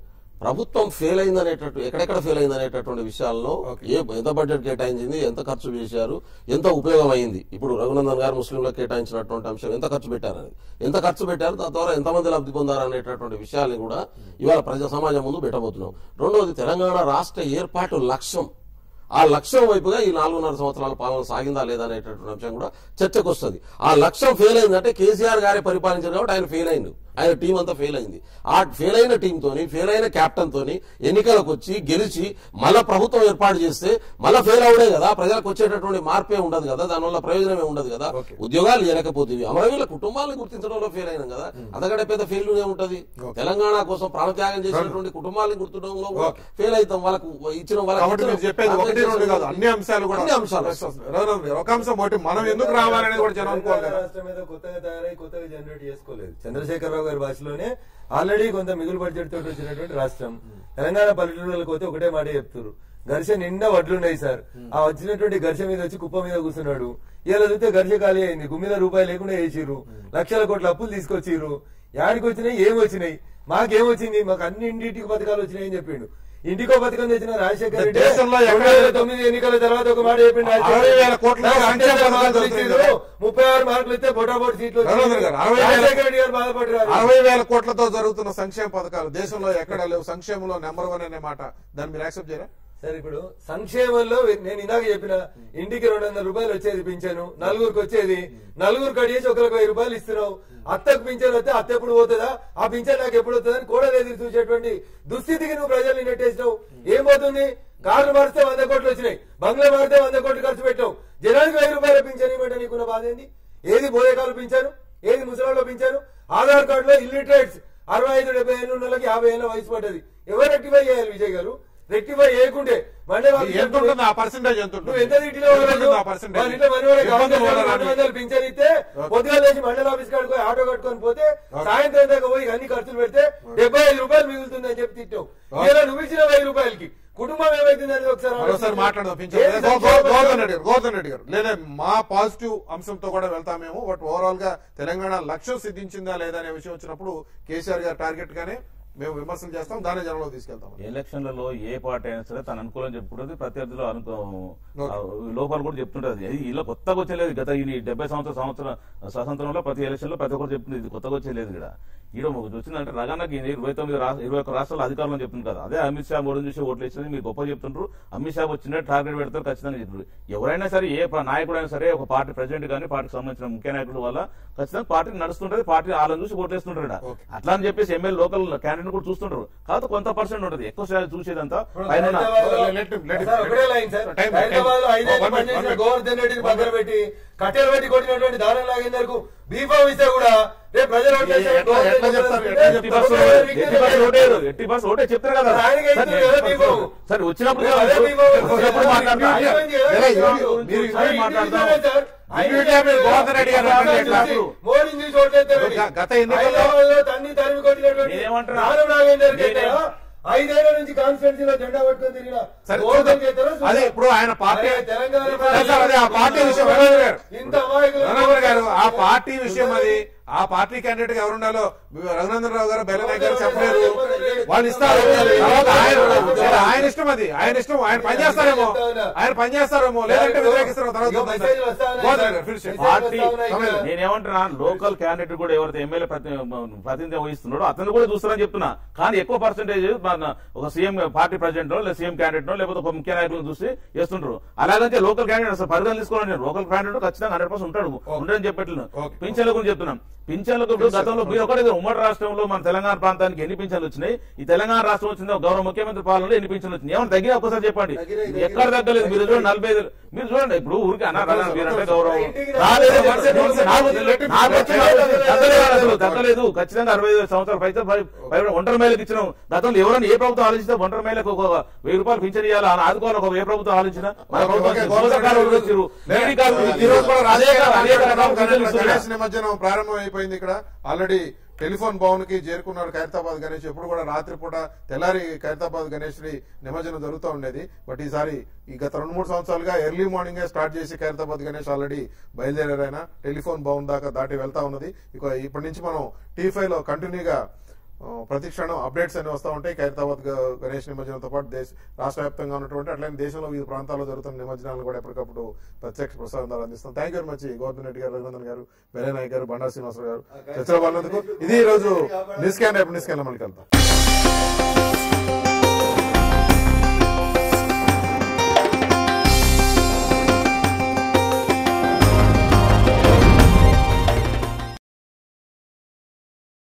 S3: ప్రభుత్వం ఫెయిల్ అయిందనేటట్టు ఎక్కడెక్కడ ఫెయిల్ అయిందనేటటువంటి విషయాల్లో ఏ ఎంత బడ్జెట్ కేటాయించింది ఎంత ఖర్చు చేశారు ఎంత ఉపయోగం అయింది ఇప్పుడు రఘునందన్ గారు ముస్లింలకు కేటాయించినటువంటి అంశం ఎంత ఖర్చు పెట్టారని ఎంత ఖర్చు పెట్టారు దాని ద్వారా ఎంతమంది లబ్ధి పొందారు అనేటటువంటి విషయాల్ని కూడా ఇవాళ ప్రజా సమాజం ముందు పెట్టబోతున్నాం రెండవది తెలంగాణ రాష్ట్ర ఏర్పాటు లక్ష్యం ఆ లక్ష్యం వైపుగా ఈ నాలుగున్నర సంవత్సరాల పాలన సాగిందా లేదా అనేటటువంటి అంశం కూడా చర్చకు వస్తుంది ఆ లక్ష్యం ఫెయిల్ అయిందంటే కేసీఆర్ గారే పరిపాలించారు కాబట్టి ఆయన ఫెయిల్ అయింది ఆయన టీం అంతా ఫెయిల్ అయింది ఆ ఫెయిల్ అయిన టీం తోని ఫెయిల్ అయిన కెప్టెన్ తోని ఎన్నికలకు వచ్చి గెలిచి మళ్ళా ప్రభుత్వం ఏర్పాటు చేస్తే మళ్ళా ఫెయిల్ అవడే కదా ప్రజలకు వచ్చేటటువంటి మార్పే ఉండదు కదా దానివల్ల ప్రయోజనమే ఉండదు కదా ఉద్యోగాలు ఇవ్వకపోతే అమరవీళ్ళ కుటుంబాలను గుర్తించడంలో ఫెయిల్ అయినాం కదా అంతకంటే పెద్ద ఫెయిల్యూర్ ఉంటది తెలంగాణ కోసం ప్రాణత్యాగం చేసినటువంటి కుటుంబాలను గుర్తించడంలో ఫెయిల్ అవుతాం వాళ్ళకు ఇచ్చిన
S1: కాబట్టి మీరు చెప్పేది ఒకటి రెండు కాదు
S3: వాళ్ళకి
S1: అన్ని అంశాలు కూడా
S3: అన్ని అంశాలు.
S1: రఘునందన్ గారు, ఒక అంశం ఒకటి మనం ఎందుకు రావాలనేది కూడా జనం అనుకోవాలి కదా
S2: రాష్ట్రం మీద కొత్తగా తయారై కొత్తగా జనరేట్ చేసుకోలేదు చంద్రశేఖరరావు గారి భాషలోనే ఆల్రెడీ కొంత మిగులు బడ్జెట్ తోటి వచ్చినటువంటి రాష్ట్రం తెలంగాణ పల్లెటూళ్ళకి పోతే ఒకటే మాట చెప్తారు ఘర్ష నిండా వడ్లున్నాయి సార్ ఆ వచ్చినటువంటి ఘర్ష మీద వచ్చి కుప్ప మీద కూర్చున్నాడు ఇలా చూస్తే ఘర్ష ఖాళీ అయింది గుమ్మిద రూపాయలు లేకుండా వేసిర్రు లక్షల కోట్ల అప్పులు తీసుకొచ్చిర్రు యాడికి వచ్చినాయి ఏం వచ్చినాయి మాకేం వచ్చింది మాకు అన్ని ఇంటికి పథకాలు వచ్చినాయి అని చెప్పిండు ఇంటికో పథకం తెచ్చిన రాజశేఖర రెడ్డి
S1: దేశంలో
S2: రెండు
S1: ఎక్కడ-
S2: వేల తొమ్మిది ఎన్నికల తర్వాత ఒక మాట చెప్పిండు రాజశేఖర
S1: అరవై వేల
S2: రెడ్డి.
S1: కోట్ల
S2: నాకు
S1: సంక్షేమ
S2: సంక్షేమ
S1: పథకాలు
S2: పథకాలు
S1: దొరుకుతాయి
S2: ఇచ్చిండ్రు.
S1: కదా.
S2: ముప్పై ఆరు మార్కులు ఇస్తే బొటాబొట్ సీట్లు వచ్చినాయి.
S1: రఘునందన్ గారు, అరవై వేల-
S2: రాజశేఖర రెడ్డి గారు బాధపడ్డారు
S1: అరవై వేల కోట్లతో జరుగుతున్న సంక్షేమ పథకాలు దేశంలో ఎక్కడ లేవు సంక్షేమంలో నెంబర్ వన్ అనే మాట దాన్ని మీరు యాక్సెప్ట్ చేయరా
S2: సరే ఇప్పుడు సంక్షేమంలో నేను ఇందాక చెప్పిన ఇంటికి రెండు వందల రూపాయలు వచ్చేది పింఛను నలుగురికి వచ్చేది నలుగురు కడిగేసి ఒకరికి వెయ్యి రూపాయలు ఇస్తున్నావు అత్తకు పింఛన్ వస్తే అత్త ఎప్పుడు పోతుందా ఆ పింఛన్ నాకు ఎప్పుడు వస్తుందా అని కూడా ఎదురు చూసేటువంటి దుస్థితికి నువ్వు ప్రజల్ని నెట్టేసినావు ఏం పోతుంది కార్లు మారిస్తే వంద కోట్లు వచ్చినాయి బంగ్లా మారితే వంద కోట్లు ఖర్చు పెట్టావు జనానికి వెయ్యి రూపాయల పింఛన్ ఇవ్వమంటే నీకున్న బాధ ఏంది ఏది బోయకాలు పింఛను ఏది ముసలాళ్ళు పింఛను ఆధార్ కార్డులో ఇల్లిటరేట్స్ అరవై ఐదు డెబ్బై ఏళ్ళు ఉన్న వాళ్ళకి యాభై ఏళ్ళ వయసు పడ్డది ఎవరు రెక్టిఫై చేయాలి విజయ్ గారు రెక్టిఫై చేయకుంటే మండే వాళ్ళకి
S1: ఎంత ఉంటుంది ఆ పర్సెంటేజ్ ఎంత ఉంటుంది
S2: నువ్వు ఎంత తిట్టిలో
S1: ఎంత ఉంటుంది ఆ percentage?
S2: వాళ్ళ ఇంట్లో మరి వాళ్ళకి
S1: ఇబ్బందులు
S2: కావాల్సిన
S1: పడాలని.
S2: రెండు వందలు పింఛన్ ఇస్తే పొద్దుగా లేచి మండల ఆఫీస్ కాడికి పోయి ఆటో కట్టుకొని పోతే సాయంత్రం దాకా పోయి అన్ని ఖర్చులు పెడితే డెబ్బై ఐదు రూపాయలు మిగులుతుందని చెప్పి తిట్టావు ఇలా నువ్వు ఇచ్చిన వెయ్యి రూపాయలకి కుటుంబం ఏమైతుంది అనేది ఒకసారి
S1: మరోసారి
S2: ఆలోచించు.
S1: మాట్లాడదాం
S2: ఏది
S1: పింఛన్ గో- గో-
S2: సంక్షేమ
S1: గోవర్ధన్
S2: పథకం?
S1: రెడ్డి గారు గోవర్ధన్ రెడ్డి గారు లేదా మా పాజిటివ్ అంశంతో కూడా వెళ్తామేమో బట్ ఓవరాల్ గా తెలంగాణ లక్ష్యం సిద్ధించిందా లేదా అనే విషయం వచ్చినప్పుడు కేసీఆర్ గారు టార్గెట్ గానే మేము విమర్శలు చేస్తాం దాన్ని జనంలో తీసుకెళ్తాం
S5: ఎలక్షన్లలో ఏ పార్టీ అయినా సరే తన అనుకూలం చెప్పుకుంటుంది ప్రత్యర్థులు అనుకో ఆ లోపాలు కూడా చెప్తుంటది ఇది ఇలా కొత్తగా వచ్చేలేదు గత ఈ డెబ్బై సంవత్సర సంవత్సరం స్వాతంత్రంలో ప్రతి ఎలక్షన్ లో ప్రతి ఒక్కరు చెప్తుంది ఇది కొత్తగా వచ్చేలేదు ఇక్కడ ఈడ వచ్చిందంటే రగన్నకి ఇరవై తొమ్మిది రాష్ట్ర ఇరవై ఒక్క రాష్ట్రాలు అధికారులు చెప్తుంది కదా అదే అమిత్ షా మోడీ చూసి ఓట్లు వేసింది మీరు గొప్ప చెప్తుంటారు అమిత్ షా వచ్చిన టార్గెట్ పెడతారు ఖచ్చితంగా చెప్తారు ఎవరైనా సరే ఏ ప- నాయకుడైనా సరే ఒక పార్టీ ప్రెసిడెంట్ కానీ పార్టీకి సంబంధించిన ముఖ్య నాయకుల వల్ల ఖచ్చితంగా పార్టీ నడుస్తుంటది పార్టీ వాళ్ళని చూసి ఓట్లేస్తుంటారు ఈడ. అట్లా అని చెప్పేసి ఎమ్మెల్యే లోకల్ క్యాండిడేట్ కూడా చూస్తుంటారు కాకపోతే కొంత పర్సెంట్ ఉంటుంది ఎక్కువ శాతం చూసేదంతా పైన ఉన్న-
S2: హైదరాబాద్లో-
S1: Let him- let him-
S2: sir, ఒకటే లైన్ సార్.
S1: Time- time.
S2: హైదరాబాద్లో ఐదేళ్ళు
S1: One minute,
S2: పనిచేసిన
S1: one minute.
S2: గోవర్ధన్ రెడ్డిని పక్కన పెట్టి కట్టెలు పెట్టి కొట్టినటువంటి దారుణ లాగేందరకు బీఫామ్ ఇస్తే కూడా రేపు ప్రజలు ఓట్లు వేస్తారు.
S1: ఎట్లా- ఎట్లా
S2: గోవర్ధన్
S1: చెప్తారు?
S2: రెడ్డి
S1: ఎట్లా
S5: ఎట్టి
S1: చెప్తారు?
S5: బస్సు
S2: ఒకటే
S5: ఎట్టి బస్సు ఓటేరు ఎట్టి బస్సు ఓటే చెప్తారు కదా
S2: ఆయనకి
S5: సరే,
S2: ఇస్తారు కదా
S5: ఎట్టి
S2: బీఫామ్.
S5: బస్సు. సరే వచ్చినప్పుడు
S2: మీరు అదే బీఫామ్
S5: వచ్చినప్పుడు మాట్లాడతా.
S2: మీరు ఇవ్వండి కదా.
S1: ఎలా ఇవ్వండి?
S2: మీరు
S1: మీరు
S2: ఇవ్వండి
S5: మాట్లాడతాం.
S2: సార్.
S1: ఇమ్మీడియట్గా మీరు గోవర్ధన్ రెడ్డి గారు
S2: గోవర్ధన్
S1: అడగండి ఎట్లా?
S2: చూసి మోడీని చూసి ఓట్లేస్తారని.
S1: గ- గత ఎన్నికల్లో-
S2: హైదరాబాద్లో తన్ని తరిమి కొట్టినటువంటి
S5: నేనేమంటున్నా?
S2: రాను నాగేందర్
S5: నేనే-
S2: చేస్తారా? ఐదేళ్ల నుంచి కాన్స్టిట్యూన్సీలో జెండా పట్టుకొని తిరిగిన
S1: సరే
S2: గోవర్ధన్
S1: చూద్దాం.
S2: చేస్తారా? చూద్దాం.
S1: అదే ఇప్పుడు ఆయన పార్టీ
S2: అరే, తెలంగాణ
S1: సరే, సరే, అదే ఆ పార్టీ విషయం రఘునందన్ గారు
S2: ఇంత అమాయకులు
S1: రఘునందన్ గారు ఆ పార్టీ విషయం అది ఆ పార్టీ క్యాండిడేట్ గా ఎవరు ఉండాలో రఘునందన్ రావు గారు బెల్లనాయక్ గారు చెప్పలేరు వాళ్ళు ఇస్తారు తర్వాత ఆయన సరే, ఆయన ఇష్టం అది ఆయన ఇష్టం ఆయన పనిచేస్తారేమో ఆయన పనిచేస్తారేమో లేదంటే వ్యతిరేకిస్తారు తర్వాత
S2: ఇక
S1: చూద్దాం
S2: మెసేజ్
S1: సార్.
S2: వస్తా ఉన్నాయి
S1: గోవర్ధన్
S2: సార్.
S1: గారు, finish చేయండి.
S2: మెసేజ్
S5: పార్టీ
S2: వస్తా ఉన్నాయి ఇక్కడ.
S5: నేనేమంటున్నా లోకల్ క్యాండిడేట్ కూడా ఎవరైతే ఎమ్మెల్యే ప్రతి ప్రాతినిధ్యం వహిస్తున్నాడో అతను కూడా చూస్తారని చెప్తున్నా కానీ ఎక్కువ పర్సెంటేజ్ ఒక సీఎం పార్టీ ప్రెసిడెంట్ లేదా సీఎం క్యాండిడేట్ లేకపోతే ఒక ముఖ్య నాయకులను చూసి చేస్తుంటారు అలాగంటే లోకల్ క్యాండిడేట్ అసలు పరిగణన తీసుకోవాలని లోకల్ క్యాండిడేట్ ఖచ్చితంగా హండ్రెడ్ పర్సెంట్ ఉంటాడు ఉండని చెప్పట్లేదు
S1: Okay.
S5: పింఛన్ల గురించి చెప్తున్నాం పింఛన్లకు ఇప్పుడు గతంలో మీరు ఒకటే కాదు, ఉమ్మడి రాష్ట్రంలో మన తెలంగాణ ప్రాంతానికి ఎన్ని పింఛన్లు వచ్చినాయి ఈ తెలంగాణ రాష్ట్రం వచ్చిందో గౌరవ ముఖ్యమంత్రి పాలనలో ఎన్ని పింఛన్లు వచ్చినాయి ఏమైనా తగ్గినా ఒకసారి చెప్పండి
S2: తగ్గినాయి, తగ్గినాయి.
S5: ఎక్కడ తగ్గలేదు మీరు చూడండి నలభై ఐదు మీరు చూడండి ఇప్పుడు ఊరికి అన్నారు మీరంటే గౌరవం
S2: ఇంటికి
S5: రాలేదు
S2: రాలేదు.
S5: వరుస- వరుస- నాకు నాకు వచ్చిన తగ్గలేదు అసలు తగ్గలేదు ఖచ్చితంగా అరవై ఐదు సంవత్సరాల పైసలు పై- పై- ఒంటరి మహిళలకు ఇచ్చినాం గతంలో ఎవరైనా ఏ ప్రభుత్వం ఆలోచిస్తే ఒంటరి మహిళకు ఒక వెయ్యి రూపాయలు పింఛన్ ఇవ్వాలి అని ఆదుకోవాలి ఒక ఏ ప్రభుత్వం ఆలోచన మన
S1: ఓకే,
S5: ప్రభుత్వం
S1: ఓకే,
S5: సోదర
S1: గోవర్ధన్
S5: కాలం
S1: గారు
S5: వచ్చారు.
S1: లేదు,
S5: ఈడీ కాలం
S1: ఈ రోజు కూడా రాజకీయ
S5: అనేక- అనేక రకాల పింఛన్లు ఇస్తున్నారు.
S1: గణేష్ నిమజ్జనం ప్రారంభం అయిపోయింది ఇక్కడ ఆల్రెడీ టెలిఫోన్ భవన్ కి చేరుకున్నాడు ఖైరతాబాద్ గణేష్ ఎప్పుడు కూడా రాత్రిపూట తెల్లారి ఖైరతాబాద్ గణేష్ ని నిమజ్జనం జరుగుతూ ఉండేది బట్ ఈసారి ఈ గత రెండు మూడు సంవత్సరాలుగా ఎర్లీ మార్నింగ్ స్టార్ట్ చేసి ఖైరతాబాద్ గణేష్ ఆల్రెడీ బయలుదేరారు ఆయన టెలిఫోన్ భవన్ దాకా దాటి వెళ్తా ఉన్నది ఇక ఇప్పటి నుంచి మనం టీ ఫైవ్ లో కంటిన్యూగా ఆ, ప్రతి క్షణం అప్డేట్స్ అన్ని వస్తూ ఉంటాయి ఖైరతాబాద్ గ- గణేష్ నిమజ్జనంతో పాటు దేశ రాష్ట్ర వ్యాప్తంగా ఉన్నటువంటి అట్లనే దేశంలో వివిధ ప్రాంతాల్లో జరుగుతున్న నిమజ్జనాలను కూడా ఎప్పటికప్పుడు ప్రత్యక్ష ప్రసారం ద్వారా అందిస్తాం thank you very much Govardhan Reddy గారు రఘునందన్ గారు నాయక్ గారు బండారు శ్రీనివాసరావు గారు చర్చలో పాల్గొన్నందుకు ఇది ఈ రోజు న్యూస్ క్యాన్ రేపు న్యూస్ క్యాన్ మళ్ళీ కలుద్దాం